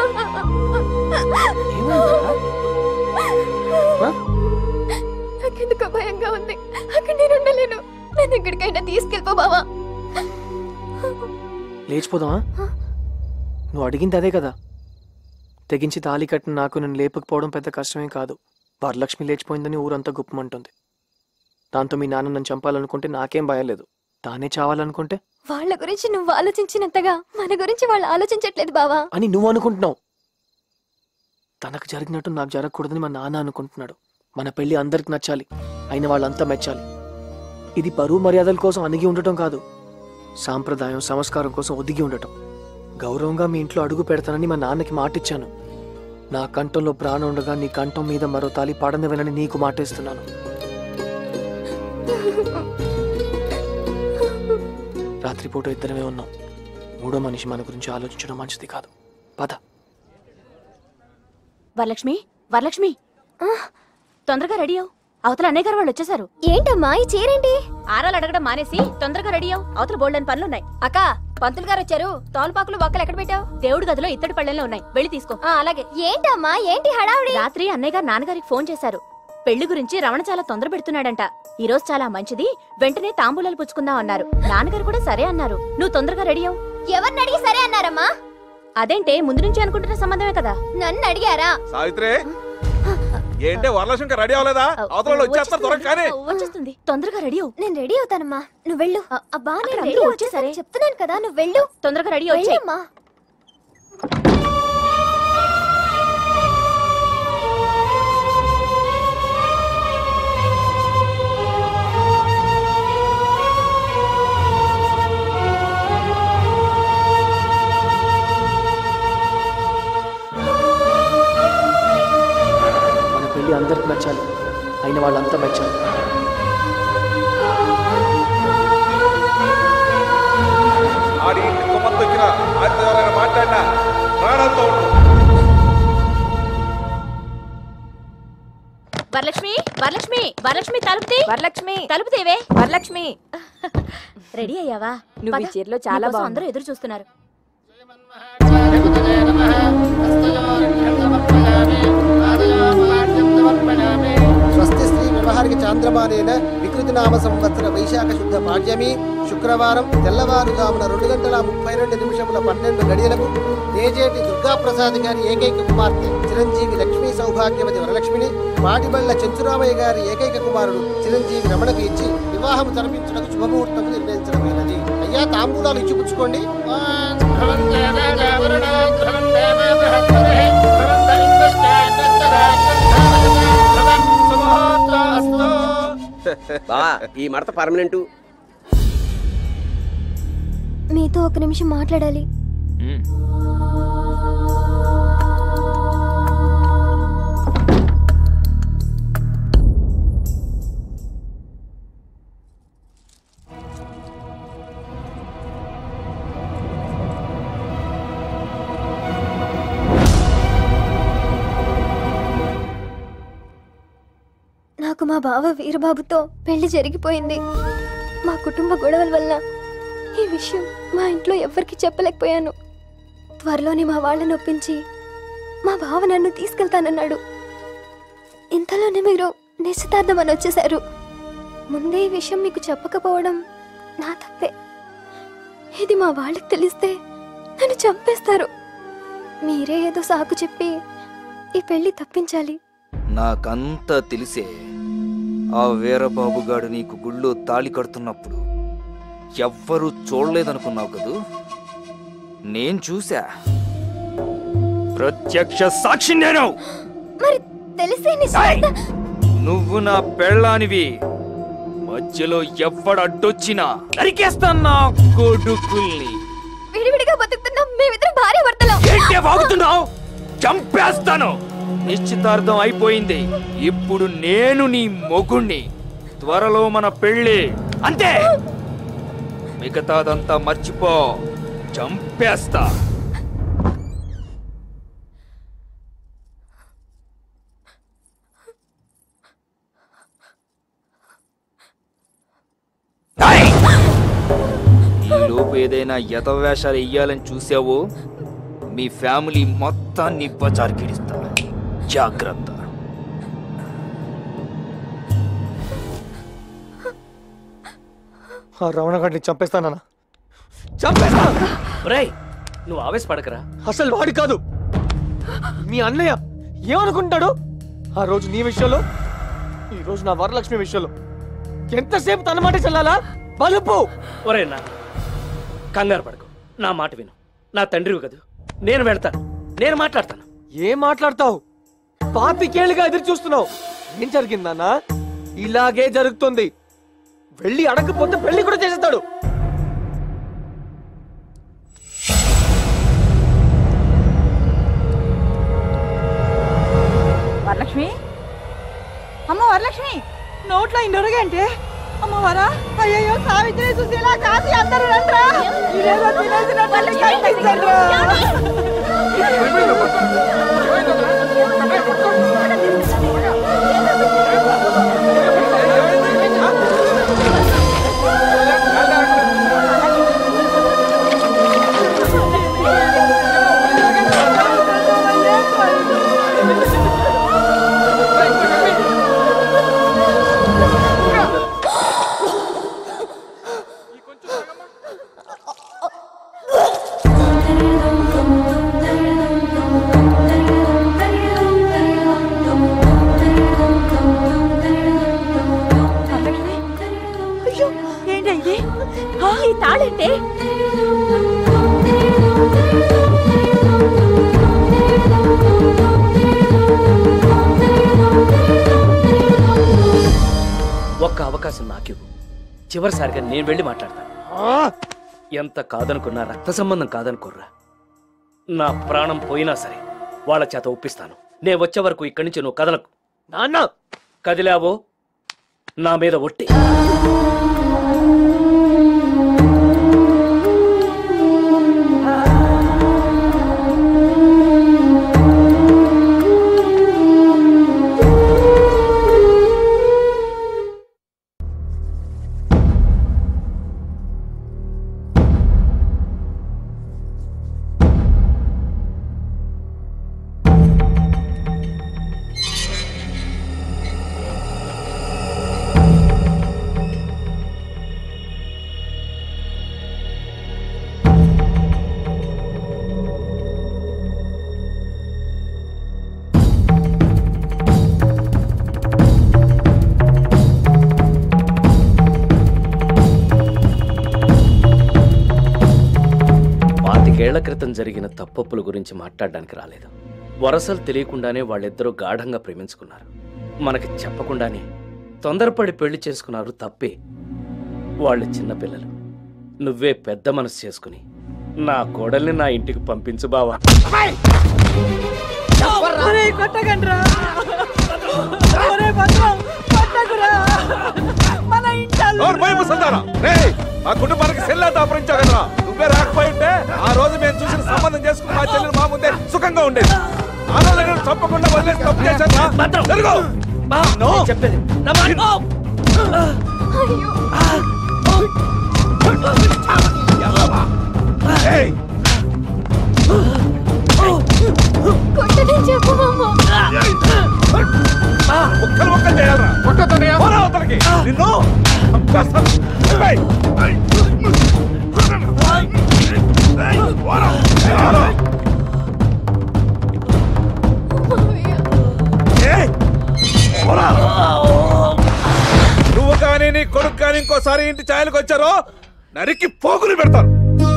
నాకెందుకో భయంగా ఉంది అక్కడ నేను ఉండలేను నన్ను ఎక్కడికైనా తీసుకెళ్ళిపో బావా లేచిపోదామా నువ్వు అడిగింది అదే కదా తెగించి తాళి కట్టిన నాకు నేను లేపకపోవడం పెద్ద కష్టమేం కాదు వరలక్ష్మి లేచిపోయిందని ఊరంతా గుప్పమంటుంది దాంతో మీ నాన్న నన్ను చంపాలనుకుంటే నాకేం భయం లేదు తానే చావాలనుకుంటే వాళ్ళ గురించి నువ్వు ఆలోచించినంతగా మన గురించి వాళ్ళు ఆలోచించట్లేదు బావా అని నువ్వు అనుకుంటున్నావు తనకు జరిగినట్టు నాకు జరగకూడదని మా నాన్న అనుకుంటున్నాడు మన పెళ్లి అందరికి నచ్చాలి అయిన వాళ్ళంతా మెచ్చాలి ఇది పరువు మర్యాదల కోసం అణిగి ఉండటం కాదు సాంప్రదాయం సంస్కారం కోసం ఒదిగి ఉండటం గౌరవంగా మీ ఇంట్లో అడుగు పెడతానని మా నాన్నకి మాటిచ్చాను నా కంఠంలో ప్రాణం ఉండగా నీ కంఠం మీద మరో తాలి పాడనివ్వనని నీకు మాటిస్తున్నాను రాత్రిపూట ఇద్దరమే ఉన్నాం మూడో మనిషి మన గురించి ఆలోచించడం మంచిది కాదు పద వరలక్ష్మి వరలక్ష్మి తొందరగా రెడీ అవు అవతల అన్నయ్య గారు వాళ్ళు వచ్చేసారు ఏంటమ్మా ఈ చీరేంటి ఆరాలు అడగడం మానేసి తొందరగా రెడీ అవు అవతల బోల్డని పనులున్నాయి అక్క పంతులు గారు వచ్చారు తోలుపాకులు బొక్కలు ఎక్కడ పెట్టావు దేవుడి గదిలో ఇత్తడి పళ్ళెంలో ఉన్నాయి వెళ్ళి తీసుకో అలాగే ఏంటమ్మా ఏంటి హడావుడి రాత్రి అన్నయ్య గారు నాన్నగారికి ఫోన్ చేశారు పెళ్లి గురించి రమణ చాలా తొందర పెడుతున్నాడంట ఈ రోజు చాలా మంచిది వెంటనే తాంబూలాలు పుచ్చుకుందాం అన్నారు నాన్నగారు కూడా సరే అన్నారు నువ్వు తొందరగా రెడీ అవు ఎవరిని అడిగి సరే అన్నారమ్మా అదేంటే ముందు నుంచి అనుకుంటున్న సంబంధమే కదా నన్ను అడిగారా సావిత్రి ఏంటే వరలక్ష్మి ఇంకా రెడీ అవ్వలేదా అవతల వచ్చేస్తారు త్వరగా కానీ వచ్చేస్తుంది తొందరగా రెడీ అవు నేను రెడీ అవుతానమ్మా నువ్వు వెళ్ళు అబ్బా నేను అక్కడ రెడీ అందరూ వచ్చేసరి వచ్చేసారే. చెప్తున్నాను కదా నువ్వు వెళ్ళు తొందరగా రెడీ వచ్చే వెళ్ళమ్మా మన పెళ్లి అందరికి నచ్చాలి అయిన వాళ్ళంతా మెచ్చాలి ఆడి ఇంటి గుమ్మం తొక్కిన ఆడితో ఎవరైనా మాట్లాడినా ప్రాణాలతో ఉండు వరలక్ష్మి వరలక్ష్మి వరలక్ష్మి తలుపుతి వరలక్ష్మి తలుపుతేవే వరలక్ష్మి రెడీ అయ్యావా నువ్వు ఈ పద. చీరలో చాలా నీకోసం బాగున్నావు. అందరూ ఎదురు చూస్తున్నారు స్వస్తి శ్రీ వ్యవహారిక చాంద్రమానేన వికృతి నామ సంవత్సర వైశాఖ శుద్ధ పాడ్యమి శుక్రవారం తెల్లవారుజామున రెండు గంటల ముప్పై రెండు నిమిషముల పన్నెండు గడియలకు తేజేటి దుర్గాప్రసాద్ గారి ఏకైక కుమార్తె చిరంజీవి లక్ష్మీ సౌభాగ్యవతి వరలక్ష్మిని మాడిబళ్ళ చెంచురామయ్య గారి ఏకైక కుమారుడు చిరంజీవి రమణకు ఇచ్చి వివాహం జరిపించడానికి శుభముహూర్తం నిర్ణయించడమైనది అయ్యా తాంబూలాలు ఇచ్చి పుచ్చుకోండి బావా ఈ మడత పర్మనెంట్ మీతో ఒక నిమిషం మాట్లాడాలి నాకు మా బావ వీరబాబుతో పెళ్లి జరిగిపోయింది మా కుటుంబ గొడవల వల్ల ఈ విషయం మా ఇంట్లో ఎవ్వరికీ చెప్పలేకపోయాను త్వరలోనే మా వాళ్ళని ఒప్పించి మా బావ నన్ను తీసుకెళ్తానన్నాడు ఇంతలోనే మీరు నిశ్చితార్థం అని వచ్చేశారు ముందే ఈ విషయం మీకు చెప్పకపోవడం నా తప్పే ఇది మా వాళ్ళకి తెలిస్తే నన్ను చంపేస్తారు మీరే ఏదో సాకు చెప్పి ఈ పెళ్లి తప్పించాలి నాకంతా తెలిసే ఆ వీరబాబు గాడు నీకు గుళ్ళో తాళి కడుతున్నప్పుడు ఎవ్వరూ చూడలేదనుకున్నావు కదూ నేను చూసా ప్రత్యక్ష సాక్షి నేను మరి తెలిసే నిశ్చితార్థం నువ్వు నా పెళ్ళానివి మధ్యలో ఎవ్వడు అడ్డొచ్చినా నరికేస్తాను నా కొడుకుల్ని విడివిడిగా బతుకుతున్నాం మేమిద్దరం భార్య భర్తలం ఏంటే వాగుతున్నావు చంపేస్తాను నిశ్చితార్థం అయిపోయింది ఇప్పుడు నేను నీ మొగుణ్ణి త్వరలో మన పెళ్ళి అంతే మిగతాదంతా మర్చిపో చంపేస్తా ఏయ్! ఈ లోపు ఏదైనా యథవేషాలు వెయ్యాలని చూసావో మీ ఫ్యామిలీ మొత్తాన్ని బజార్కిడిస్తా జాగ్రత్త ఆ రమణ గారిని చంపేస్తానన్నా చంపేస్తా రేయ్ నువ్వు ఆవేశపడకరా అసలు వాడి కాదు మీ అన్నయ్య ఏమనుకుంటాడు ఆ రోజు నీ విషయంలో ఈ రోజు నా వరలక్ష్మి విషయంలో ఎంతసేపు తన మాట చెల్లాలా బలుపు ఒరే నా కంగారు పడకు నా మాట విను నా తండ్రివి కదూ నేను వెళ్తాను నేను మాట్లాడతాను ఏం మాట్లాడతావు పాతికేళ్ళుగా ఎదురు చూస్తున్నావు ఏం జరిగిందన్నా ఇలాగే జరుగుతుంది వెళ్ళి అడగకపోతే పెళ్లి కూడా చేసేస్తాడు వరలక్ష్మి అమ్మ వరలక్ష్మి నోట్లో ఇన్నొరగా అంటే అమ్మ వరా అయ్యయ్యో సావిత్రి సుశీల కాశీ అందరూ రండ్రా ఇదేదో తినేసినట్టు కనిపించండ్రా. వరలక్ష్మి అయ్యో ఏంటి ఇది ఈ తాళంటే ఒక్క అవకాశం నాకివ్వు చివరిసారిగా నేను వెళ్ళి మాట్లాడతాను ఎంత కాదనుకున్నా రక్త సంబంధం కాదనుకోర్రా నా ప్రాణం పోయినా సరే వాళ్ళ చేత ఒప్పిస్తాను నేను వచ్చే వరకు ఇక్కడి నుంచి నువ్వు కదలకు నాన్న కదిలావో నా మీద ఒట్టి పాతికేళ్ల క్రితం జరిగిన తప్పొప్పుల గురించి మాట్లాడడానికి రాలేదు వరసలు తెలియకుండానే వాళ్ళిద్దరూ గాఢంగా ప్రేమించుకున్నారు మనకి చెప్పకుండానే తొందరపడి పెళ్లి చేసుకున్నారు తప్పే వాళ్ళు చిన్నపిల్లలు నువ్వే పెద్ద మనసు చేసుకుని నా కోడల్ని నా ఇంటికి పంపించు బావా ఒరేయ్, కొట్టకండ్రా ఒరేయ్, భద్రం, కొట్టకురా. మన ఇంటల్లు నోరు పోయి ముసల్దారా రేయ్ మా కుటుంబానికి సెల్లా దాపరించావు కదరా నువ్వే రాకపోయి ఉంటే ఆ రోజు మేము చూసిన సంబంధం చేసుకుని మా చెల్లెలు మా ముందే సుఖంగా ఉండేది ఆ రోజు నేను తప్పకుండా వదిలేసి తప్పు చేశాను జరుగు చెప్పేది ఏయ్ కొట్టనే చెప్పు ఒక్కలు ఒక్కలు చేయాలరా పోరా అవతలకి నిన్ను చంపేస్తాను. ఏయ్! పోరా. పోరా. ఏయ్! పోరా. నువ్వు కానీ నీ కొడుకు కానీ ఇంకోసారి ఇంటి ఛాయలకు వచ్చారో నరికి పోగులు పెడతారు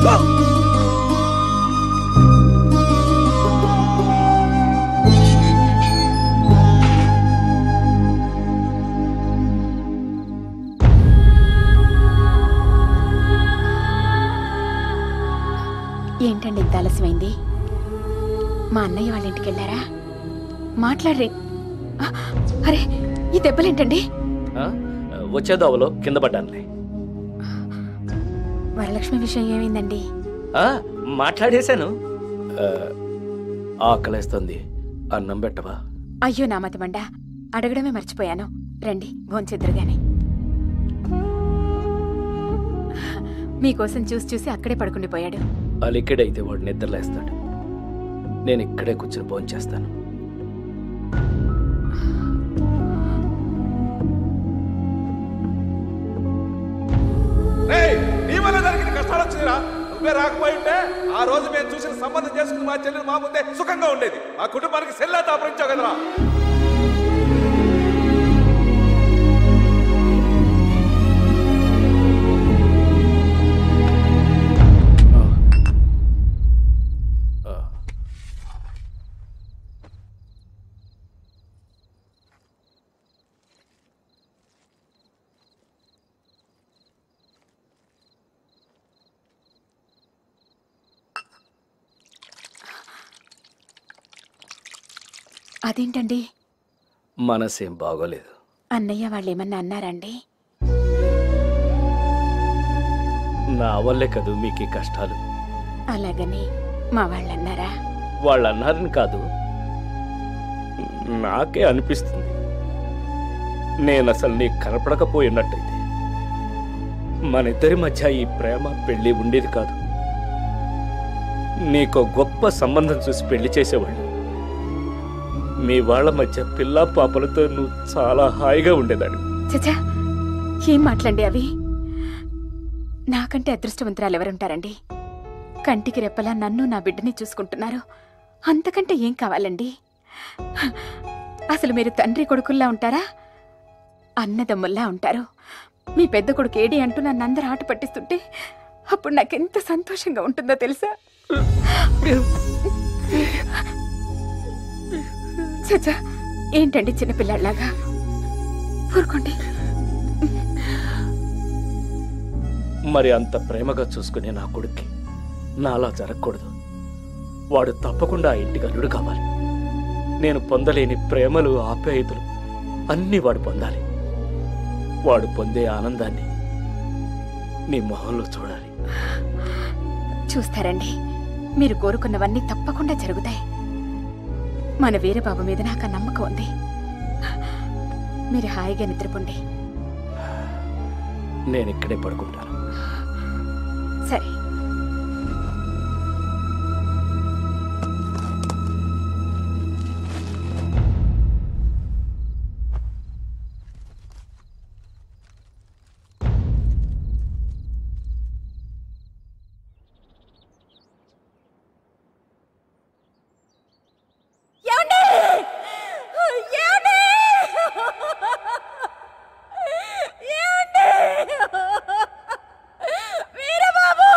ఏంటండి ఇంత ఆలస్యమైంది మా అన్నయ్య వాళ్ళ ఇంటికి వెళ్ళారా మాట్లాడరే ఆ, అరే ఈ దెబ్బలేంటండి ఆ? వచ్చే దోవలో కింద పడ్డానులే వరలక్ష్మి విషయం ఏమైందండి ఆ, మాట్లాడేశాను ఆ, ఆకలేస్తుంది అన్నం పెట్టవా అయ్యో నా మతిమండ అడగడమే మర్చిపోయాను రండి భోంచెద్దురు గాని మీకోసం చూసి చూసి అక్కడే పడుకుండిపోయాడు అలికెడైతే వాడు నిద్రలేస్తాడు నేను ఇక్కడే కూర్చొని భోంచేస్తాను రేయ్, నీ వల్ల జరిగిన కష్టాలు వచ్చిరా నువ్వే రాకపోయి ఉంటే ఆ రోజు మేము చూసిన సంబంధం చేసుకుని మా చెల్లెలు మా ముందే సుఖంగా ఉండేది మా కుటుంబానికి సెల్లా దాపరించావు కదరా అదేంటండి మనసేం బాగోలేదు అన్నయ్య వాళ్ళు ఏమన్నా అన్నారండి నా వల్లే కదూ మీకు ఈ కష్టాలు అలాగని మా వాళ్ళు అన్నారా వాళ్ళు అన్నారని కాదు నాకే అనిపిస్తుంది నేను అసలు నీకు కనపడకపోయినట్టయితే మన ఇద్దరి మధ్య ఈ ప్రేమ పెళ్లి ఉండేది కాదు నీకో గొప్ప సంబంధం చూసి పెళ్లి చేసేవాళ్ళు మీ వాళ్ళ మధ్య పిల్ల పాపలతో నువ్వు చాలా హాయిగా ఉండేదాన్ని చచా ఏం మాట్లాడి అవి నాకంటే అదృష్టవంతురాలు ఎవరుంటారండి కంటికి రెప్పలా నన్ను నా బిడ్డని చూసుకుంటున్నారు అంతకంటే ఏం కావాలండి అసలు మీరు తండ్రి కొడుకుల్లా ఉంటారా అన్నదమ్ముల్లా ఉంటారు మీ పెద్ద కొడుకు ఏడి అంటూ నన్ను అందరూ ఆట పట్టిస్తుంటే అప్పుడు నాకెంత సంతోషంగా ఉంటుందో తెలుసా చచ్చా ఏంటండి చిన్నపిల్లాడిలాగా ఊరుకోండి మరి అంత ప్రేమగా చూసుకునే నా కొడుక్కి నాలా జరగకూడదు వాడు తప్పకుండా ఆ ఇంటికి అల్లుడు కావాలి నేను పొందలేని ప్రేమలు ఆప్యాయతలు అన్నీ వాడు పొందాలి వాడు పొందే ఆనందాన్ని నీ మొహంలో చూడాలి చూస్తారండి మీరు కోరుకున్నవన్నీ తప్పకుండా జరుగుతాయి మన వీరబాబు మీద నాకు ఆ నమ్మకం ఉంది మీరు హాయిగా నిద్రపోండి నేను ఇక్కడే పడుకుంటాను సరే ఏమండి ఏమండి ఏమండి వీరబాబు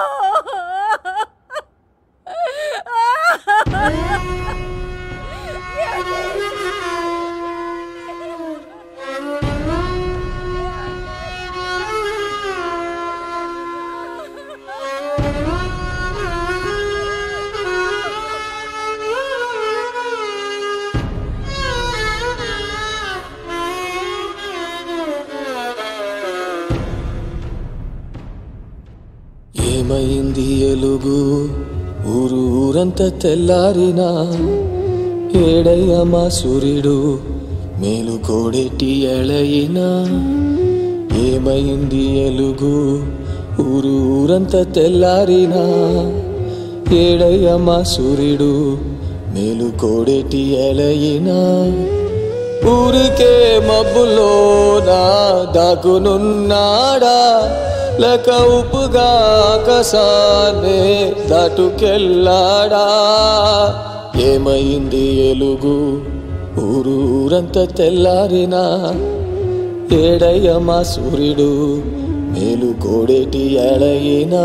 ఏమైంది ఎలుగు ఊరు ఊరంతా తెల్లారినా ఏడయ్య మా సూర్యుడు మేలు కోడెట్టి ఎళయినా ఏమైంది ఎలుగు ఊరు ఊరంతా తెల్లారినా ఏడయ్య మా సూర్యుడు మేలు కోడెట్టి ఎళయినా ఊరికే మబ్బులో నా దాగునున్నాడా లేక ఉప్పుగా ఆకాశాన్నే దాటుకెళ్ళాడా ఏమైంది ఎలుగు ఊరు ఊరంతా తెల్లారినా ఏడయ్య మా సూర్యుడు మేలు కోడేటి ఎడయినా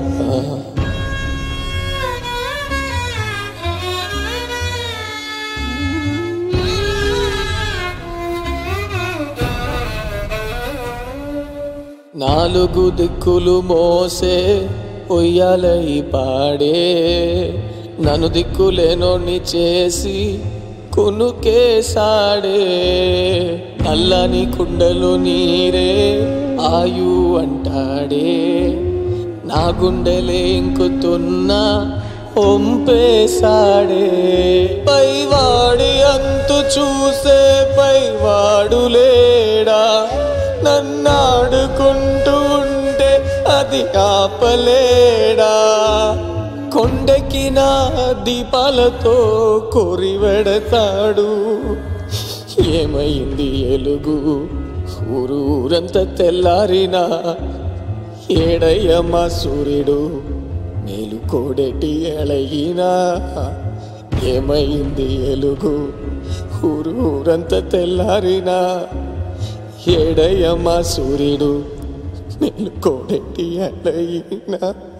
నాలుగు దిక్కులు మోసే ఒయ్యాలై పాడే నన్ను దిక్కులేనోని చేసి కునుకేసాడే నల్లని కుండలు నీరే ఆయు అంటాడే నా గుండెలే ఇంకుతున్నా ఒంపేసాడే పైవాడి అంతు చూసే పైవాడు లేడా నన్నాడుకుంటూ ఉంటే అది ఆపలేడా కొండెక్కిన దీపాలతో కొరివెడతాడు ఏమైంది ఎలుగు ఊరు ఊరంతా తెల్లారినా ఏడయ్య మా సూర్యుడు మేలు కోడెటి ఎళయినా ఏమైంది ఎలుగు ఊరు ఊరంతా తెల్లారినా ఏడయ్య మా సూర్యుడు మేలు కోడెటి ఎళయినా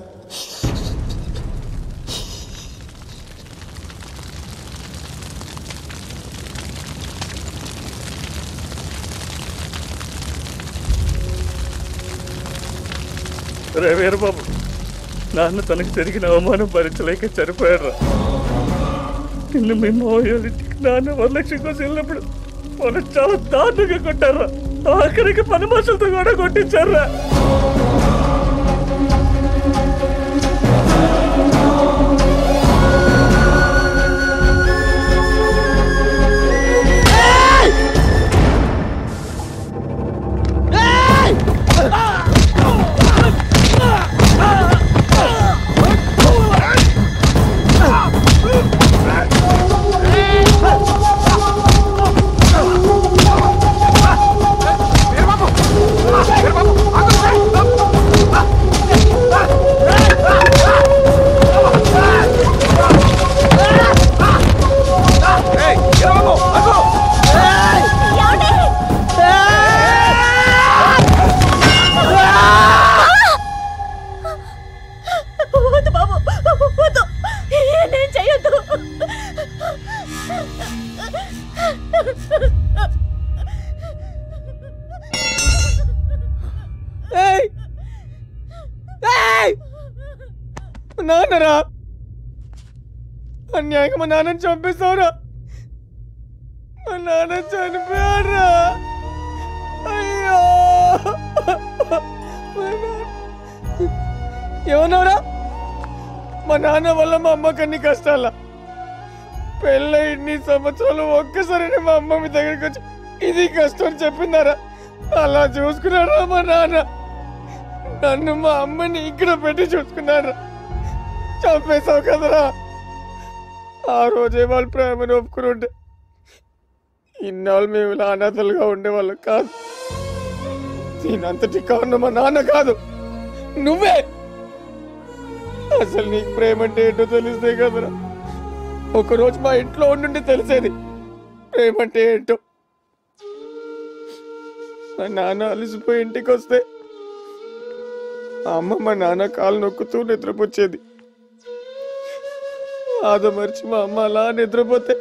రే వీరబాబు నాన్న తనకు జరిగిన అవమానం భరించలేక చనిపోయాడు నిన్ను మీ మావయ్య ఇంటికి నాన్న వరలక్ష్మి కోసం వెళ్ళినప్పుడు వాళ్ళు చాలా దారుణంగా కొట్టారా ఆఖరికి పని మనుషులతో కూడా కొట్టించారా వద్దు బాబు వద్దు నేను చెయ్యొద్దు ఏయ్ ఏయ్ మా నాన్నరా అన్యాయంగా మా నాన్నని చంపేస్తావురా మా నాన్న చనిపోయారా అయ్యో మా నాన్న- ఏమన్నావురా మా నాన్న వల్ల మా అమ్మకి అన్ని కష్టాల పెళ్ళ ఇన్ని సంవత్సరాలు ఒక్కసారి మా అమ్మ మీ దగ్గరికి వచ్చి ఇది కష్టం అని చెప్పిందారా అలా చూసుకున్నారా మా నాన్న నన్ను మా అమ్మని ఇక్కడ పెట్టి చూసుకున్నారా చంపేశావు కదరా ఆ రోజే వాళ్ళ ప్రేమను ఒప్పుకుని ఉంటే ఇన్నాళ్ళు మేము ఇలా అనాథలుగా ఉండేవాళ్ళం కాదు దీనంతటి కారణం మా నాన్న కాదు నువ్వే అసలు నీకు ప్రేమ అంటే ఏంటో తెలిస్తే కదరా ఒకరోజు మా ఇంట్లో ఉండుంటే తెలిసేది ప్రేమ అంటే ఏంటో మా నాన్న అలసిపోయి ఇంటికి వస్తే మా అమ్మ మా నాన్న కాలు నొక్కుతూ నిద్రపోచ్చేది ఆదమర్చి మా అమ్మ అలా నిద్రపోతే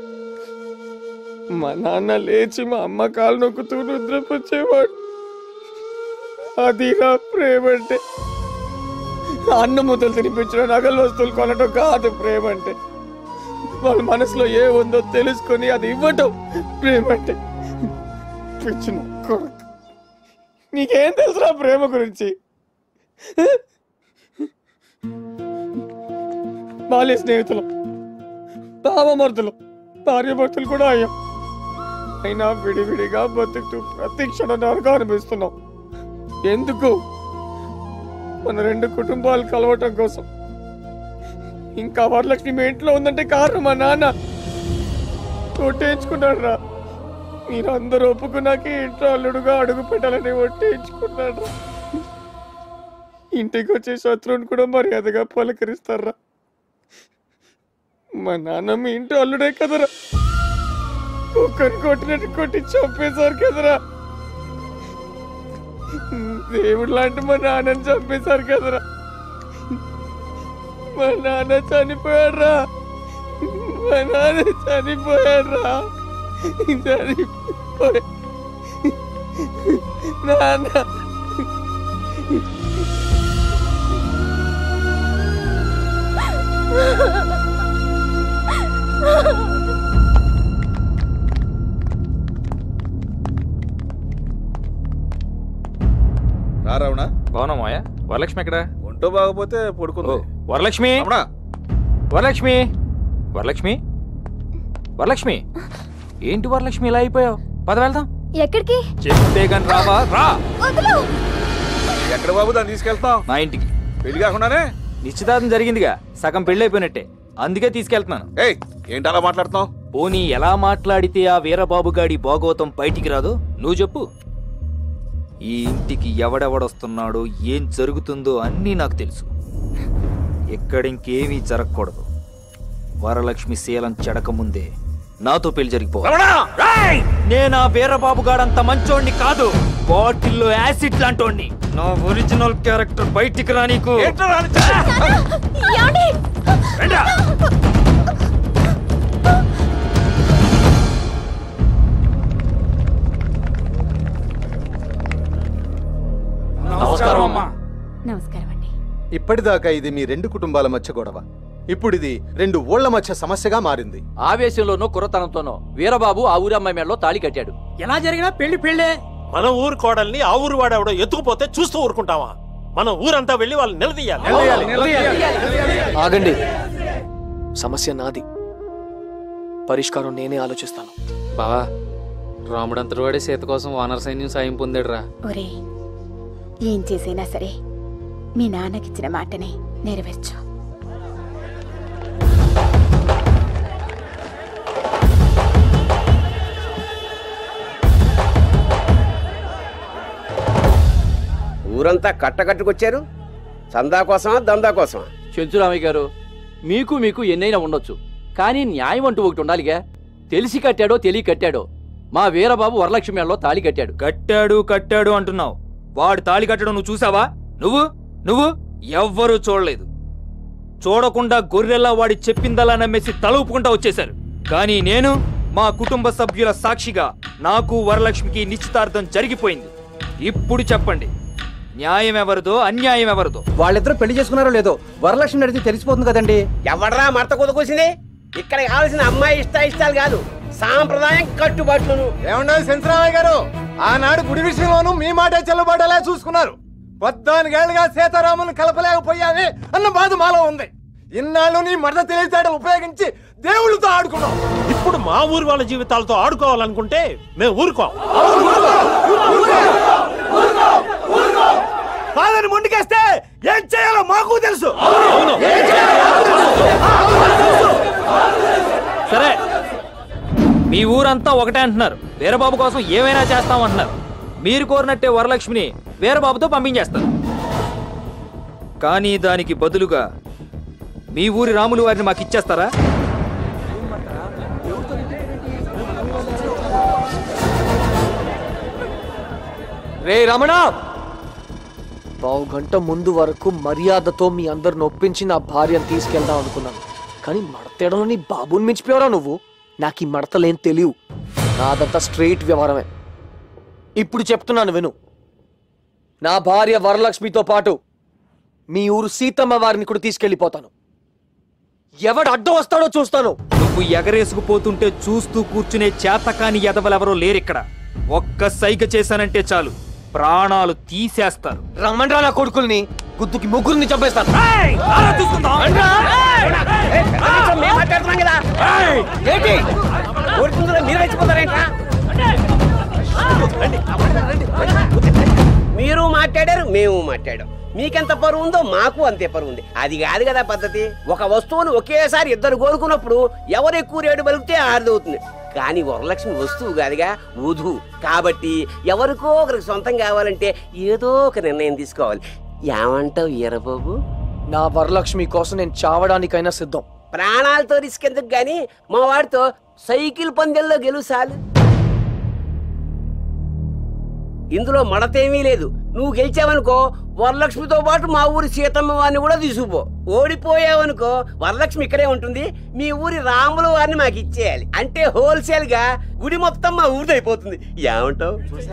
మా నాన్న లేచి మా అమ్మ కాలు నొక్కుతూ నిద్రపోచ్చేవాడు అది నా ప్రేమ అంటే అన్న ముద్దలు తినిపించడం నగల వస్తువులు కొనడం కాదు ప్రేమ అంటే వాళ్ళ మనసులో ఏ ఉందో తెలుసుకొని అది ఇవ్వటం ప్రేమ అంటే పిచ్చిన కొడుకు నీకేం తెలుసురా ప్రేమ గురించి బాల్య స్నేహితులు భావమర్దులు భార్యభర్తలు కూడా అయ్యాం అయినా విడివిడిగా బతుకుతూ ప్రతి క్షణం నరకం అనిపిస్తున్నాం ఎందుకు మన రెండు కుటుంబాలు కలవటం కోసం ఇంకా వరలక్ష్మి మీ ఇంట్లో ఉందంటే కారణం మా నాన్న ఒట్టేయించుకున్నాడు రా మీరందరూ ఒప్పుకున్నాకే ఇంట్లో అల్లుడుగా అడుగు పెట్టాలని ఒట్టేయించుకున్నాడు రా ఇంటికి వచ్చే శత్రువుని కూడా మర్యాదగా పలకరిస్తారా మా నాన్న మీ ఇంటి అల్లుడే కదరా కుక్కని కొట్టినట్టు కొట్టి చంపేశారు కదరా దేవుడు లాంటి మా నాన్నని చంపేశారు కదరా మా నాన్న చనిపోయాడ్రా మా నాన్న చనిపోయాడ్రా చనిపోయా నాన్న రారావునా బాగున్నా మాయ వరలక్ష్మి ఎక్కడ ఒంటో బాగపోతే పడుకుంది వరలక్ష్మి వరలక్ష్మి వరలక్ష్మి వరలక్ష్మి ఏంటి వరలక్ష్మి ఇలా అయిపోయావు పద వెళ్దాం ఎక్కడికి చెప్తే గాని రావా రా వదులు ఎక్కడ బాబు దాన్ని తీసుకెళ్తాం మా ఇంటికి పెళ్లి కాకుండానే నిశ్చితార్థం జరిగిందిగా సగం పెళ్లి అయిపోయినట్టే అందుకే తీసుకెళ్తున్నాను ఏయ్ ఏంటి అలా మాట్లాడుతున్నావు పోనీ ఎలా మాట్లాడితే ఆ వీరబాబు గాడి భాగవతం బయటికి రాదు నువ్వు చెప్పు ఈ ఇంటికి ఎవడెవడొస్తున్నాడో ఏం జరుగుతుందో అన్నీ నాకు తెలుసు ఎక్కడ ఇంకేమీ జరగకూడదు వరలక్ష్మి శీలం చెడక ముందే నాతో పెళ్లి జరిగిపో నేను ఆ వీరబాబు గాడంత మంచోడిని కాదు బాటిల్లో యాసిడ్ లాంటోడిని నా ఒరిజినల్ క్యారెక్టర్ బయటికి రా నీకు రండ్రా. నమస్కారం అమ్మా నమస్కారం అండి ఇప్పటిదాకా ఇది మీ రెండు కుటుంబాల మధ్య గొడవ ఇప్పుడు ఇది రెండు ఊళ్ల మధ్య సమస్యగా మారింది ఆవేశంలోనో కుర్రతనంతోనో వీరబాబు ఆ ఊరి అమ్మాయి మేడలో తాళి కట్టాడు ఎలా జరిగినా పెళ్లి పెళ్ళే మన ఊరు కోడల్ని ఆ ఊరు వాడెవడో ఎత్తుకుపోతే చూస్తూ ఊరుకుంటావా మన ఊరంతా వెళ్ళి వాళ్ళు నిలదీయాలి ఆగండి సమస్య నాది పరిష్కారం నేనే ఆలోచిస్తాను బావా రాముడంతటి వాడే సీత కోసం వానర సైన్యం సాయం పొందాడురా ఒరే ఏం చేసైనా సరే మీ నాన్నకిచ్చిన మాటని నెరవేర్చు ఊరంతా కట్టకట్టుకొచ్చారు చందా కోసమా దందా కోసమా చెంచురామయ్య గారు మీకు మీకు ఎన్నైనా ఉండొచ్చు కానీ న్యాయం అంటూ ఒకటి ఉండాలిగా తెలిసి కట్టాడో తెలియ కట్టాడో మా వీరబాబు వరలక్ష్మి మేడలో తాళి కట్టాడు కట్టాడు కట్టాడు అంటున్నావు వాడు తాళి కట్టడం నువ్వు చూసావా నువ్వు నువ్వు ఎవ్వరూ చూడలేదు చూడకుండా గొర్రెల్లా వాడి చెప్పిందలా నమ్మేసి తల ఊపుకుంటా వచ్చేశారు కానీ నేను మా కుటుంబ సభ్యుల సాక్షిగా నాకు వరలక్ష్మికి నిశ్చితార్థం జరిగిపోయింది ఇప్పుడు చెప్పండి న్యాయం ఎవరిదో అన్యాయం ఎవరిదో వాళ్ళిద్దరూ పెళ్లి చేసుకున్నారో లేదో వరలక్ష్మి అడిగితే తెలిసిపోతుంది కదండి ఎవడ్రా మడత కుదకొసింది ఇక్కడ కావాల్సిన అమ్మాయి ఇష్ట ఇష్టాలు కాదు సాంప్రదాయం కట్టుబాట్లను ఏమన్నా శంకరామయ్య గారు ఆనాడు గుడి విషయంలోనూ మీ మాటే చెల్లుబాటలా చూసుకున్నారు పద్నాలుగేళ్లుగా సీతారాములను కలపలేకపోయావే అన్న బాధ మాలో ఉంది ఇన్నాళ్ళు నీ మడత తెలివితేటలు ఉపయోగించి దేవుళ్ళతో ఆడుకున్నాం ఇప్పుడు మా ఊరు వాళ్ళ జీవితాలతో ఆడుకోవాలనుకుంటే మేము ఊరుకోం కాదని ముందుకేస్తే ఏం చేయాలో మాకు తెలుసు సరే మీ ఊరంతా ఒకటే అంటున్నారు వీరబాబు కోసం ఏమైనా చేస్తామంటున్నారు మీరు కోరినట్టే వరలక్ష్మిని వీరబాబుతో పంపించేస్తారు కానీ దానికి బదులుగా మీ ఊరి రాములు వారిని మాకు ఇచ్చేస్తారా రే రమణ పావు గంట ముందు వరకు మర్యాదతో మీ అందరిని ఒప్పించి నా భార్యను తీసుకెళ్దాం అనుకున్నాను కానీ మడతేయడంలో నీ బాబుని మించిపోయారా నువ్వు నాకు ఈ మడతలేం తెలియవు నాదంతా స్ట్రైట్ వ్యవహారమే ఇప్పుడు చెప్తున్నాను విను నా భార్య వరలక్ష్మితో పాటు మీ ఊరు సీతమ్మ వారిని కూడా తీసుకెళ్లిపోతాను ఎవడు అడ్డం వస్తాడో చూస్తాను నువ్వు ఎగరేసుకుపోతుంటే చూస్తూ కూర్చునే చేతకాని ఎదవలెవరో లేరిక్కడ ఒక్క సైగ చేశానంటే చాలు ప్రాణాలు తీసేస్తారు రమ్మండ్రా నా కొడుకుల్ని గుద్దుకి ముగ్గురిని చంపేస్తాను మేము మాట్లాడుతున్నాం కదా ఏంటి కోరుకుంటున్నా మీరు రెచ్చిపోతారేంట్రా మీరు మాట్లాడారు మేము మాట్లాడాం మీకెంత పరువు ఉందో మాకు అంతే పరువు ఉంది అది కాదు కదా పద్ధతి ఒక వస్తువును ఒకేసారి ఇద్దరు కోరుకున్నప్పుడు ఎవరు ఎక్కువ రేటు బలిగితే ఆరుదవుతుంది కానీ వరలక్ష్మి వస్తువు కాదుగా వధువు కాబట్టి ఎవరికో ఒకరికి సొంతం కావాలంటే ఏదో ఒక నిర్ణయం తీసుకోవాలి ఏమంటావు ఈరబాబు నా వరలక్ష్మి కోసం నేను చావడానికైనా సిద్ధం ప్రాణాలతో రిస్క్ ఎందుకు గాని మా వాడితో సైకిల్ పందెల్లో గెలుసాలు ఇందులో మడతేమీ లేదు నువ్వు గెలిచావనుకో వరలక్ష్మితో పాటు మా ఊరి సీతమ్మ వారిని కూడా తీసుకుపో ఓడిపోయావనుకో వరలక్ష్మి ఇక్కడే ఉంటుంది మీ ఊరి రాముల వారిని మాకు ఇచ్చేయాలి అంటే హోల్సేల్ గా గుడి మొత్తం మా ఊరిది అయిపోతుంది ఏమంటావు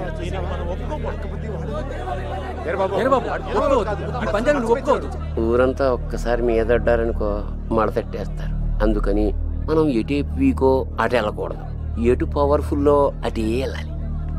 ఊరంతా ఒక్కసారి మీదడ్డారనుకో మడతట్టేస్తారు అందుకని మనం ఎటు వీకో అటు వెళ్ళకూడదు ఎటు పవర్ఫుల్లో అటే వెళ్ళాలి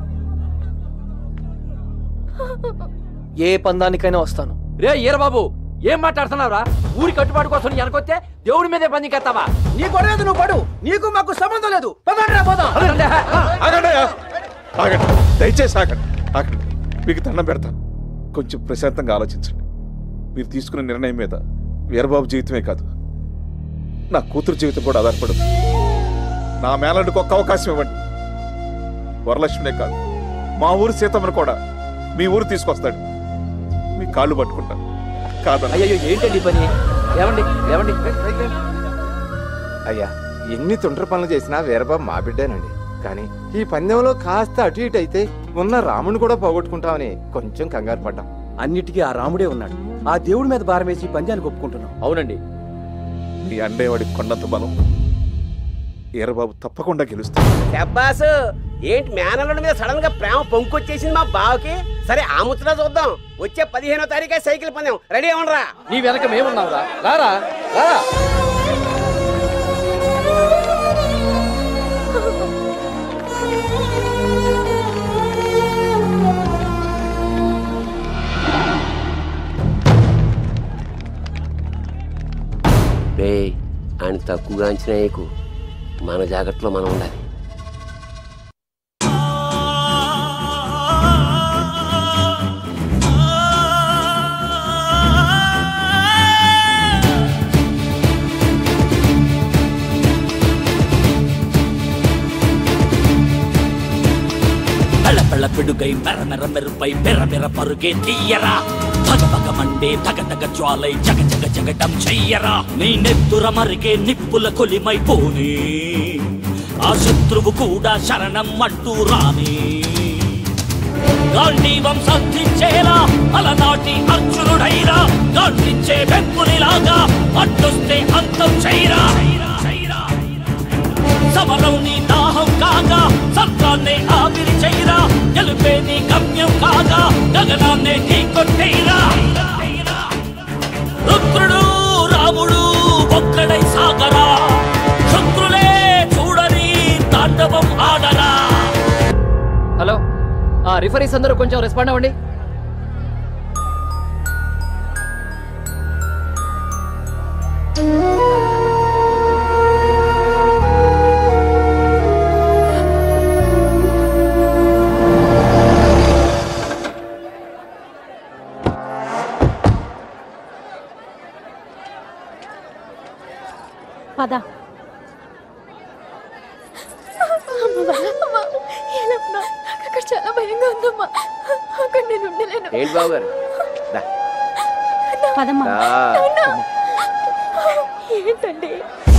ఏ పందానికైనా వస్తాను రే ఈరబాబు ఏం మాట్లాడుతున్నావురా ఊరి కట్టుబాటు కోసం వెనకొస్తే దేవుడి మీదే పని కత్తావా నీ గొడవ నువ్వు పడు నీకు మాకు సంబంధం లేదు పదండ్రా, పోదాం. ఆగండి అయ్యా. ఆగండి దయచేసి ఆగండి ఆగండి మీకు దండం పెడతాను కొంచెం ప్రశాంతంగా ఆలోచించండి మీరు తీసుకున్న నిర్ణయం మీద వీరబాబు జీవితమే కాదు నా కూతురు జీవితం కూడా ఆధారపడదు నా మేనల్లుడికి ఒక్క అవకాశం ఇవ్వండి వరలక్ష్మినే కాదు మా ఊరు సీతమ్మను కూడా మీ ఊరు తీసుకొస్తాడు మీ కాళ్ళు పట్టుకుంటాను కాదు అయ్యో ఏంటండి ఈ పని లేవండి లేవండి అయ్యా ఎన్ని తుండ్ర పనులు చేసినా వీరబాబు మా బిడ్డేనండి కానీ ఈ పందెంలో కాస్త అటు ఇటు అయితే ఉన్న రాముని కూడా పోగొట్టుకుంటామని కొంచెం కంగారు పడ్డాం అన్నిటికీ ఆ రాముడే ఉన్నాడు ఆ దేవుడి మీద భారం వేసి పంజానికి ఒప్పుకుంటున్నాం అవునండి మీ అండేవాడి కొండంత బలం ఈరబాబు తప్పకుండా గెలుస్తాడు డబ్బాసు ఏంటి మేనల్లుడి మీద సడన్ గా ప్రేమ పొంకొచ్చేసింది మా బావకి సరే ఆ ముచ్చట చూద్దాం వచ్చే పదిహేనో తారీఖే సైకిల్ పందెం రెడీ అవ్వండిరా నీ వెనక మేమున్నావురా రారా రారా తక్కువగా అంచనా వేయకు మన జాగ్రత్తలో మనం ఉండాలి పెళ్ళ పెళ్ళ పిడుగై మెర మెర మెరుపై మెర మెర పరుగే తీయరా పగ పగ మండే తగ తగ జ్వాలై జగ జగ జగటం చెయ్యరా నీ నెత్తుర మరిగే నిప్పుల కొలిమై పోనీ ఆ శత్రువు కూడా శరణం అంటూ రాని గాంధీవం సంధించేలా అలనాటి అర్జునుడైరా గాంధించే వెంపునిలాగా అడ్డొస్తే అంతం చైరా సమరం నీ దాహం కాగా సత్రాన్నే ఆవిరి చైరా గెలుపే నీ గమ్యం కాగా గగనాన్నే నీ కొట్టేరా రుద్రుడు రాముడు ఒక్కడై సాగరా శత్రులే చూడని తాండవం ఆడరా హలో ఆ రిఫరీస్ అందరూ కొంచెం రెస్పాండ్ అవ్వండి పద అక్కడ చాలా భయంగా ఉందమ్మా అక్కడ నేను ఉండలేను ఏంటి బాబు గారు దా. పదమ్మా దా. ఏంటండి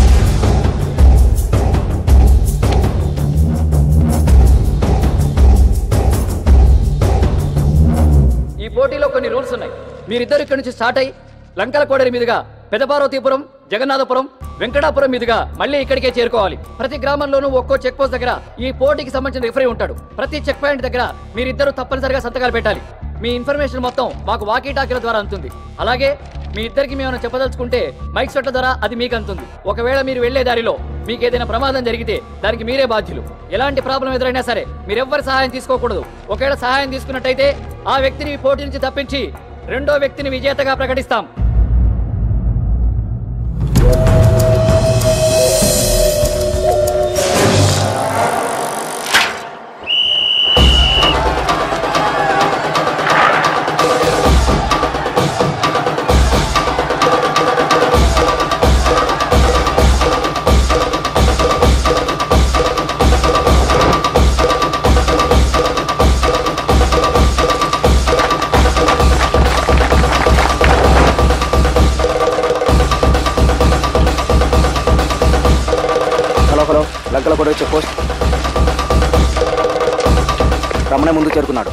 ఈ పోటీలో కొన్ని రూల్స్ ఉన్నాయి మీరిద్దరు ఇక్కడి నుంచి స్టార్ట్ అయ్యి లంకల కోడరి మీదుగా పెదపార్వతీపురం జగన్నాథపురం వెంకటాపురం మీదుగా మళ్ళీ ఇక్కడికే చేరుకోవాలి ప్రతి గ్రామంలోనూ ఒక్కో చెక్ పోస్ట్ దగ్గర ఈ పోటీకి సంబంధించిన రిఫరీ ఉంటాడు ప్రతి చెక్ పాయింట్ దగ్గర మీరిద్దరు తప్పనిసరిగా సంతకాలు పెట్టాలి మీ ఇన్ఫర్మేషన్ మొత్తం మాకు వాకీ టాకీల ద్వారా అందుతుంది అలాగే మీ ఇద్దరికి మేము చెప్పదలుచుకుంటే మైక్ సెట్ల ద్వారా అది మీకు అందుతుంది ఒకవేళ మీరు వెళ్లే దారిలో మీకు ఏదైనా ప్రమాదం జరిగితే దానికి మీరే బాధ్యులు ఎలాంటి ప్రాబ్లం ఎదురైనా సరే మీరెవ్వరి సహాయం తీసుకోకూడదు ఒకవేళ సహాయం తీసుకున్నట్టయితే ఆ వ్యక్తిని ఈ పోటీ నుంచి తప్పించి రెండో వ్యక్తిని విజేతగా ప్రకటిస్తాం హలో హలో లంకల కూడా చెక్ పోస్ట్ రమణ ముందు చేరుకున్నాడు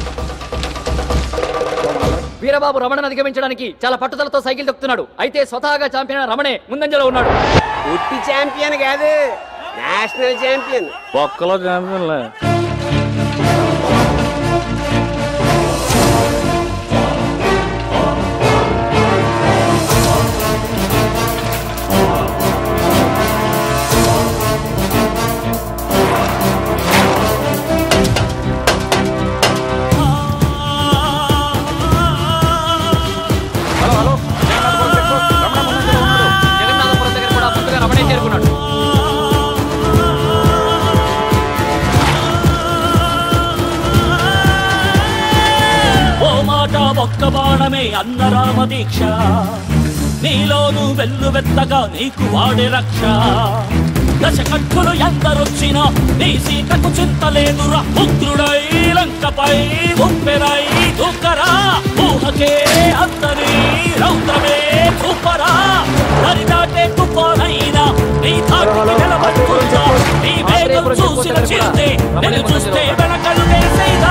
వీరబాబు రమణను అధిగమించడానికి చాలా పట్టుదలతో సైకిల్ తొక్కుతున్నాడు అయితే స్వతహాగా ఛాంపియన్ రమణే ముందంజలో ఉన్నాడు ఉట్టి ఛాంపియన్ కాదు నేషనల్ ఛాంపియన్ బొక్కలో ఛాంపియన్లే జగన్నాథపురం దగ్గర కూడా ముందుగా రమణే చేరుకున్నాడు ఓ మాట ఒక్క బాణమే అన్న రామ దీక్ష నీలోను వెల్లువెత్తగా నీకు వాడే రక్ష దశకట్టులు ఎందరొచ్చినా నీ సీతకు చింతలేదురా ఉగ్రుడై లంకపై ఉప్పెరై దూకరా ఊహకే అందరి రౌద్రమే చూపరా దరిదాటే తుఫానైనా నీ తాటికి నిలబడుతుందా నీ వేగం చూసిన చిరుతే నేను చూస్తే వెనకలు వేసేదా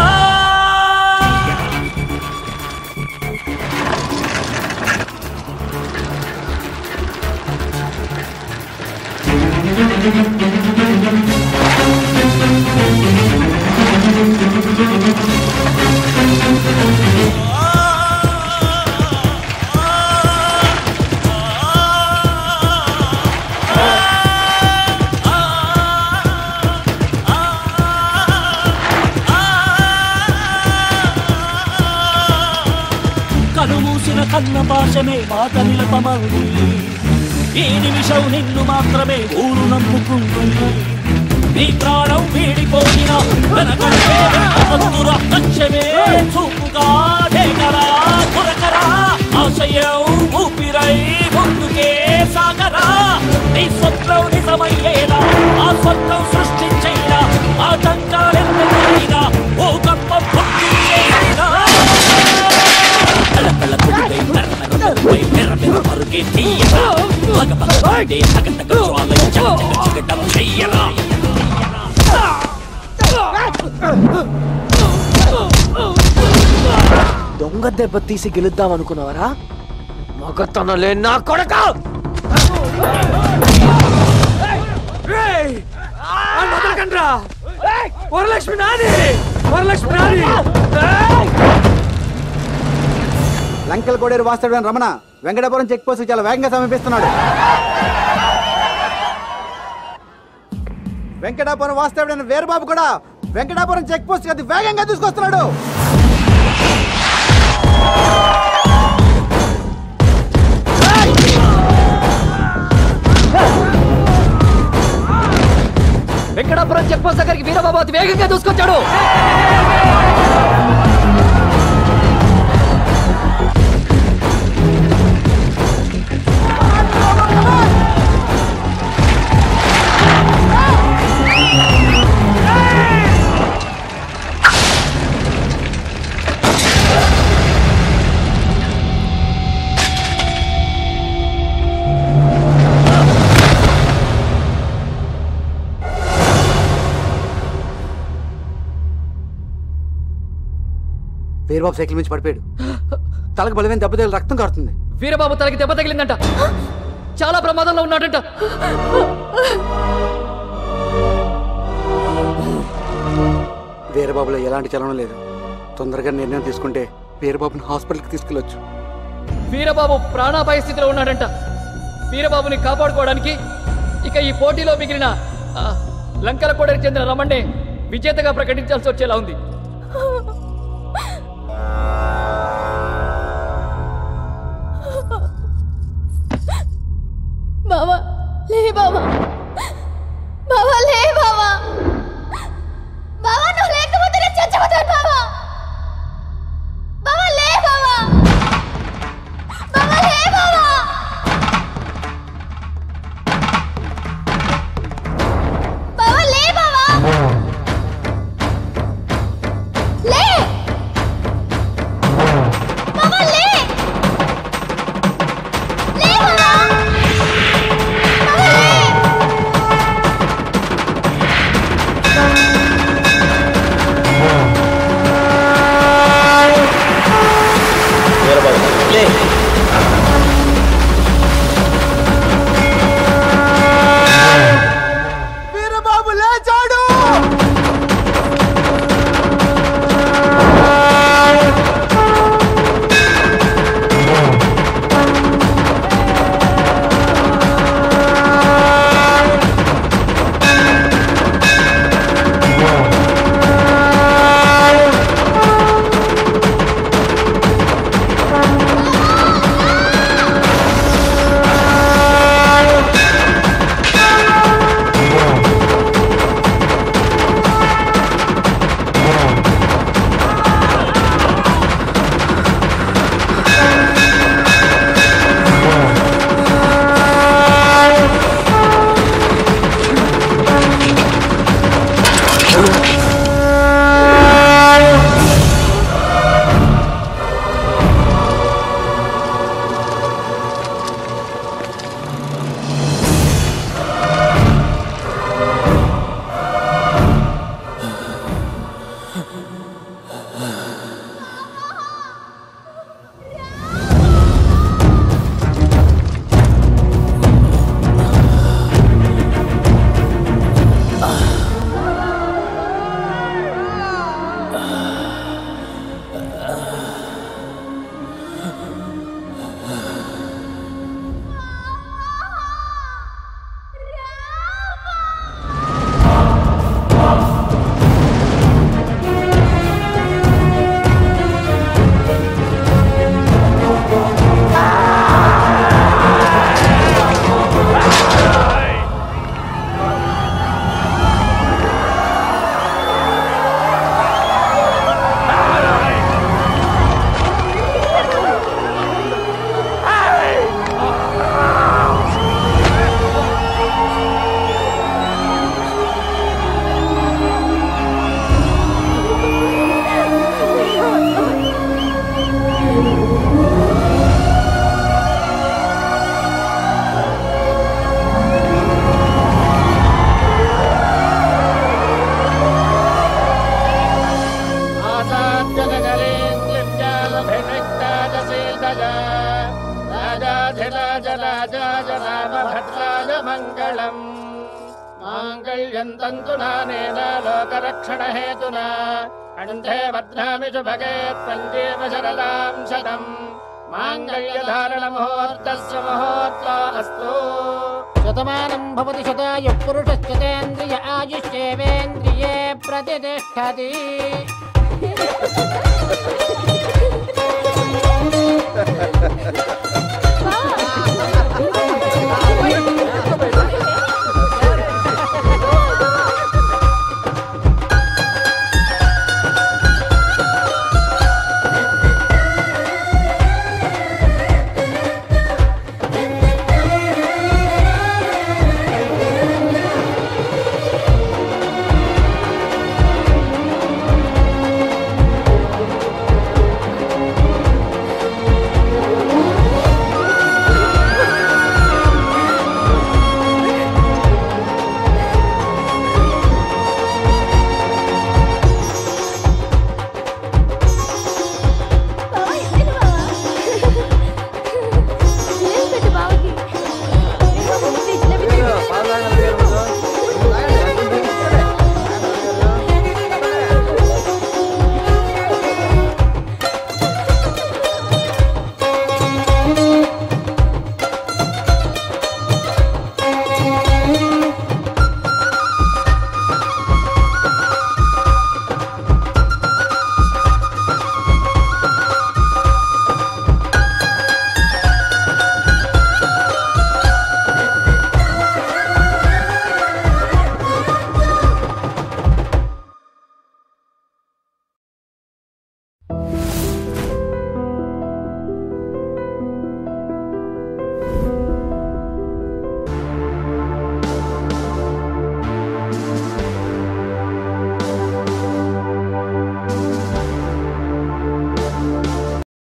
కనుమూసిన కన్న భాషమే మాట నిలపమంది ఈ నిమిషం నిన్ను మాత్రమే ఊరు నమ్ముకుంటుంది నీ ప్రాణం వీడిపోయిన వెనకంటే అందుర లక్ష్యమే చూపుగా ఢేకరా కొరకరా ఆశయం ఊపిరై ముందుకే సాగరా నీ స్వప్నం నిజమయ్యేలా ఆ స్వప్నం సృష్టించైనా ఆటంకాలెన్నైనా ఓ గొప్ప పుట్టించేనా కళకళ కొడుకై మెరమెరపై మెరమెర పరుగే తీయరా పగ పగ మండే తగ తగ జ్వాలై జగ జగ జగడం చెయ్యరా దొంగ దెబ్బ తీసి గెలుద్దాం అనుకున్నావరా మగతనలే నా కొడక వరలక్ష్మి నాని వరలక్ష్మి నాని లంకెల కోడేరు వాస్తాడు రమణ వెంకటాపురం చెక్ పోస్ట్ చాలా వేగంగా సమీపిస్తున్నాడు వెంకటాపురం వాస్తాడు వీరబాబు కూడా వెంకటాపురం చెక్ పోస్ట్ అది వేగంగా తీసుకొస్తున్నాడు వెంకటాపురం చెక్ పోస్ట్ దగ్గరికి వీరబాబు అతి వేగంగా దూసుకొచ్చాడు వీరబాబు సైకిల్ నుంచి పడిపోయాడు తలకు బలమైన దెబ్బ తగిలి రక్తం కారుతుంది వీరబాబు తలకి దెబ్బ తగిలిందంట చాలా ప్రమాదంలో ఉన్నాడంట వీరబాబులో ఎలాంటి చలనం లేదు తొందరగా నిర్ణయం తీసుకుంటే వీరబాబుని హాస్పిటల్కి తీసుకెళ్ళొచ్చు వీరబాబు ప్రాణాపాయ స్థితిలో ఉన్నాడంట వీరబాబుని కాపాడుకోవడానికి ఇక ఈ పోటీలో మిగిలిన ఆ, లంకల కోడకి చెందిన రమణ్ణే విజేతగా ప్రకటించాల్సి వచ్చేలా ఉంది బావా లే బావా బావా లే బావా బావా నువ్వు లేకపోతే నేను చచ్చిపోతాను బావా బావా లే బావా బావా లే బావా బావా లే బావా లే బావా లే లే బావా వీరబాబు లేచాడు రామభద్రాయ మంగళం మాంగళ్యం తంతు నానేన లోకరక్షణ హేతునా కంఠే బధ్నామి శుభగే త్వంజేవ శరదాం శతం మాంగళ్యధారణ ముహూర్తస్య ముహూర్త అస్తు శతమానం భవతి శతాయు పురుషశ్చతేంద్రియ ఆయుష్యేవేంద్రియే ప్రతిష్టతి